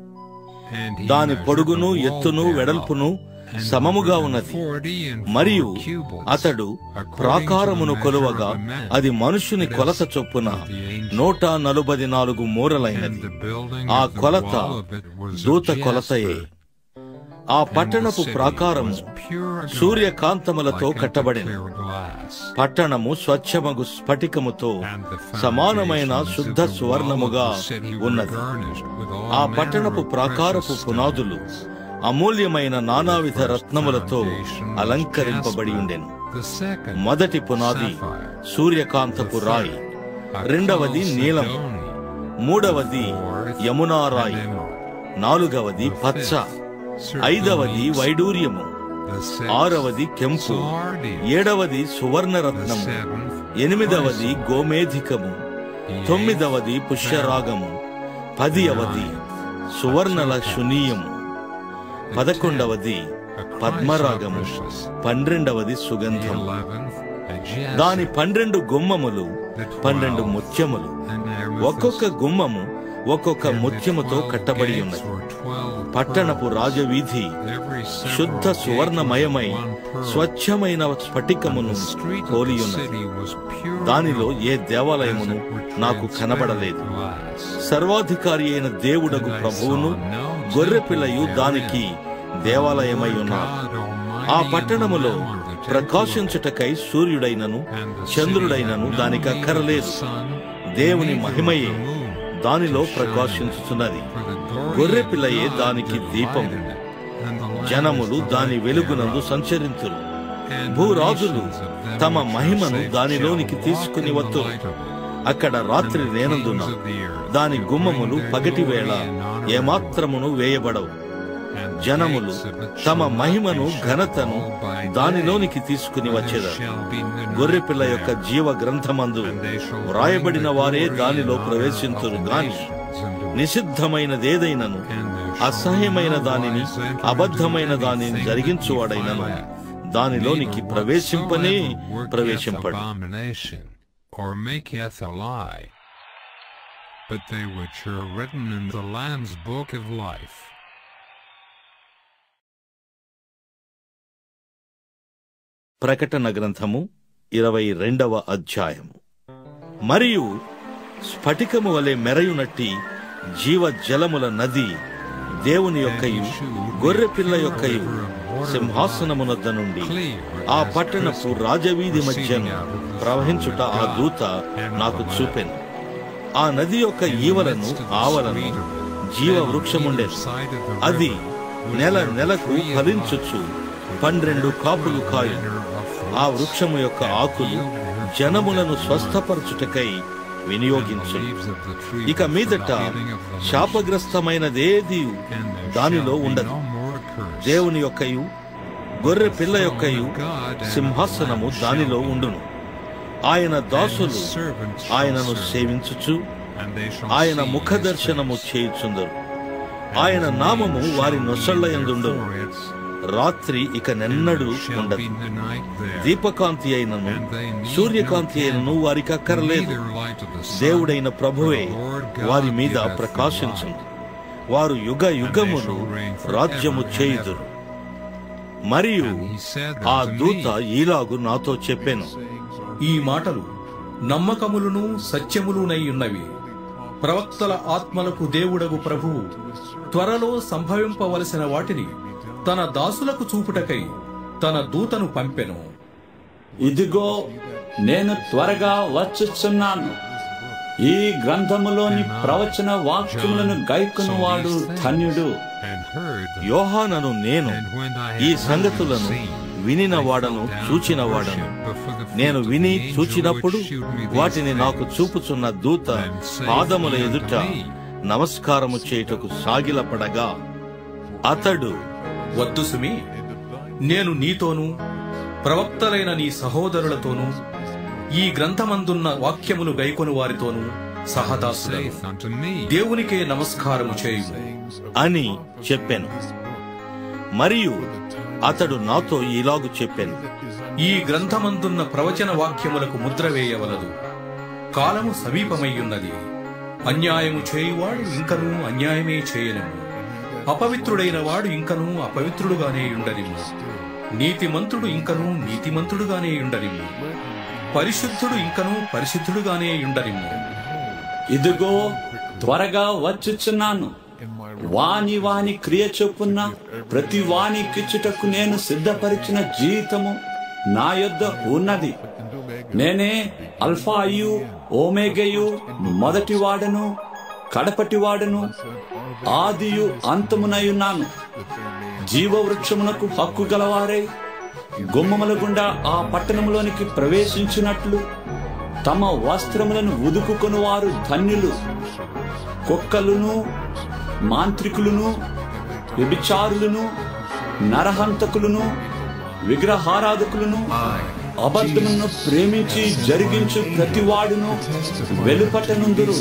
Speaker 1: దాని పొడుగును ఎత్తును వెడల్పును సమముగా ఉన్నది మరియు అతడు ప్రాకారమును కొలువగా అది మనుషుని కొలత చొప్పున నూట నలుబై నాలుగు మూరలైనది ఆ కొలత దూత కొలతయే ఆ పట్టణపు ప్రాకారము సూర్యకాంతములతో కట్టబడిన పట్టణము స్వచ్ఛమగు స్ఫటికముతో సమానమైన శుద్ధ సువర్ణముగా ఉన్నది ఆ పట్టణపు ప్రాకారపు పునాదులు అమూల్యమైన నానావిధ రత్నములతో అలంకరింపబడి ఉండెను మొదటి పునాది సూర్యకాంతపు రాయి రెండవది నీలం మూడవది యమునా రాయి నాలుగవది పచ్చ ఐదవది వైడూర్యము ఆరవది కెంపు ఏడవది సువర్ణరత్నము ఎనిమిదవది గోమేధికము తొమ్మిదవది పుష్యరాగము పదియవది సువర్ణల శునీయము పదకొండవది పద్మరాగము పన్నెండవది సుగంధం దాని పన్నెండు గుమ్మములు పన్నెండు ముత్యములు ఒక్కొక్క గుమ్మము ఒక్కొక్క ముత్యముతో కట్టబడి ఉన్నది పట్టణపు రాజవీధి శుద్ధ సువర్ణమయమై స్వచ్ఛమైన స్ఫటికమును పోలియున్నది దానిలో ఏ దేవాలయమును నాకు కనబడలేదు సర్వాధికారి అయిన దేవుడగు ప్రభువును గొర్రెపిల్లయు దానికి దేవాలయమై ఉన్నారు ఆ పట్టణములో ప్రకాశించుటకై సూర్యుడైనను చంద్రుడైనను దానికి అక్కరలేదు దేవుని మహిమయే దానిలో ప్రకాశించుతున్నది గొర్రెపిల్లయే దానికి దీపం జనములు దాని వెలుగునందు సంచరింతురు భూరాజులు తమ మహిమను దానిలోనికి తీసుకుని వత్తురు అక్కడ రాత్రి లేనందున దాని గుమ్మములు పగటి వేళ ఏమాత్రమును వేయబడవు జనములు తమ మహిమను ఘనతను దానిలోనికి తీసుకుని వచ్చేదారు గొర్రెపిల్ల యొక్క జీవ గ్రంథమందు వ్రాయబడిన వారే దానిలో ప్రవేశింతురు గాని నిషిద్ధమైనదేదైనను అసహ్యమైన దానిని అబద్ధమైన దానిని జరిగించువాడైనను దానిలోనికి ప్రవేశింపనే ప్రవేశింపడు
Speaker 15: or maketh a lie, but they which are written in the Lamb's book of life.
Speaker 1: ప్రకటన గ్రంథము ఇరవై రెండవ అధ్యాయము మరియు స్ఫటికము వలె మెరయునట్టి జీవ జలముల నది దేవుని యొక్కయు గొర్రెపిల్ల యొక్కయు సింహాసనమునద్ద నుండి ఆ పట్టణపు రాజవీధి మధ్యను ప్రవహించుట ఆ దూత నాకు చూపెను ఆ నది యొక్క ఈవలను ఆవలను జీవ వృక్షముండెను అది నెల నెలకు ఫలించుచు పన్నెండు కాపులు కాయు ఆ వృక్షము యొక్క ఆకులు జనములను స్వస్థపరచుటకై వినియోగించు ఇక మీదట శాపగ్రస్తమైనదేది దానిలో ఉండదు దేవుని యొక్కయు గొర్రె పిల్ల యొక్కయు సింహాసనము దానిలో ఉండును ఆయన దాసులు ఆయనను సేవించుచు ఆయన ముఖ దర్శనము చేయుచుందరు ఆయన నామము వారి నొసళ్ల ఎందుండును రాత్రి ఇక నెన్నడు ఉండదు దీపకాంతి అయినను సూర్యకాంతి అయినను వారికి అక్కరలేదు దేవుడైన ప్రభువే వారి మీద ప్రకాశించును వారు యుగ యుగమును రాజ్యము చేయుదురు మరియు ఆ దూత ఈలాగు నాతో చెప్పాను
Speaker 8: ఈ మాటలు నమ్మకములును సత్యములునై ఉన్నవి ప్రవక్తల ఆత్మలకు దేవుడగు ప్రభువు త్వరలో సంభవింపవలసిన వాటిని తన దాసులకు చూపుటకై తన దూతను పంపెను
Speaker 3: ఇదిగో నేను త్వరగా వచ్చుచున్నాను ఈ గ్రంథములోని ప్రవచన వాక్యములను గైకునువాడు ధన్యుడు
Speaker 1: యోహానను నేను ఈ సంగతులను వినిన వాడను చూచిన వాడను నేను విని చూచినప్పుడు వాటిని నాకు చూపుచున్న దూత పాదముల ఎదుట నమస్కారము చేయుటకు సాగిలపడగా అతడు
Speaker 8: వద్దు సుమి నేను నీతోనూ ప్రవక్తలైన నీ సహోదరులతోనూ ఈ గ్రంథమందున్న వాక్యములు గైకొను వారితోనూ సహదాసులను దేవునికే నమస్కారము చేయుము
Speaker 1: అని చెప్పాను మరియు అతడు నాతో ఇలాగు చెప్పాను
Speaker 8: ఈ గ్రంథమందున్న ప్రవచన వాక్యములకు ముద్ర వేయవలదు కాలము సమీపమయ్యున్నది అన్యాయము చేయువాడు ఇంకనూ అన్యాయమే చేయనము అపవిత్రుడైన వాడు ఇంకనూ అపవిత్రుడుగానే ఉండనిము నీతిమంతుడు ఇంకనూ నీతిమంతుడుగానే ఉండనిము పరిశుద్ధుడు ఇంకనూ పరిశుద్ధుడుగానే ఉండనిము
Speaker 3: ఇదిగో త్వరగా వచ్చుచున్నాను వాని వాని క్రియ చొప్పున ప్రతి వానికిచ్చుటకు నేను సిద్ధపరిచిన జీవితము నా యొద్ద ఉన్నది నేనే అల్ఫాయు ఓమేగయు మొదటి వాడను కడపటి వాడను ఆదియు అంతమునయున్నాను జీవవృక్షమునకు హక్కు గలవారై గుమ్మముల గుండా ఆ పట్టణంలోనికి ప్రవేశించినట్లు తమ వస్త్రములను ఉదుకుకొని వారు ధన్యులు కుక్కలును మాంత్రికులను వ్యభిచారులను నరహంతకులను విగ్రహారాధకులను అబద్ధమును ప్రేమించి జరిగించు ప్రతివాడును వెలుపటనుందురు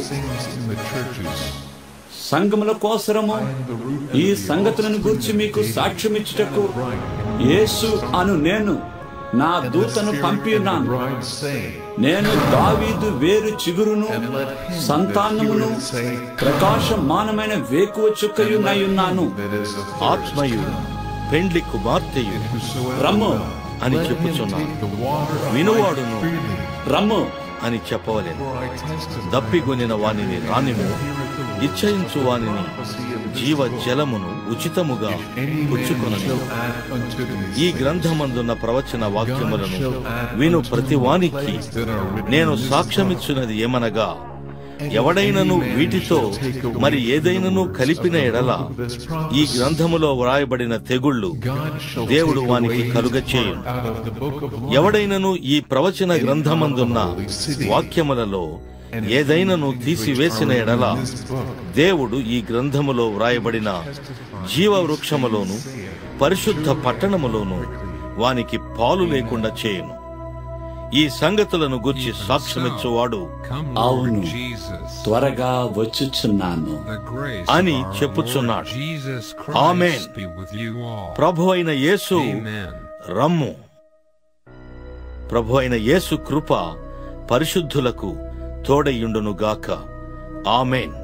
Speaker 3: సంఘముల కోసరము ఈ సంగతులను గురించి మీకు సాక్ష్యమిచ్చుటకు యేసు అను నేను నా దూతను పంపినాను నేను దావీదు వేరు చిగురును సంతానమును ప్రకాశమానమైన వేకువ చుక్కయున్నాయున్నాను
Speaker 1: ఆత్మయు పెండ్లి కుమార్తెయు
Speaker 3: రమ్ము
Speaker 1: అని చెప్పుచున్నాను వినువాడును
Speaker 3: రమ్ము
Speaker 1: అని చెప్పవలేను దప్పిగొనిన వానిని రానిము ఇచ్చయించు వానిని జీవ జలమును ఉచితముగా పుచ్చుకొనను ఈ గ్రంథమందున్న ప్రవచన వాక్యములను విను ప్రతి వానికి నేను సాక్ష్యమిచ్చున్నది ఏమనగా ఎవడైనను వీటితో మరి ఏదైనను కలిపిన ఎడల ఈ గ్రంథములో వ్రాయబడిన తెగుళ్ళు దేవుడు వానికి కలుగచేయును ఎవడైనను ఈ ప్రవచన గ్రంథమందున్న వాక్యములలో ఏదైనను తీసివేసిన ఎడల దేవుడు ఈ గ్రంథములో వ్రాయబడిన జీవ వృక్షములోను పరిశుద్ధ పట్టణములోను వానికి పాలు లేకుండా చేయును ఈ సంగతులను గుర్చి సాక్ష్యమిచ్చువాడు
Speaker 3: అవును త్వరగా వచ్చుచున్నాను
Speaker 1: అని చెప్పుచున్నాడు ఆమేన్ ప్రభు అయిన యేసు రమ్ము ప్రభు అయిన యేసు కృప పరిశుద్ధులకు తోడయుండునుగాక ఆమెన్